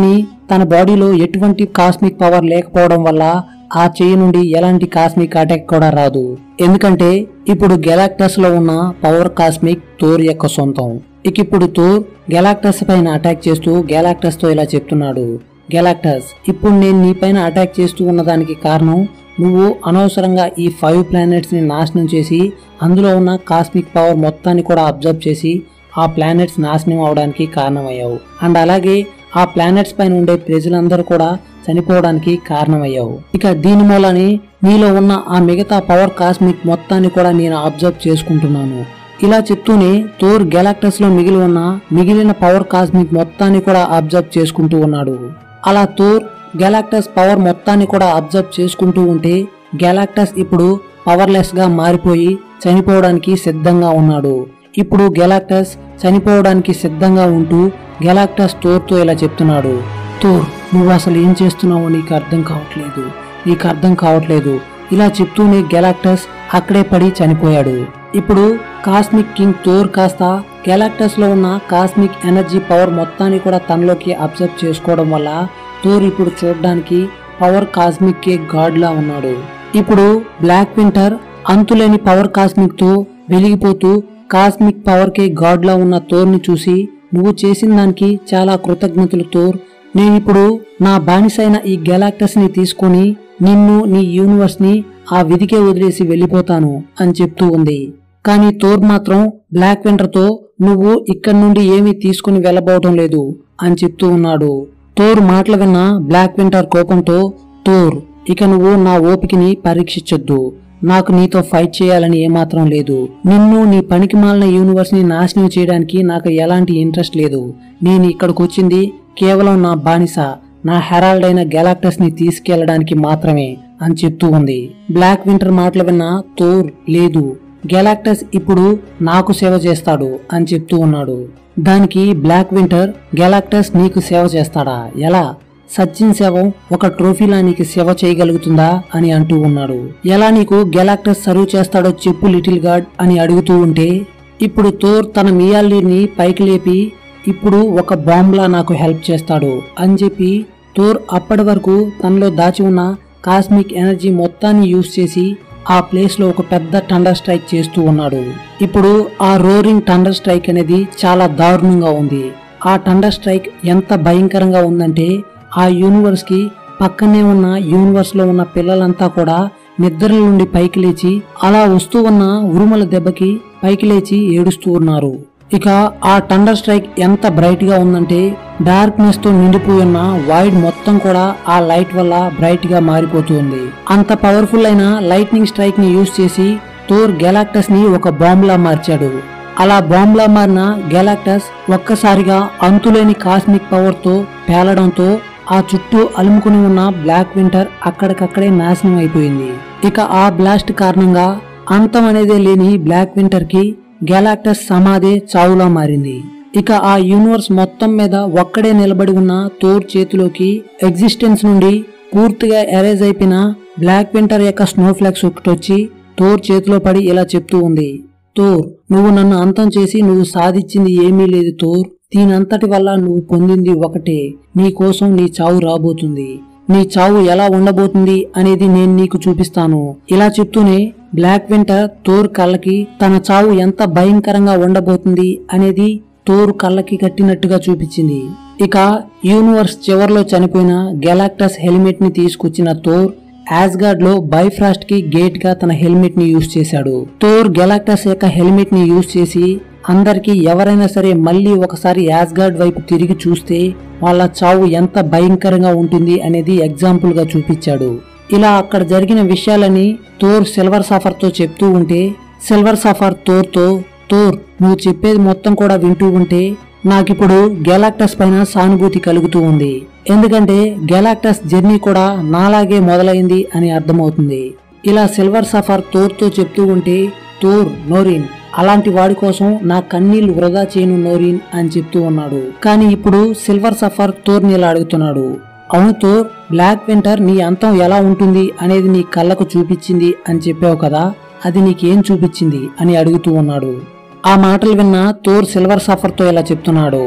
తన బాడీలో ఎటువంటి కాస్మిక్ పవర్ లేకపోవడం వల్ల ఆ చెయ్యి నుండి ఎలాంటి కాస్మిక్ అటాక్ కూడా రాదు ఎందుకంటే ఇప్పుడు గెలాక్టస్ లో ఉన్న పవర్ కాస్మిక్ థోర్ యొక్క సొంతం ఇక ఇప్పుడు థోర్ గెలాక్టస్ పైన అటాక్ చేస్తూ గెలాక్టస్ తో ఇలా చెప్తున్నాడు గెలాక్టస్ ఇప్పుడు నేను నీ పైన అటాక్ చేస్తూ ఉన్నదానికి కారణం నువ్వు అనవసరంగా ఈ ఫైవ్ ప్లానెట్స్ ని నాశనం చేసి అందులో ఉన్న కాస్మిక్ పవర్ మొత్తాన్ని కూడా అబ్జర్వ్ చేసి ఆ ప్లానెట్స్ నాశనం అవడానికి కారణమయ్యావు అండ్ అలాగే ఆ ప్లానెట్స్ పైన ఉండే ప్రజలందరూ కూడా చనిపోవడానికి కారణమయ్యావు ఇక దీని మూలని నీలో ఉన్న ఆ మిగతా పవర్ కాస్మిక్ మొత్తాన్ని కూడా నేను అబ్జర్వ్ చేసుకుంటున్నాను ఇలా చెప్తూనే థోర్ గెలాక్టస్ లో మిగిలి ఉన్న మిగిలిన పవర్ కాస్మిక్ మొత్తాన్ని కూడా అబ్జర్వ్ చేసుకుంటూ ఉన్నాడు అలా థోర్ గెలాక్టస్ పవర్ మొత్తాన్ని కూడా అబ్జర్వ్ చేసుకుంటూ ఉంటే గెలాక్టస్ ఇప్పుడు పవర్లెస్ గా మారిపోయి చనిపోవడానికి సిద్ధంగా ఉన్నాడు ఇప్పుడు గెలాక్టస్ చనిపోవడానికి సిద్ధంగా ఉంటూ గెలాక్టస్ థోర్తో ఇలా చెప్తున్నాడు థోర్ నువ్వు అసలు ఏం చేస్తున్నావో నీకు అర్థం కావట్లేదు నీకు అర్థం కావట్లేదు ఇలా చెప్తూనే గెలాక్టస్ అక్కడే పడి చనిపోయాడు ఇప్పుడు కాస్మిక్ కింగ్ థోర్ కాస్త గెలాక్టస్ లో ఉన్న కాస్మిక్ ఎనర్జీ పవర్ మొత్తాన్ని కూడా తనలోకి అబ్జర్వ్ చేసుకోవడం వల్ల థోర్ ఇప్పుడు చూడడానికి పవర్ కాస్మిక్ కే గాడ్ లా ఉన్నాడు ఇప్పుడు బ్లాక్ వింటర్ అంతులేని పవర్ కాస్మిక్ తో వెలిగిపోతూ కాస్మిక్ పవర్ కే గాడ్ లా ఉన్న థోర్ని చూసి నువ్వు చేసిన దానికి చాలా కృతజ్ఞతలు థోర్ నేనిప్పుడు నా బానిసైన ఈ గెలాక్టస్ ని తీసుకొని నిన్ను నీ యూనివర్స్ ని ఆ విధికే వదిలేసి వెళ్ళిపోతాను అని చెప్తూ ఉంది కానీ థోర్ మాత్రం బ్లాక్ వింటర్ తో నువ్వు ఇక్కడి నుండి ఏమీ తీసుకుని వెళ్ళబోవటం లేదు అని చెప్తూ ఉన్నాడు థోర్ మాటలు విన్న బ్లాక్ వింటర్ కోపంతో థోర్ ఇక నువ్వు నా ఓపికని పరీక్షించొద్దు నాకు నీతో ఫైట్ చేయాలని ఏమాత్రం లేదు నిన్ను నీ పనికి మాలిన యూనివర్స్ ని నాశనం చేయడానికి నాకు ఎలాంటి ఇంట్రెస్ట్ లేదు నేను ఇక్కడికి వచ్చింది కేవలం నా బానిస నా హెరాల్డ్ అయిన గెలాక్టస్ ని తీసుకెళ్లడానికి మాత్రమే అని చెప్తూ ఉంది బ్లాక్ వింటర్ మాటలు విన్న థోర్ లేదు గెలాక్టస్ ఇప్పుడు నాకు సేవ చేస్తాడు అని చెప్తూ ఉన్నాడు దానికి బ్లాక్ వింటర్ గెలాక్టస్ నీకు సేవ చేస్తాడా ఎలా సచిన్ శవం ఒక ట్రోఫీలా నీకు సేవ చేయగలుగుతుందా అని అంటూ ఉన్నాడు ఎలా నీకు గెలాక్టస్ సర్వ్ చేస్తాడో చెప్పు లిటిల్ గాడ్ అని అడుగుతూ ఉంటే ఇప్పుడు థోర్ తన మియాల్లీని పైకి లేపి ఇప్పుడు ఒక బాంబ్లా నాకు హెల్ప్ చేస్తాడు అని చెప్పి థోర్ అప్పటి వరకు తనలో దాచి ఉన్న కాస్మిక్ ఎనర్జీ మొత్తాన్ని యూజ్ చేసి ఆ ప్లేస్ లో ఒక పెద్ద టండర్ స్ట్రైక్ చేస్తూ ఉన్నాడు ఇప్పుడు ఆ రోరింగ్ టండర్ స్ట్రైక్ అనేది చాలా దారుణంగా ఉంది ఆ టండర్ స్ట్రైక్ ఎంత భయంకరంగా ఉందంటే ఆ యూనివర్స్ కి పక్కనే ఉన్న యూనివర్స్ లో ఉన్న పిల్లలంతా కూడా నిద్ర నుండి పైకి లేచి అలా వస్తూ ఉన్న ఉరుమల దెబ్బకి పైకి లేచి ఏడుస్తూ ఉన్నారు ఇక ఆ టండర్ స్ట్రైక్ ఎంత బ్రైట్ గా ఉందంటే డార్క్నెస్ తో నిండిపోయి ఉన్న వైడ్ మొత్తం కూడా ఆ లైట్ వల్ల బ్రైట్ గా మారిపోతుంది అంత పవర్ఫుల్ అయిన లైట్నింగ్ స్ట్రైక్ ని యూజ్ చేసి థోర్ గెలాక్టస్ ని ఒక బాంబ్ లా మార్చాడు అలా బాంబ్ లా మారిన గెలాక్టస్ ఒక్కసారిగా అంతులేని కాస్మిక్ పవర్ తో పేలడంతో ఆ చుట్టూ అలుముకుని ఉన్న బ్లాక్ వింటర్ అక్కడికక్కడే నాశనం అయిపోయింది ఇక ఆ బ్లాస్ట్ కారణంగా అంతం అనేదే లేని బ్లాక్ వింటర్ కి గెలాక్టస్ సమాధే చావులా మారింది ఇక ఆ యూనివర్స్ మొత్తం మీద ఒక్కడే నిలబడి ఉన్న థోర్ చేతిలోకి ఎగ్జిస్టెన్స్ నుండి పూర్తిగా ఎరేజ్ అయిపోయిన బ్లాక్ వింటర్ యొక్క స్నో ఫ్లాక్స్ ఒకటొచ్చి థోర్ చేతిలో పడి ఇలా చెప్తూ ఉంది థోర్ నువ్వు నన్ను అంతం చేసి నువ్వు సాధించింది ఏమీ లేదు థోర్ దీనంతటి వల్ల నువ్వు పొందింది ఒకటే నీ కోసం నీ చావు రాబోతుంది నీ చావు ఎలా ఉండబోతుంది అనేది నేను నీకు చూపిస్తాను ఇలా చెప్తూనే బ్లాక్ వింటర్ థోర్ కళ్ళకి తన చావు ఎంత భయంకరంగా ఉండబోతుంది అనేది థోర్ కళ్ళకి కట్టినట్టుగా చూపించింది ఇక యూనివర్స్ చివర్లో చనిపోయిన గెలాక్టస్ హెల్మెట్ ని తీసుకొచ్చిన థోర్ యాజ్గార్డ్ లో బైఫ్రాస్ట్ కి గేట్ గా తన హెల్మెట్ ని యూజ్ చేశాడు థోర్ గెలాక్టస్ యొక్క హెల్మెట్ ని యూజ్ చేసి అందరికి ఎవరైనా సరే మళ్ళీ ఒకసారి యాజ్గార్డ్ వైపు తిరిగి చూస్తే వాళ్ళ చావు ఎంత భయంకరంగా ఉంటుంది అనేది ఎగ్జాంపుల్ గా చూపించాడు ఇలా అక్కడ జరిగిన విషయాలని థోర్ సిల్వర్ సఫర్ తో చెప్తూ ఉంటే సిల్వర్ సఫర్ థోర్ తో థోర్ నువ్వు చెప్పేది మొత్తం కూడా వింటూ ఉంటే నాకిప్పుడు గెలాక్టస్ పైన సానుభూతి కలుగుతూ ఉంది ఎందుకంటే గెలాక్టస్ జర్నీ కూడా నాలాగే మొదలైంది అని అర్థమవుతుంది ఇలా సిల్వర్ సఫర్ థోర్ తో చెప్తూ ఉంటే థోర్ నోరిన్ అలాంటి వాడి కోసం నా కన్నీళ్లు వృధా చేయను నోరిన్ అని చెప్తూ ఉన్నాడు కానీ ఇప్పుడు సిల్వర్ సఫర్ థోర్ ని ఇలా అడుగుతున్నాడు అవును థోర్ బ్లాక్ వింటర్ నీ అంతం ఎలా ఉంటుంది అనేది నీ కళ్ళకు చూపించింది అని చెప్పావు కదా అది నీకేం చూపించింది అని అడుగుతూ ఉన్నాడు ఆ మాటలు విన్న థోర్ సిల్వర్ సఫర్ తో ఇలా చెప్తున్నాడు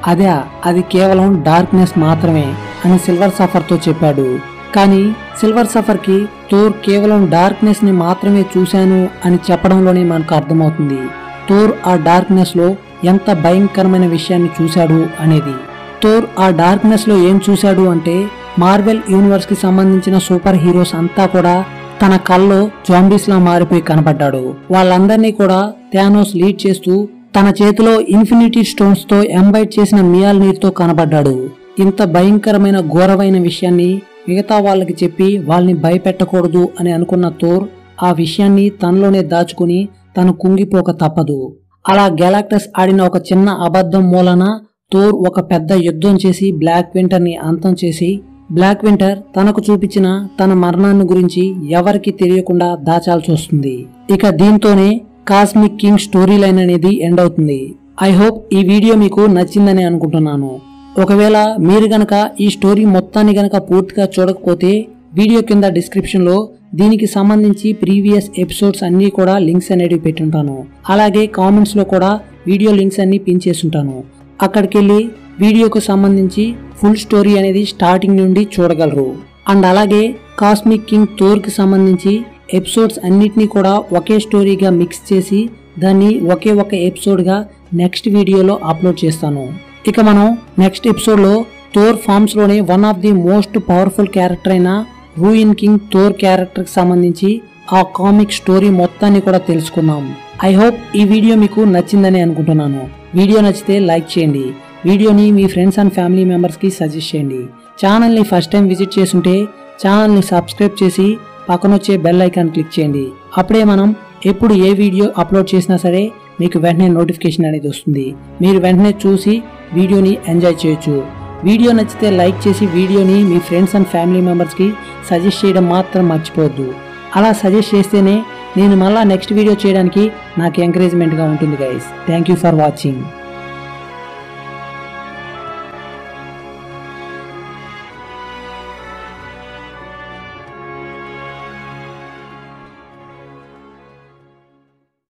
అదే అది కేవలం డార్క్నెస్ మాత్రమే అని సిల్వర్ సఫర్తో చెప్పాడు కానీ సిల్వర్ సఫర్కి థోర్ కేవలం డార్క్నెస్ ని మాత్రమే చూశాను అని చెప్పడంలోనే మనకు అర్థమవుతుంది థోర్ ఆ డార్క్నెస్ లో ఎంత భయంకరమైన విషయాన్ని చూశాడు అనేది థోర్ ఆ డార్క్నెస్ లో ఏం చూశాడు అంటే మార్వెల్ యూనివర్స్ కి సంబంధించిన సూపర్ హీరోస్ అంతా కూడా తన కల్లో జాంబీస్ లా మారిపోయి కనబడ్డాడు వాళ్ళందరినీ కూడా థానోస్ లీడ్ చేస్తూ తన చేతిలో ఇన్ఫినిటీ స్టోన్స్ తో ఎంబైట్ చేసిన మియాల్ నీరుతో కనబడ్డాడు ఇంత భయంకరమైన ఘోరమైన విషయాన్ని మిగతా వాళ్ళకి చెప్పి వాళ్ళని భయపెట్టకూడదు అని అనుకున్న థోర్ ఆ విషయాన్ని తనలోనే దాచుకుని తను కుంగిపోక తప్పదు అలా గెలాక్టస్ ఆడిన ఒక చిన్న అబద్ధం మూలన థోర్ ఒక పెద్ద యుద్ధం చేసి బ్లాక్ వింటర్ ని అంతం చేసి బ్లాక్ వింటర్ తనకు చూపించిన తన మరణాన్ని గురించి ఎవరికి తెలియకుండా దాచాల్సి వస్తుంది ఇక దీంతోనే కాస్మిక్ కింగ్ స్టోరీ లైన్ అనేది ఎండ్ అవుతుంది ఐ హోప్ ఈ వీడియో మీకు నచ్చిందని అనుకుంటున్నాను ఒకవేళ మీరు గనక ఈ స్టోరీ మొత్తాన్ని గనక పూర్తిగా చూడకపోతే వీడియో కింద డిస్క్రిప్షన్ లో దీనికి సంబంధించి ప్రీవియస్ ఎపిసోడ్స్ అన్ని కూడా లింక్స్ అనేవి పెట్టుంటాను అలాగే కామెంట్స్ లో కూడా వీడియో లింక్స్ అన్ని పిన్ చేసుంటాను అక్కడికి వెళ్ళి వీడియోకు సంబంధించి ఫుల్ స్టోరీ అనేది స్టార్టింగ్ నుండి చూడగలరు అండ్ అలాగే కాస్మిక్ కింగ్ థోర్ కి సంబంధించి ఎపిసోడ్స్ అన్నిటినీ కూడా ఒకే స్టోరీగా మిక్స్ చేసి దాన్ని ఒకే ఒక ఎపిసోడ్ గా నెక్స్ట్ వీడియోలో అప్లోడ్ చేస్తాను ఇక మనం నెక్స్ట్ ఎపిసోడ్ లో థోర్ ఫార్మ్స్ లోనే one of the most powerful character అయిన రూయిన్ కింగ్ థోర్ క్యారెక్టర్ కి సంబంధించి ఆ కామిక్ స్టోరీ మొత్తాన్ని కూడా తెలుసుకున్నాం ఐ హోప్ ఈ వీడియో మీకు నచ్చిందని అనుకుంటున్నాను వీడియో నచ్చితే లైక్ చేయండి వీడియోని మీ ఫ్రెండ్స్ అండ్ ఫ్యామిలీ మెంబర్స్ కి సజెస్ట్ చేయండి ఛానల్ని ఫస్ట్ టైం విజిట్ చేస్తుంటే ఛానల్ని సబ్స్క్రైబ్ చేసి పక్కనొచ్చే బెల్ ఐకాన్ క్లిక్ చేయండి అప్పుడే మనం ఎప్పుడు ఏ వీడియో అప్లోడ్ చేసినా సరే మీకు వెంటనే నోటిఫికేషన్ అనేది వస్తుంది మీరు వెంటనే చూసి వీడియోని ఎంజాయ్ చేయొచ్చు వీడియో నచ్చితే లైక్ చేసి వీడియోని మీ ఫ్రెండ్స్ అండ్ ఫ్యామిలీ మెంబర్స్కి సజెస్ట్ చేయడం మాత్రం మర్చిపోవద్దు అలా సజెస్ట్ చేస్తేనే నేను మళ్ళా నెక్స్ట్ వీడియో చేయడానికి నాకు ఎంకరేజ్మెంట్గా ఉంటుంది guys thank you for watching